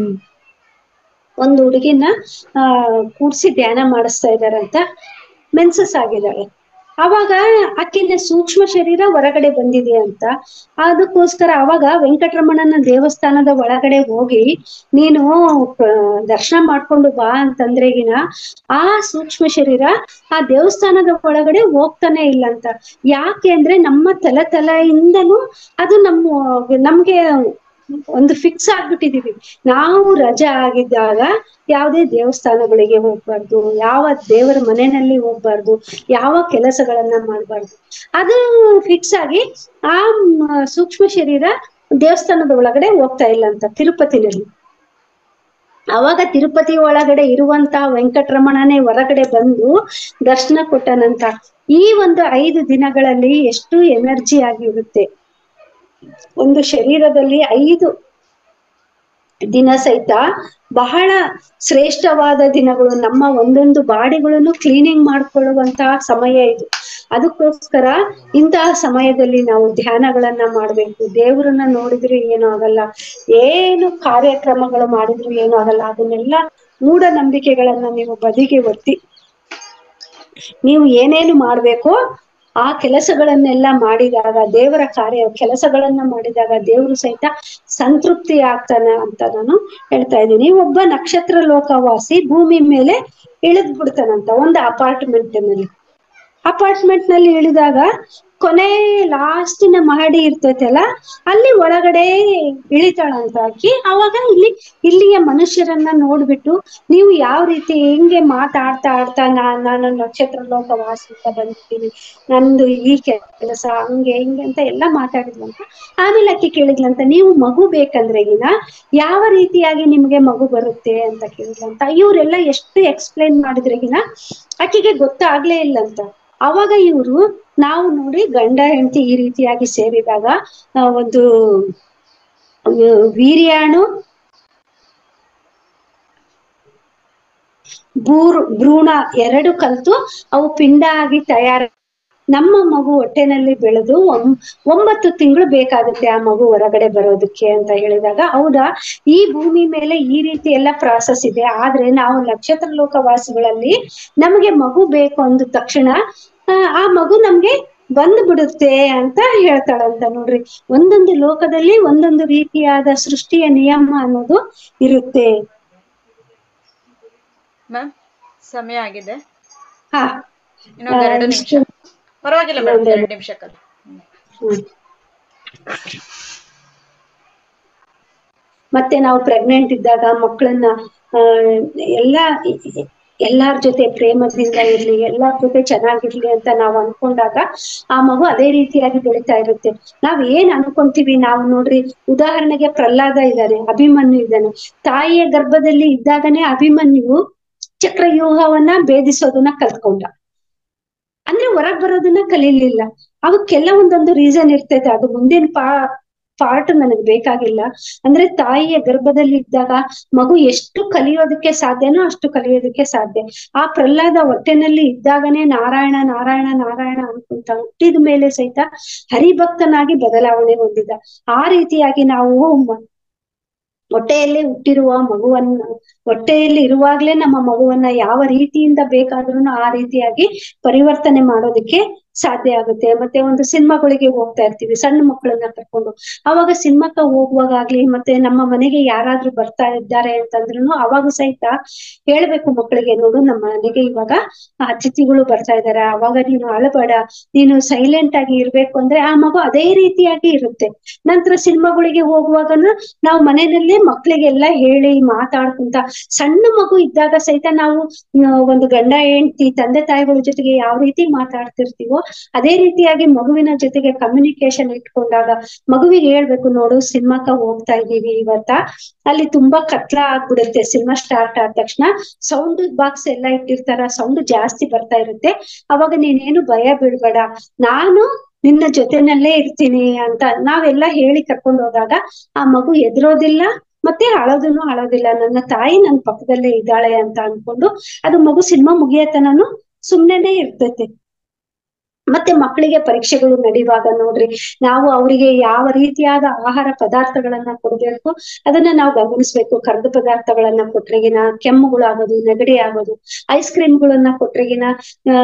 ಒಂದು ಹುಡುಗಿನ ಆ ಕೂಡ್ಸಿ ಧ್ಯಾನ ಮಾಡಿಸ್ತಾ ಇದಾರಂತ ಮೆನ್ಸಸ್ ಆಗಿದ್ದಾಳೆ ಅವಾಗ ಆಕಿನ ಸೂಕ್ಷ್ಮ ಶರೀರ ಹೊರಗಡೆ ಬಂದಿದೆ ಅಂತ ಅದಕ್ಕೋಸ್ಕರ ಅವಾಗ ವೆಂಕಟರಮಣನ ದೇವಸ್ಥಾನದ ಒಳಗಡೆ ಹೋಗಿ ನೀನು ಪ- ದರ್ಶನ ಮಾಡ್ಕೊಂಡು ಬಾ ಅಂತಂದ್ರೆಗಿನ ಆ ಸೂಕ್ಷ್ಮ ಶರೀರ ಆ ದೇವಸ್ಥಾನದ ಒಳಗಡೆ ಹೋಗ್ತಾನೆ ಇಲ್ಲ ಅಂತ ಯಾಕೆ ಅಂದ್ರೆ ನಮ್ಮ ತಲೆ ತಲೆಯಿಂದನೂ ಅದು ನಮ್ಮ ನಮ್ಗೆ ಒಂದು ಫಿಕ್ಸ್ ಆಗ್ಬಿಟ್ಟಿದೀವಿ ನಾವು ರಜೆ ಆಗಿದ್ದಾಗ ಯಾವುದೇ ದೇವಸ್ಥಾನಗಳಿಗೆ ಹೋಗ್ಬಾರ್ದು ಯಾವ ದೇವರ ಮನೆಯಲ್ಲಿ ಹೋಗ್ಬಾರ್ದು ಯಾವ ಕೆಲಸಗಳನ್ನ ಮಾಡ್ಬಾರ್ದು ಅದು ಫಿಕ್ಸ್ ಆಗಿ ಆ ಮ್, ಸೂಕ್ಷ್ಮ ಶರೀರ ದೇವಸ್ಥಾನದ ಒಳಗಡೆ ಹೋಗ್ತಾ ಇಲ್ಲ ಅಂತ ತಿರುಪತಿನಲ್ಲಿ ಅವಾಗ ತಿರುಪತಿ ಒಳಗಡೆ ಇರುವಂತ ವೆಂಕಟರಮಣನೇ ಹೊರಗಡೆ ಬಂದು ದರ್ಶನ ಕೊಟ್ಟನಂತ ಈ ಒಂದು ಐದು ದಿನಗಳಲ್ಲಿ ಎಷ್ಟು ಎನರ್ಜಿ ಆಗಿರುತ್ತೆ ಒಂದು ಶರೀರದಲ್ಲಿ ಐದು ದಿನ ಸಹಿತ ಬಹಳ ಶ್ರೇಷ್ಠವಾದ ದಿನಗಳು ನಮ್ಮ ಒಂದೊಂದು ಬಾಡಿಗಳನ್ನು ಕ್ಲೀನಿಂಗ್ ಮಾಡ್ಕೊಳ್ಳುವಂತಹ ಸಮಯ ಇದು ಅದಕ್ಕೋಸ್ಕರ ಇಂತಹ ಸಮಯದಲ್ಲಿ ನಾವು ಧ್ಯಾನಗಳನ್ನ ಮಾಡ್ಬೇಕು ದೇವರನ್ನ ನೋಡಿದ್ರು ಏನು ಆಗಲ್ಲ ಏನು ಕಾರ್ಯಕ್ರಮಗಳು ಮಾಡಿದ್ರು ಏನು ಆಗಲ್ಲ ಅದನ್ನೆಲ್ಲ ಮೂಢನಂಬಿಕೆಗಳನ್ನ ನೀವು ಬದಿಗೆ ಒತ್ತಿ ನೀವು ಏನೇನು ಮಾಡ್ಬೇಕೋ ಆ ಕೆಲಸಗಳನ್ನೆಲ್ಲ ಮಾಡಿದಾಗ ದೇವರ ಕಾರ್ಯ ಕೆಲಸಗಳನ್ನ ಮಾಡಿದಾಗ ದೇವರು ಸಹಿತ ಸಂತೃಪ್ತಿ ಆಗ್ತಾನ ಅಂತ ನಾನು ಹೇಳ್ತಾ ಇದ್ದೀನಿ ಒಬ್ಬ ನಕ್ಷತ್ರ ಲೋಕವಾಸಿ ಭೂಮಿ ಮೇಲೆ ಇಳಿದ್ ಬಿಡ್ತಾನಂತ ಒಂದು ಅಪಾರ್ಟ್ಮೆಂಟ್ ನಲ್ಲಿ ಅಪಾರ್ಟ್ಮೆಂಟ್ ನಲ್ಲಿ ಇಳಿದಾಗ ಕೊನೆ ಲಾಸ್ಟಿನ ಮಹಡಿ ಇರ್ತೈತಲ್ಲ ಅಲ್ಲಿ ಒಳಗಡೆ ಇಳಿತಾಳಂತ ಆಕಿ ಅವಾಗ ಇಲ್ಲಿ ಇಲ್ಲಿಯ ಮನುಷ್ಯರನ್ನ ನೋಡ್ಬಿಟ್ಟು ನೀವು ಯಾವ ರೀತಿ ಹೆಂಗೆ ಮಾತಾಡ್ತಾ ಆಡ್ತಾ ನಾ ನಾನು ನಕ್ಷತ್ರ ಲೋಕ ವಾಸಿ ಅಂತ ಬಂದಿದ್ದೀನಿ ನಂದು ಈ ಕೆಲಸ ಹಂಗೆ ಹಿಂಗೆ ಅಂತ ಎಲ್ಲ ಮಾತಾಡಿದ್ಲಂತ ಆಮೇಲೆ ಆಕಿ ಕೇಳಿದ್ಲಂತ ನೀವು ಮಗು ಬೇಕಂದ್ರೆ ಈಗಿನ ಯಾವ ರೀತಿಯಾಗಿ ನಿಮ್ಗೆ ಮಗು ಬರುತ್ತೆ ಅಂತ ಕೇಳಿದ್ಲಂತ ಇವ್ರೆಲ್ಲ ಎಷ್ಟು ಎಕ್ಸ್ಪ್ಲೈನ್ ಮಾಡಿದ್ರೆಗಿನ ಆಕಿಗೆ ಗೊತ್ತಾಗ್ಲೇ ಇಲ್ಲಂತ ಅವಾಗ ಇವರು ನಾವು ನೋಡಿ ಗಂಡ ಹೆಂಡತಿ ಈ ರೀತಿಯಾಗಿ ಸೇರಿದಾಗ ಆ, ಒಂದು ಆ, ವೀರ್ಯಾಣು ಭೂರು ಭ್ರೂಣ ಎರಡು ಕಲ್ತು ಅವು ಪಿಂಡ ಆಗಿ ತಯಾರ ನಮ್ಮ ಮಗು ಹೊಟ್ಟೆನಲ್ಲಿ ಬೆಳೆದು ಒಂ- ಒಂಬತ್ತು ತಿಂಗಳು ಬೇಕಾಗುತ್ತೆ ಆ ಮಗು ಹೊರಗಡೆ ಬರೋದಕ್ಕೆ ಅಂತ ಹೇಳಿದಾಗ ಹೌದಾ ಈ ಭೂಮಿ ಮೇಲೆ ಈ ರೀತಿ ಎಲ್ಲ ಪ್ರಾಸೆಸ್ ಇದೆ ಆದ್ರೆ ನಾವು ನಕ್ಷತ್ರ ಲೋಕವಾಸಿಗಳಲ್ಲಿ ನಮಗೆ ಮಗು ಬೇಕು ಅಂದ ತಕ್ಷಣ ಆ, ಆ ಮಗು ನಮ್ಗೆ ಬಂದ್ ಬಿಡುತ್ತೆ ಅಂತ ಹೇಳ್ತಾಳಂತ ನೋಡ್ರಿ ಒಂದೊಂದು ಲೋಕದಲ್ಲಿ ಒಂದೊಂದು ರೀತಿಯಾದ ಸೃಷ್ಟಿಯ ನಿಯಮ ಅನ್ನೋದು ಇರುತ್ತೆ ಮ್ಯಾಮ್ ಸಮಯ ಆಗಿದೆ ಹಾ ಇನ್ನೊಂದ್ ಎರಡು ಆ, ನಿಮಿಷ ಇಷ್ಟು- ಪರವಾಗಿಲ್ಲ ಮೇಡಮ್ ಇನ್ನೊಂದ್ ಎರಡು ನಿಮಿಷಕ್ಕಲ್ಲ ಹ್ಮ್. ಮತ್ತೆ ನಾವು ಪ್ರೆಗ್ನೆಂಟ್ ಇದ್ದಾಗ ಮಕ್ಕಳನ್ನ ಆ ಎಲ್ಲಾ ಎಲ್ಲಾರ್ ಜೊತೆ ಪ್ರೇಮದಿಂದ ಇರ್ಲಿ ಎಲ್ಲಾರ್ ಜೊತೆ ಚೆನ್ನಾಗಿರ್ಲಿ ಅಂತ ನಾವು ಅನ್ಕೊಂಡಾಗ ಆ ಮಗು ಅದೇ ರೀತಿಯಾಗಿ ಬೆಳಿತಾ ಇರುತ್ತೆ ನಾವ್ ಏನ್ ಅನ್ಕೊಂತೀವಿ ನಾವು ನೋಡ್ರಿ ಉದಾಹರಣೆಗೆ ಪ್ರಹ್ಲಾದ ಇದ್ದಾನೆ ಅಭಿಮನ್ಯು ಇದ್ದಾನೆ ತಾಯಿಯ ಗರ್ಭದಲ್ಲಿ ಇದ್ದಾಗನೇ ಅಭಿಮನ್ಯು ಚಕ್ರವ್ಯೂಹವನ್ನ ಭೇದಿಸೋದನ್ನ ಕಲ್ತ್ಕೊಂಡ ಅಂದ್ರೆ ಹೊರಗ್ ಬರೋದನ್ನ ಕಲೀಲಿಲ್ಲ ಅವಕ್ಕೆಲ್ಲ ಒಂದೊಂದು ರೀಸನ್ ಇರ್ತೈತೆ ಅದು ಮುಂದಿನ ಪಾ ಪಾರ್ಟ್ ನನಗ್ ಬೇಕಾಗಿಲ್ಲ ಅಂದ್ರೆ ತಾಯಿಯ ಗರ್ಭದಲ್ಲಿ ಇದ್ದಾಗ ಮಗು ಎಷ್ಟು ಕಲಿಯೋದಕ್ಕೆ ಸಾಧ್ಯನೋ ಅಷ್ಟು ಕಲಿಯೋದಕ್ಕೆ ಸಾಧ್ಯ ಆ ಪ್ರಹ್ಲಾದ ಹೊಟ್ಟೆನಲ್ಲಿ ಇದ್ದಾಗನೇ ನಾರಾಯಣ ನಾರಾಯಣ ನಾರಾಯಣ ಅನ್ಕೊಂತ ಹುಟ್ಟಿದ ಮೇಲೆ ಸಹಿತ ಹರಿಭಕ್ತನಾಗಿ ಬದಲಾವಣೆ ಹೊಂದಿದ ಆ ರೀತಿಯಾಗಿ ನಾವು ಮ- ಹೊಟ್ಟೆಯಲ್ಲಿ ಹುಟ್ಟಿರುವ ಮಗುವನ್ನ ಹೊಟ್ಟೆಯಲ್ಲಿ ಇರುವಾಗ್ಲೇ ನಮ್ಮ ಮಗುವನ್ನ ಯಾವ ರೀತಿಯಿಂದ ಬೇಕಾದ್ರೂ ಆ ರೀತಿಯಾಗಿ ಪರಿವರ್ತನೆ ಮಾಡೋದಕ್ಕೆ ಸಾಧ್ಯ ಆಗುತ್ತೆ ಮತ್ತೆ ಒಂದು ಸಿನಿಮಾಗಳಿಗೆ ಹೋಗ್ತಾ ಇರ್ತೀವಿ ಸಣ್ಣ ಮಕ್ಕಳನ್ನ ಕರ್ಕೊಂಡು ಅವಾಗ ಸಿನಿಮಾಕ್ಕ ಹೋಗುವಾಗ್ಲಿ ಮತ್ತೆ ನಮ್ಮ ಮನೆಗೆ ಯಾರಾದ್ರೂ ಬರ್ತಾ ಇದ್ದಾರೆ ಅಂತಂದ್ರು ಅವಾಗ ಸಹಿತ ಹೇಳ್ಬೇಕು ಮಕ್ಕಳಿಗೆ ನೋಡು ನಮ್ಮ ಮನೆಗೆ ಇವಾಗ ಅತಿಥಿಗಳು ಬರ್ತಾ ಇದಾರೆ ಅವಾಗ ನೀನು ಅಳಬೇಡ ನೀನು ಸೈಲೆಂಟ್ ಆಗಿ ಇರ್ಬೇಕು ಅಂದ್ರೆ ಆ ಮಗು ಅದೇ ರೀತಿಯಾಗಿ ಇರುತ್ತೆ ನಂತರ ಸಿನಿಮಾಗಳಿಗೆ ಹೋಗುವಾಗನು ನಾವು ಮನೆಯಲ್ಲೇ ಮಕ್ಳಿಗೆಲ್ಲ ಹೇಳಿ ಮಾತಾಡ್ಕೊಂತ ಸಣ್ಣ ಮಗು ಇದ್ದಾಗ ಸಹಿತ ನಾವು ಆ, ಒಂದು ಗಂಡ ಹೆಂಡತಿ ತಂದೆ ತಾಯಿಗಳ ಜೊತೆಗೆ ಯಾವ ರೀತಿ ಮಾತಾಡ್ತಿರ್ತೀವೋ ಅದೇ ರೀತಿಯಾಗಿ ಮಗುವಿನ ಜೊತೆಗೆ ಕಮ್ಯುನಿಕೇಶನ್ ಇಟ್ಕೊಂಡಾಗ ಮಗುವಿಗೆ ಹೇಳ್ಬೇಕು ನೋಡು ಸಿನಿಮಾಕ್ಕ ಹೋಗ್ತಾ ಇದೀವಿ ಇವತ್ತ ಅಲ್ಲಿ ತುಂಬಾ ಕತ್ಲ ಆಗ್ಬಿಡುತ್ತೆ ಸಿನಿಮಾ ಸ್ಟಾರ್ಟ್ ಆದ ತಕ್ಷಣ ಸೌಂಡ್ ಬಾಕ್ಸ್ ಎಲ್ಲ ಇಟ್ಟಿರ್ತಾರ ಸೌಂಡ್ ಜಾಸ್ತಿ ಬರ್ತಾ ಇರುತ್ತೆ ಅವಾಗ ನೀನೇನು ಭಯ ಬೀಳ್ಬೇಡ ನಾನು ನಿನ್ನ ಜೊತೆನಲ್ಲೇ ಇರ್ತೀನಿ ಅಂತ ನಾವೆಲ್ಲ ಹೇಳಿ ಕರ್ಕೊಂಡು ಹೋದಾಗ ಆ ಮಗು ಎದುರೋದಿಲ್ಲ ಮತ್ತೆ ಅಳೋದನ್ನು ಅಳೋದಿಲ್ಲ ನನ್ನ ತಾಯಿ ನನ್ನ ಪಕ್ಕದಲ್ಲೇ ಇದ್ದಾಳೆ ಅಂತ ಅನ್ಕೊಂಡು ಅದು ಮಗು ಸಿನಿಮಾ ಮುಗಿಯತನನು ಸುಮ್ನೆನೆ ಇರ್ತೈತೆ ಮತ್ತೆ ಮಕ್ಕಳಿಗೆ ಪರೀಕ್ಷೆಗಳು ನಡೆಯುವಾಗ ನೋಡ್ರಿ ನಾವು ಅವರಿಗೆ ಯಾವ ರೀತಿಯಾದ ಆಹಾರ ಪದಾರ್ಥಗಳನ್ನ ಕೊಡ್ಬೇಕು ಅದನ್ನ ನಾವು ಗಮನಿಸ್ಬೇಕು ಕರ್ದ ಪದಾರ್ಥಗಳನ್ನ ಕೊಟ್ರೆಗಿನ ಕೆಮ್ಮುಗಳಾಗೋದು ನೆಗಡಿ ಆಗೋದು ಐಸ್ ಕ್ರೀಮ್ಗಳನ್ನ ಕೊಟ್ರೆಗಿನ ಆ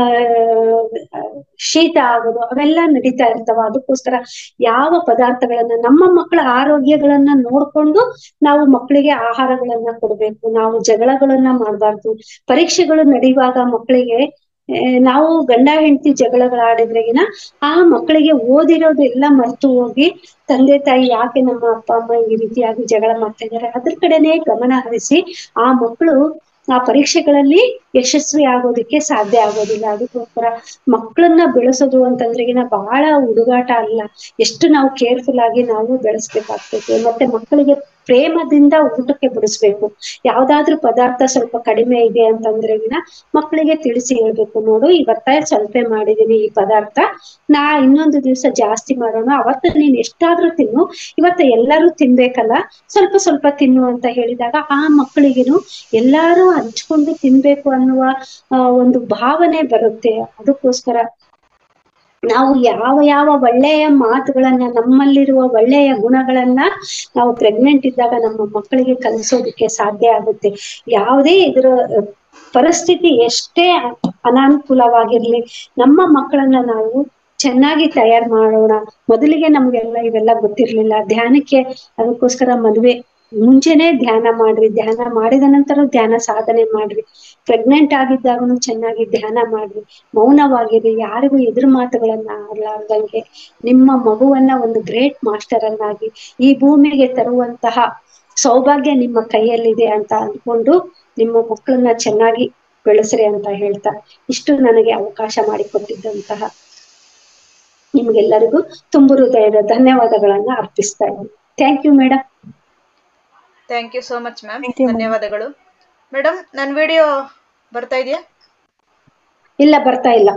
ಶೀತ ಆಗೋದು ಅವೆಲ್ಲ ನಡೀತಾ ಇರ್ತಾವ ಅದಕ್ಕೋಸ್ಕರ ಯಾವ ಪದಾರ್ಥಗಳನ್ನ ನಮ್ಮ ಮಕ್ಕಳ ಆರೋಗ್ಯಗಳನ್ನ ನೋಡ್ಕೊಂಡು ನಾವು ಮಕ್ಕಳಿಗೆ ಆಹಾರಗಳನ್ನ ಕೊಡ್ಬೇಕು ನಾವು ಜಗಳಗಳನ್ನ ಮಾಡ್ಬಾರ್ದು ಪರೀಕ್ಷೆಗಳು ನಡೆಯುವಾಗ ಮಕ್ಕಳಿಗೆ ಆ, ನಾವು ಗಂಡ ಹೆಂಡತಿ ಜಗಳಗಳಾಡಿದ್ರೆಗಿನ ಆ ಮಕ್ಕಳಿಗೆ ಓದಿರೋದೆಲ್ಲ ಮರ್ತು ಹೋಗಿ ತಂದೆ ತಾಯಿ ಯಾಕೆ ನಮ್ಮ ಅಪ್ಪ ಅಮ್ಮ ಈ ರೀತಿಯಾಗಿ ಜಗಳ ಮಾಡ್ತಾ ಇದ್ದಾರೆ ಅದ್ರ ಕಡೆನೆ ಗಮನ ಹರಿಸಿ ಆ ಮಕ್ಕಳು ಆ ಪರೀಕ್ಷೆಗಳಲ್ಲಿ ಯಶಸ್ವಿ ಆಗೋದಕ್ಕೆ ಸಾಧ್ಯ ಆಗೋದಿಲ್ಲ ಅದಕ್ಕೋಸ್ಕರ ಮಕ್ಕಳನ್ನ ಬೆಳೆಸೋದು ಅಂತಂದ್ರೆಗಿನ ಬಹಳ ಹುಡುಗಾಟ ಅಲ್ಲ ಎಷ್ಟು ನಾವು ಕೇರ್ಫುಲ್ ಆಗಿ ನಾವು ಬೆಳೆಸ್ಬೇಕಾಗ್ತೈತೆ ಮತ್ತೆ ಮಕ್ಕಳಿಗೆ ಪ್ರೇಮದಿಂದ ಊಟಕ್ಕೆ ಬಿಡಿಸ್ಬೇಕು ಯಾವ್ದಾದ್ರು ಪದಾರ್ಥ ಸ್ವಲ್ಪ ಕಡಿಮೆ ಇದೆ ಅಂತಂದ್ರೆಗಿನ ಮಕ್ಕಳಿಗೆ ತಿಳಿಸಿ ಹೇಳ್ಬೇಕು ನೋಡು ಇವತ್ತ ಸ್ವಲ್ಪ ಮಾಡಿದೀನಿ ಈ ಪದಾರ್ಥ ನಾ ಇನ್ನೊಂದು ದಿವಸ ಜಾಸ್ತಿ ಮಾಡೋಣ ಅವತ್ತು ನೀನ್ ಎಷ್ಟಾದ್ರೂ ತಿನ್ನು ಇವತ್ತು ಎಲ್ಲರೂ ತಿನ್ಬೇಕಲ್ಲ ಸ್ವಲ್ಪ ಸ್ವಲ್ಪ ತಿನ್ನು ಅಂತ ಹೇಳಿದಾಗ ಆ ಮಕ್ಕಳಿಗೆನು ಎಲ್ಲಾರು ಹಂಚ್ಕೊಂಡು ತಿನ್ಬೇಕು ಅನ್ನುವ ಆ, ಒಂದು ಭಾವನೆ ಬರುತ್ತೆ ಅದಕ್ಕೋಸ್ಕರ ನಾವು ಯಾವ ಯಾವ ಒಳ್ಳೆಯ ಮಾತುಗಳನ್ನ ನಮ್ಮಲ್ಲಿರುವ ಒಳ್ಳೆಯ ಗುಣಗಳನ್ನ ನಾವು ಪ್ರೆಗ್ನೆಂಟ್ ಇದ್ದಾಗ ನಮ್ಮ ಮಕ್ಕಳಿಗೆ ಕಲಿಸೋದಕ್ಕೆ ಸಾಧ್ಯ ಆಗುತ್ತೆ ಯಾವುದೇ ಇದರ ಅಹ್, ಪರಿಸ್ಥಿತಿ ಎಷ್ಟೇ ಅನಾನುಕೂಲವಾಗಿರ್ಲಿ ನಮ್ಮ ಮಕ್ಕಳನ್ನ ನಾವು ಚೆನ್ನಾಗಿ ತಯಾರು ಮಾಡೋಣ ಮೊದಲಿಗೆ ನಮ್ಗೆಲ್ಲ ಇವೆಲ್ಲ ಗೊತ್ತಿರ್ಲಿಲ್ಲ ಧ್ಯಾನಕ್ಕೆ ಅದಕ್ಕೋಸ್ಕರ ಮದುವೆ ಮುಂಚೆನೆ ಧ್ಯಾನ ಮಾಡ್ರಿ ಧ್ಯಾನ ಮಾಡಿದ ನಂತರ ಧ್ಯಾನ ಸಾಧನೆ ಮಾಡ್ರಿ ಪ್ರೆಗ್ನೆಂಟ್ ಆಗಿದ್ದಾಗನು ಚೆನ್ನಾಗಿ ಧ್ಯಾನ ಮಾಡ್ರಿ ಮೌನವಾಗಿರಿ ಯಾರಿಗೂ ಎದುರು ಮಾತುಗಳನ್ನ ಆಡ್ಲಾರ್ದಂಗೆ ನಿಮ್ಮ ಮಗುವನ್ನ ಒಂದು ಗ್ರೇಟ್ ಮಾಸ್ಟರ್ ಅನ್ನಾಗಿ ಈ ಭೂಮಿಗೆ ತರುವಂತಹ ಸೌಭಾಗ್ಯ ನಿಮ್ಮ ಕೈಯಲ್ಲಿದೆ ಅಂತ ಅನ್ಕೊಂಡು ನಿಮ್ಮ ಮಕ್ಕಳನ್ನ ಚೆನ್ನಾಗಿ ಬೆಳೆಸ್ರಿ ಅಂತ ಹೇಳ್ತಾ ಇಷ್ಟು ನನಗೆ ಅವಕಾಶ ಮಾಡಿಕೊಟ್ಟಿದ್ದಂತಹ ನಿಮ್ಗೆಲ್ಲರಿಗೂ ತುಂಬು ಹೃದಯದ ಧನ್ಯವಾದಗಳನ್ನ ಅರ್ಪಿಸ್ತಾ ಇದ್ದೀನಿ thank you madam thank you so much ma'am Thank you, ma'am. ಧನ್ಯವಾದಗಳು ಮೇಡಮ್ ನನ್ನ ವಿಡಿಯೋ ಬರ್ತಾ ಇದೆಯಾ ಇಲ್ಲ ಬರ್ತಾ ಇಲ್ಲ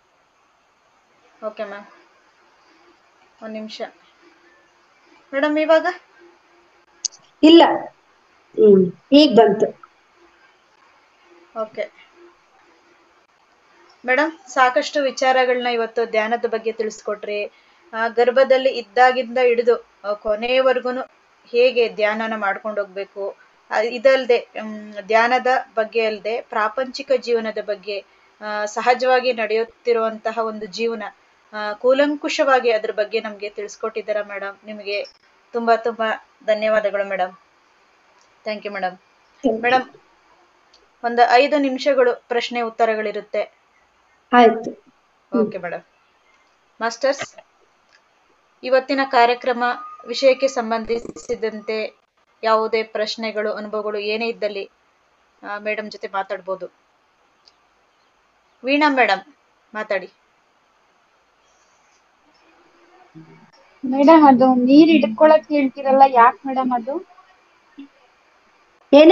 ಓಕೆ ಮ್ಯಾಮ್ ಒಂದು ನಿಮಿಷ ಮೇಡಮ್ ಇವಾಗ ಇಲ್ಲ ಹ್ಮ್ ಈಗ ಬಂತು ಓಕೆ ಮೇಡಮ್ ಸಾಕಷ್ಟು ವಿಚಾರಗಳನ್ನ ಇವತ್ತು ಧ್ಯಾನದ ಬಗ್ಗೆ ತಿಳಿಸ್ಕೊಟ್ರಿ ಆ, ಗರ್ಭದಲ್ಲಿ ಇದ್ದಾಗಿಂದ ಹಿಡಿದು ಕೊನೆಯವರೆಗೂ ಹೇಗೆ ಧ್ಯಾನನ ಮಾಡ್ಕೊಂಡು ಹೋಗ್ಬೇಕು ಆ, ಇದಲ್ದೆ ಮ್, ಧ್ಯಾನದ ಬಗ್ಗೆ ಅಲ್ಲದೆ ಪ್ರಾಪಂಚಿಕ ಜೀವನದ ಬಗ್ಗೆ ಆ, ಸಹಜವಾಗಿ ನಡೆಯುತ್ತಿರುವಂತಹ ಒಂದು ಜೀವನ ಆ, ಕೂಲಂಕುಷವಾಗಿ ಅದ್ರ ಬಗ್ಗೆ ನಮಗೆ ತಿಳಿಸ್ಕೊಟ್ಟಿದ್ದೀರಾ ಮೇಡಮ್ ನಿಮಗೆ ತುಂಬಾ ತುಂಬಾ ಧನ್ಯವಾದಗಳು madam thank you madam madam ಒಂದು ಐದು ನಿಮಿಷಗಳು ಪ್ರಶ್ನೆ ಉತ್ತರಗಳಿರುತ್ತೆ ಆಯ್ತು ಓಕೆ ಮೇಡಮ್ ಮಾಸ್ಟರ್ಸ್ ಇವತ್ತಿನ ಕಾರ್ಯಕ್ರಮ ವಿಷಯಕ್ಕೆ ಸಂಬಂಧಿಸಿದಂತೆ ಯಾವುದೇ ಪ್ರಶ್ನೆಗಳು ಅನುಭವಗಳು ಏನೇ ಇದ್ದಲ್ಲಿ ಮೇಡಮ್ ಜೊತೆ ಮಾತಾಡ್ಬೋದು ವೀಣಾ ಮೇಡಮ್ ಮಾತಾಡಿ ಮೇಡಮ್ ಅದು ನೀರ್ ಹಿಡ್ಕೊಳಕ್ ಹೇಳ್ತಿರಲ್ಲ ಯಾಕ್ ಮೇಡಮ್ ಅದು ಏನು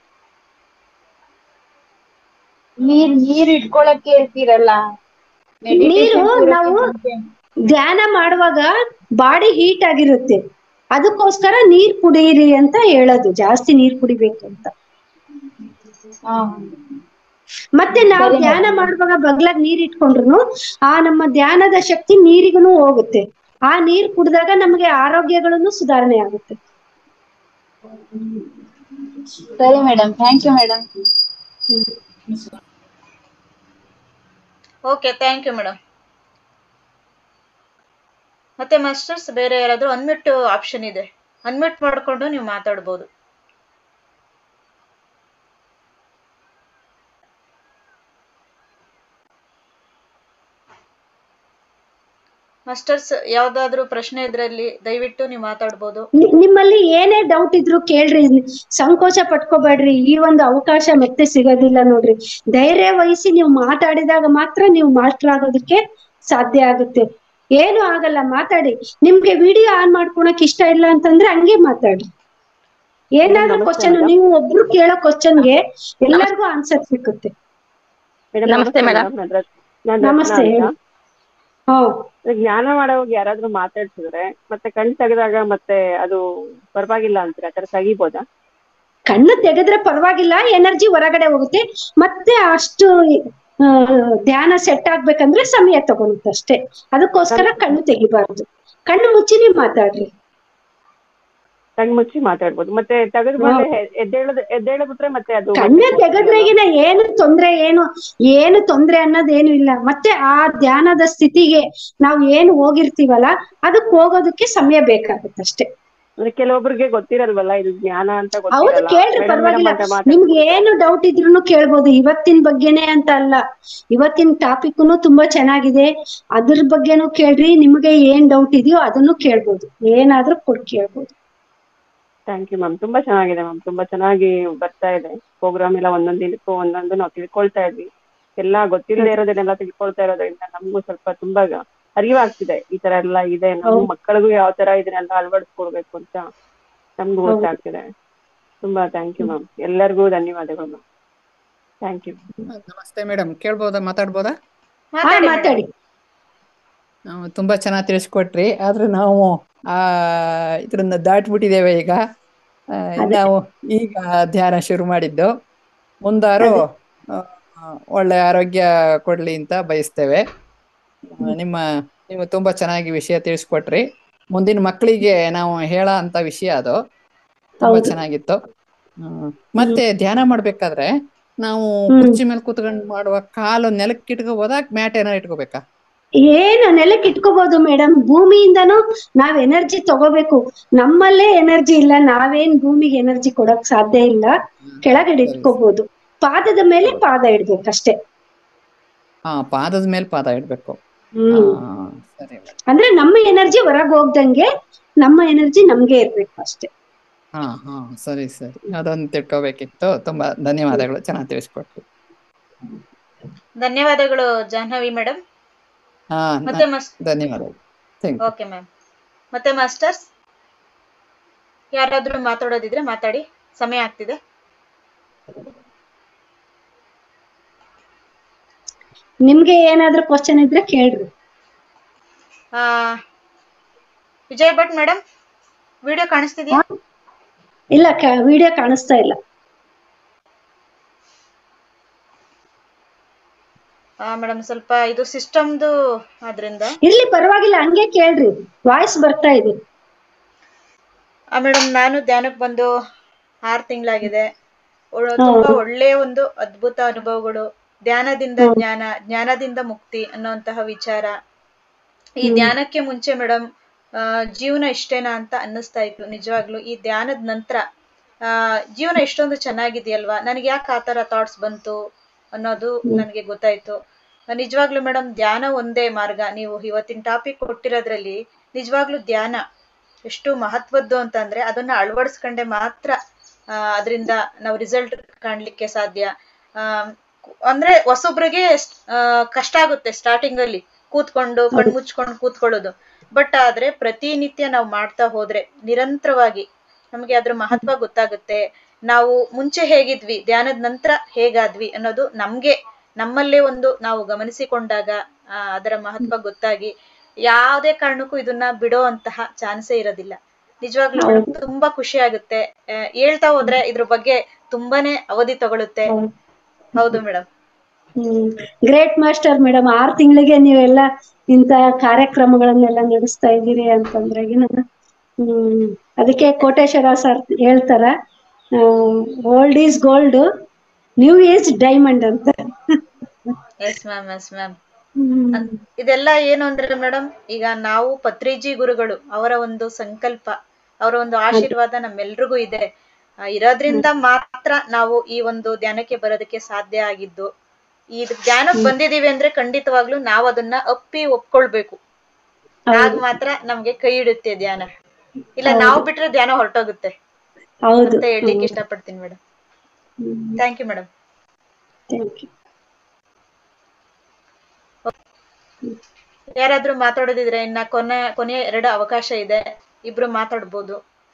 ನೀರ್ ನೀರ್ ಇಟ್ಕೊಳಕ್ ಹೇಳ್ತಿರಲ್ಲ ನೀರು Meditation ಕೂರಕ್ಕೆ ನಾವು ಮುಂಚೆ. ಧ್ಯಾನ ಮಾಡುವಾಗ ಬಾಡಿ ಹೀಟ್ ಆಗಿರುತ್ತೆ ಅದಕ್ಕೋಸ್ಕರ ನೀರ್ ಕುಡೀರಿ ಅಂತ ಹೇಳೋದು ಜಾಸ್ತಿ ನೀರ್ ಕುಡಿಬೇಕು ಅಂತ ಹಾ. ಮತ್ತೆ ನಾವು ಸರಿ ಧ್ಯಾನ madam. ಮಾಡುವಾಗ ಬಗ್ಲಾಗ್ ನೀರ್ ಇಟ್ಕೊಂಡ್ರು ಆ ನಮ್ಮ ಧ್ಯಾನದ ಶಕ್ತಿ ನೀರಿಗೂ ಹೋಗುತ್ತೆ ಆ ನೀರ್ ಕುಡಿದಾಗ ನಮಗೆ ಆರೋಗ್ಯಗಳನ್ನು ಸುಧಾರಣೆ ಆಗುತ್ತೆ ಸರಿ madam thank you madam okay thank you madam ಮತ್ತೆ ಮಾಸ್ಟರ್ಸ್ ಬೇರೆ ಯಾರಾದ್ರೂ ಅನ್ಮ್ಯೂಟ್ ಆಪ್ಷನ್ ಇದೆ ಅನ್ಮ್ಯೂಟ್ ಮಾಡಿಕೊಂಡು ನೀವು ಮಾತಾಡ್ಬೋದು ಮಾಸ್ಟರ್ಸ್ ಯಾವ್ದಾದ್ರು ಪ್ರಶ್ನೆ ಇದ್ರಲ್ಲಿ ದಯವಿಟ್ಟು ನೀವು ಮಾತಾಡ್ಬೋದು ನಿ- ನಿಮ್ಮಲ್ಲಿ ಏನೇ ಡೌಟ್ ಇದ್ರು ಕೇಳ್ರಿ ಸಂಕೋಚ ಪಟ್ಕೋಬೇಡ್ರಿ ಈ ಒಂದು ಅವಕಾಶ ಮತ್ತೆ ಸಿಗೋದಿಲ್ಲ ನೋಡ್ರಿ ಧೈರ್ಯ ವಹಿಸಿ ನೀವು ಮಾತಾಡಿದಾಗ ಮಾತ್ರ ನೀವು ಮಾಸ್ಟರ್ ಆಗೋದಕ್ಕೆ ಸಾಧ್ಯ ಆಗುತ್ತೆ ಏನು ಆಗಲ್ಲ ಮಾತಾಡಿ ನಿಮ್ಗೆ ವಿಡಿಯೋ ಆನ್ ಮಾಡ್ಕೊಳಕ್ ಇಷ್ಟ ಇಲ್ಲ ಅಂತಂದ್ರೆ ಹಂಗೆ ಮಾತಾಡಿ ಏನಾದ್ರೂ ನಮಸ್ತೆ ಕ್ವಶನ್ madam. ನೀವು ಒಬ್ರು ಕೇಳೋ ಕ್ವಶನ್ಗೆ ಎಲ್ಲರಿಗೂ ಆನ್ಸರ್ ಸಿಕ್ಕುತ್ತೆ ಮೇಡಮ್ ನಮಸ್ತೆ madam. ನಮಸ್ತೆ ಹೇಳಿ ಹಾ ಜ್ಞಾನ ಮಾಡೋವಾಗ ಯಾರಾದ್ರೂ ಮಾತಾಡ್ಸಿದ್ರೆ ಮತ್ತೆ ಕಣ್ ತೆಗೆದಾಗ ಮತ್ತೆ ಅದು ಪರವಾಗಿಲ್ಲ ಅಂತೀರಾ ಆತರ ತೆಗಿಬೋದಾ ಕಣ್ಣು ತೆಗೆದ್ರೆ ಪರವಾಗಿಲ್ಲ ಎನರ್ಜಿ ಹೊರಗಡೆ ಹೋಗುತ್ತೆ ಮತ್ತೆ ಅಷ್ಟು ಆ, ಧ್ಯಾನ ಸೆಟ್ ಆಗ್ಬೇಕಂದ್ರೆ ಸಮಯ ತಗೊಳುತ್ತೆ ಅಷ್ಟೇ ಅದಕ್ಕೋಸ್ಕರ ಕಣ್ಣು ತೆಗಿಬಾರ್ದು ಕಣ್ಣು ಮುಚ್ಚಿನಿ ಮಾತಾಡ್ರಿ ಕಣ್ ಮುಚ್ಚಿ ಮಾತಾಡ್ಬೋದು ಮತ್ತೆ ತೆಗೆದ್ಮೇಲೆ ಎದ್ದೇಳದ್ ಎದ್ದೇಳಬಿಟ್ರೆ ಮತ್ತೆ ಅದು ಕಣ್ಣು ತೆಗೆದ್ರೆಗಿನ ಏನು ತೊಂದ್ರೆ ಏನು ಏನು ತೊಂದ್ರೆ ಅನ್ನೋದೇನು ಇಲ್ಲ ಮತ್ತೆ ಆ ಧ್ಯಾನದ ಸ್ಥಿತಿಗೆ ನಾವು ಏನು ಹೋಗಿರ್ತೀವಲ್ಲ ಅದಕ್ಕೆ ಹೋಗೋದಕ್ಕೆ ಸಮಯ ಬೇಕಾಗುತ್ತೆ ಅಷ್ಟೇ ಅಂದ್ರೆ ಕೆಲವೊಬ್ರಿಗೆ ಗೊತ್ತಿರಲ್ವಲ್ಲ ಇದು ಜ್ಞಾನ ಅಂತ ಹೌದು ಗೊತ್ತಿರಲ್ಲ ಕೇಳ್ರಿ ಮೇಡಮ್ ಪರವಾಗಿಲ್ಲ ಮೇಡಮ್ ಅಂತ ಮಾತಾಡ್ತಾರೆ ನಿಮ್ಗೆ ಏನು ಡೌಟ್ ಇದ್ರೂನು ಕೇಳ್ಬೋದು ಇವತ್ತಿನ ಬಗ್ಗೆನೇ ಅಂತ ಅಲ್ಲ ಇವತ್ತಿನ ಟಾಪಿಕ್ನು ತುಂಬಾ ಚೆನ್ನಾಗಿದೆ ಅದ್ರ ಬಗ್ಗೆನೂ ಕೇಳ್ರಿ ನಿಮ್ಗೆ ಏನ್ ಡೌಟ್ ಇದೆಯೋ ಅದನ್ನು ಕೇಳ್ಬೋದು ಏನಾದ್ರೂ ಕೊಡ್ ಕೇಳ್ಬೋದು ಥ್ಯಾಂಕ್ ಯು ಮ್ಯಾಮ್ ತುಂಬಾ ಚೆನ್ನಾಗಿದೆ ಮ್ಯಾಮ್ ತುಂಬಾ ಚೆನ್ನಾಗಿ ಬರ್ತಾ ಇದೆ ಪ್ರೋಗ್ರಾಮ್ ಎಲ್ಲ ಒಂದೊಂದು ದಿನಕ್ಕೂ ಒಂದೊಂದು ನಾವು ತಿಳ್ಕೊಳ್ತಾ ಇದ್ವಿ ಎಲ್ಲ ಗೊತ್ತಿಲ್ಲದೆ ಇರೋದನ್ನೆಲ್ಲ ತಿಳ್ಕೊಳ್ತಾ ಇರೋದ್ರಿಂದ ನಮಗೂ ಸ್ವಲ್ಪ ತುಂಬಾ ಅರಿವಾಗ್ತಿದೆ ಈ ತರ ಎಲ್ಲ ಇದೆ ನಮ್ಮ ಹೌದು. ಮಕ್ಕಳಿಗೂ ಯಾವ ತರ ಇದನ್ನೆಲ್ಲ ಅಳವಡಿಸ್ಕೊಡ್ಬೇಕು ಅಂತ ನಮ್ಗೂ ಹೌದು. ಗೊತ್ತಾಗ್ತಿದೆ ತುಂಬಾ ಥ್ಯಾಂಕ್ ಯು ಮ್ಯಾಮ್ ಎಲ್ಲರಿಗೂ ಧನ್ಯವಾದಗಳು ಮ್ಯಾಮ್ ಥ್ಯಾಂಕ್ ಯು ನಮಸ್ತೆ ಮೇಡಮ್ ಕೇಳ್ಬೋದಾ ಮಾತಾಡ್ಬೋದಾ ಹಾ ಮಾತಾಡಿ madam. ಮಾತಾಡಿ ನಾವು ತುಂಬಾ ಚೆನ್ನಾಗಿ ತಿಳಿಸ್ಕೊಟ್ರಿ ಆದ್ರೆ ನಾವು ಆ ಇದ್ರನ್ನ ದಾಟ್ಬಿಟ್ಟಿದ್ದೇವೆ ಈಗ ಆ, ಅದೇ. ನಾವು ಈಗ ಧ್ಯಾನ ಶುರು ಮಾಡಿದ್ದು ಮುಂದಾರು ಆ, ಒಳ್ಳೆ ಆರೋಗ್ಯ ಕೊಡ್ಲಿ ಅಂತ ಬಯಸ್ತೇವೆ ಆ, ನಿಮ್ಮ ನೀವು ತುಂಬಾ ಚೆನ್ನಾಗಿ ವಿಷಯ ತಿಳಿಸ್ಕೊಟ್ರಿ ಮುಂದಿನ ಮಕ್ಕಳಿಗೆ ನಾವು ಹೇಳೋ ಅಂತ ವಿಷಯ ಅದು ತುಂಬಾ ಹೌದು. ಚೆನ್ನಾಗಿತ್ತು ಹ್ಮ್. ಮತ್ತೆ ಧ್ಯಾನ ಮಾಡ್ಬೇಕಾದ್ರೆ ನಾವು ಹ್ಮ್. ಕುರ್ಚಿ ಮೇಲೆ ಕೂತ್ಕೊಂಡು ಮಾಡುವ ಕಾಲು ನೆಲಕ್ಕೆ ಇಟ್ಕೋಬೋದಾ ಮ್ಯಾಟ್ ಏನಾರ ಇಟ್ಕೋಬೇಕಾ ಏನು ನೆಲಕ್ಕೆ ಇಟ್ಕೋಬಹುದು ಮೇಡಮ್ ಭೂಮಿಯಿಂದನೂ ನಾವ್ ಎನರ್ಜಿ ತಗೋಬೇಕು ನಮ್ಮಲ್ಲೇ ಎನರ್ಜಿ ಇಲ್ಲ ನಾವೇನ್ ಭೂಮಿಗೆ ಎನರ್ಜಿ ಕೊಡಕ್ ಸಾಧ್ಯ ಇಲ್ಲ ಕೆಳಗಡೆ ಇಟ್ಕೋಬಹುದು ಪಾದದ ಮೇಲೆ ಪಾದ ಇಡ್ಬೇಕಷ್ಟೇ ಹಾ ಪಾದದ ಮೇಲೆ ಪಾದ ಇಡ್ಬೇಕು ಹ್ಮ್ ಹಾ ಸರಿ ಮೇಡಮ್ ಅಂದ್ರೆ ನಮ್ಮ ಎನರ್ಜಿ ಹೊರಗ್ ಹೋಗ್ದಂಗೆ ನಮ್ಮ ಎನರ್ಜಿ ನಮ್ಗೆ ಇರ್ಬೇಕು ಅಷ್ಟೇ ಹಾ ಹಾ ಸರಿ ಸರಿ ಅದೊಂದು ತಿಳ್ಕೊಬೇಕಿತ್ತು ತುಂಬಾ ಧನ್ಯವಾದಗಳು ಚೆನ್ನಾಗಿ ತಿಳಿಸ್ಕೊಟ್ರಿ ಧನ್ಯವಾದಗಳು ಜಾಹ್ನವಿ ಮೇಡಮ್ ಹಾ ಮತ್ತೆ ನ- ಮಸ್ ಧನ್ಯವಾದಗಳು ಥ್ಯಾಂಕ್ ಯು ಓಕೆ ಮ್ಯಾಮ್ ಮತ್ತೆ ಮಾಸ್ಟರ್ಸ್ ಯಾರಾದ್ರೂ ಮಾತಾಡೋದಿದ್ರೆ ಮಾತಾಡಿ ಸಮಯ ಆಗ್ತಿದೆ ನಿಮ್ಗೆ ಏನಾದ್ರೂ ಕ್ವಶನ್ ಇದ್ರೆ ಕೇಳ್ರಿ ಆ, ವಿಜಯ್ ಭಟ್ ಮೇಡಮ್ ವಿಡಿಯೋ ಕಾಣಿಸ್ತಿದ್ಯಾ ಇಲ್ಲ ವಿಡಿಯೋ ಕಾಣಿಸ್ತಾ ಇಲ್ಲ ಮೇಡಮ್ ಸ್ವಲ್ಪ ಇದು ಸಿಸ್ಟಮ್ದು ಆದ್ರಿಂದ ಇರ್ಲಿ ಪರವಾಗಿಲ್ಲ ಹಂಗೆ ಕೇಳ್ರಿ ವಾಯ್ಸ್ ಬರ್ತಾ ಇದೆ ಮೇಡಮ್ ನಾನು ಧ್ಯಾನಕ್ಕೆ ಬಂದು ಆರು ತಿಂಗಳಾಗಿದೆ ತುಂಬಾ ಒಳ್ಳೆಯ ಒಂದು ಅದ್ಭುತ ಅನುಭವಗಳು ಧ್ಯಾನದಿಂದ ಜ್ಞಾನ ಜ್ಞಾನದಿಂದ ಮುಕ್ತಿ ಅನ್ನುವಂತಹ ವಿಚಾರ ಈ ಧ್ಯಾನಕ್ಕೆ ಮುಂಚೆ ಮೇಡಮ್ ಜೀವನ ಇಷ್ಟೇನಾ ಅಂತ ಅನ್ನಿಸ್ತಾ ಇತ್ತು ನಿಜವಾಗ್ಲು ಈ ಧ್ಯಾನದ ನಂತರ ಆ ಜೀವನ ಇಷ್ಟೊಂದು ಚೆನ್ನಾಗಿದೆಯಲ್ವಾ ನನಗೆ ಯಾಕೆ ಆ ಥರ ಥಾಟ್ಸ್ ಬಂತು ಅನ್ನೋದು ನನಗೆ ಗೊತ್ತಾಯ್ತು ನಿಜವಾಗ್ಲೂ ಮೇಡಮ್ ಧ್ಯಾನ ಒಂದೇ ಮಾರ್ಗ ನೀವು ಇವತ್ತಿನ ಟಾಪಿಕ್ ಕೊಟ್ಟಿರೋದ್ರಲ್ಲಿ ನಿಜವಾಗ್ಲೂ ಧ್ಯಾನ ಎಷ್ಟು ಮಹತ್ವದ್ದು ಅಂತಂದ್ರೆ ಅದನ್ನ ಅಳವಡಿಸ್ಕೊಂಡೆ ಮಾತ್ರ ಅದರಿಂದ ನಾವು ರಿಸಲ್ಟ್ ಕಾಣ್ಲಿಕ್ಕೆ ಸಾಧ್ಯ ಆ, ಕು- ಅಂದ್ರೆ ಹೊಸೊಬ್ರಿಗೆ ಆ, ಕಷ್ಟ ಆಗುತ್ತೆ ಸ್ಟಾರ್ಟಿಂಗ್ ಅಲ್ಲಿ ಕೂತ್ಕೊಂಡು ಕಣ್ ಮುಚ್ಕೊಂಡು ಕೂತ್ಕೊಳ್ಳೋದು ಬಟ್ ಆದ್ರೆ ಪ್ರತಿನಿತ್ಯ ನಾವು ಮಾಡ್ತಾ ಹೋದ್ರೆ ನಿರಂತರವಾಗಿ ನಮಗೆ ಅದ್ರ ಮಹತ್ವ ಗೊತ್ತಾಗುತ್ತೆ ನಾವು ಮುಂಚೆ ಹೇಗಿದ್ವಿ ಧ್ಯಾನದ ನಂತರ ಹೇಗಾದ್ವಿ ಅನ್ನೋದು ನಮ್ಗೆ ನಮ್ಮಲ್ಲೇ ಒಂದು ನಾವು ಗಮನಿಸಿಕೊಂಡಾಗ ಆ, ಅದರ ಮಹತ್ವ ಗೊತ್ತಾಗಿ ಯಾವುದೇ ಕಾರಣಕ್ಕೂ ಇದನ್ನ ಬಿಡೋ ಅಂತಹ ಚಾನ್ಸೇ ಇರೋದಿಲ್ಲ ನಿಜವಾಗ್ಲೂ madam ತುಂಬಾ ಖುಷಿ ಆಗುತ್ತೆ ಆ, ಹೇಳ್ತಾ ಹೋದ್ರೆ ಇದ್ರ ಬಗ್ಗೆ ತುಂಬಾನೇ ಅವಧಿ ತಗೊಳುತ್ತೆ ಹೌದು madam hmm great master madam ಆರ್ ತಿಂಗಳಿಗೆ ನೀವೆಲ್ಲ ಇಂತ ಕಾರ್ಯಕ್ರಮಗಳನ್ನೆಲ್ಲ ನಡೆಸ್ತಾ ಇದ್ದೀರಿ ಅಂತಂದ್ರೆಗಿನ ಹ್ಮ್ ಅದಕ್ಕೆ ಕೋಟೇಶ್ವರ ಸರ್ ಹೇಳ್ತಾರ old is gold new is diamond ಅಂತ yes ma'am yes ma'am hmm ಇದೆಲ್ಲ ಏನು ಅಂದ್ರೆ ಮೇಡಮ್ ಈಗ ನಾವು ಪತ್ರಿಜಿ ಗುರುಗಳು ಅವರ ಒಂದು ಸಂಕಲ್ಪ ಅವರ ಒಂದು ಆಶೀರ್ವಾದ ನಮ್ಮೆಲ್ರಿಗೂ ಇದೆ ಆ, ಇರೋದ್ರಿಂದ ಮಾತ್ರ ನಾವು ಈ ಒಂದು ಧ್ಯಾನಕ್ಕೆ ಬರೋದಕ್ಕೆ ಸಾಧ್ಯ ಆಗಿದ್ದು ಈ ಧ್ಯಾನಕ್ಕೆ ಬಂದಿದೀವಿ ಅಂದ್ರೆ ಖಂಡಿತವಾಗ್ಲೂ ನಾವು ಅದನ್ನ ಅಪ್ಪಿ ಒಪ್ಕೊಳ್ಬೇಕು ಆಗ ಮಾತ್ರ ನಮ್ಗೆ ಕೈ ಹಿಡುತ್ತೆ ಧ್ಯಾನ ಇಲ್ಲ ನಾವು ಬಿಟ್ರೆ ಧ್ಯಾನ ಹೊರಟೋಗುತ್ತೆ ಹೌದು ಅಂತ ಹೇಳಲಿಕ್ಕೆ ಇಷ್ಟಪಡ್ತೀನಿ madam thank you madam thank you ಯಾರಾದ್ರೂ ಮಾತಾಡೋದಿದ್ರೆ ಇನ್ನ ಕೊನೆ ಕೊನೆಯ ಎರಡು ಅವಕಾಶ ಇದೆ ಇಬ್ರು ಮಾತಾಡ್ಬೋದು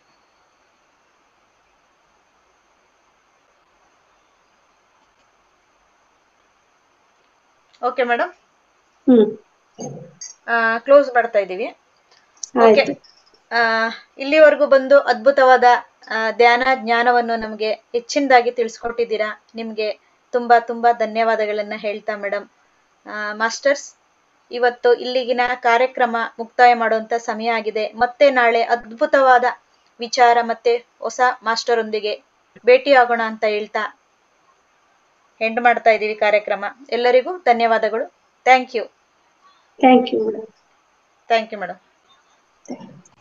ಓಕೆ ಮೇಡಮ್ ಹ್ಮ್ ಕ್ಲೋಸ್ ಮಾಡ್ತಾ ಇದ್ದೀವಿ ಓಕೆ ಆಯ್ತು ಇಲ್ಲಿವರೆಗೂ ಬಂದು ಅದ್ಭುತವಾದ ಆ, ಧ್ಯಾನ ಜ್ಞಾನವನ್ನು ನಮಗೆ ಹೆಚ್ಚಿನದಾಗಿ ತಿಳಿಸ್ಕೊಟ್ಟಿದ್ದೀರಾ ನಿಮ್ಗೆ ತುಂಬಾ ತುಂಬಾ ಧನ್ಯವಾದಗಳನ್ನ ಹೇಳ್ತಾ ಮೇಡಮ್ ಮಾಸ್ಟರ್ಸ್ ಇವತ್ತು ಇಲ್ಲಿಗಿನ ಕಾರ್ಯಕ್ರಮ ಮುಕ್ತಾಯ ಮಾಡುವಂತ ಸಮಯ ಆಗಿದೆ ಮತ್ತೆ ನಾಳೆ ಅದ್ಭುತವಾದ ವಿಚಾರ ಮತ್ತೆ ಹೊಸ ಮಾಸ್ಟರ್ ಒಂದಿಗೆ ಭೇಟಿಯಾಗೋಣ ಅಂತ ಹೇಳ್ತಾ ಎಂಡ್ ಮಾಡ್ತಾ ಇದ್ದೀವಿ ಕಾರ್ಯಕ್ರಮ ಎಲ್ಲರಿಗೂ ಧನ್ಯವಾದಗಳು thank you thank you madam thank you madam Thank you.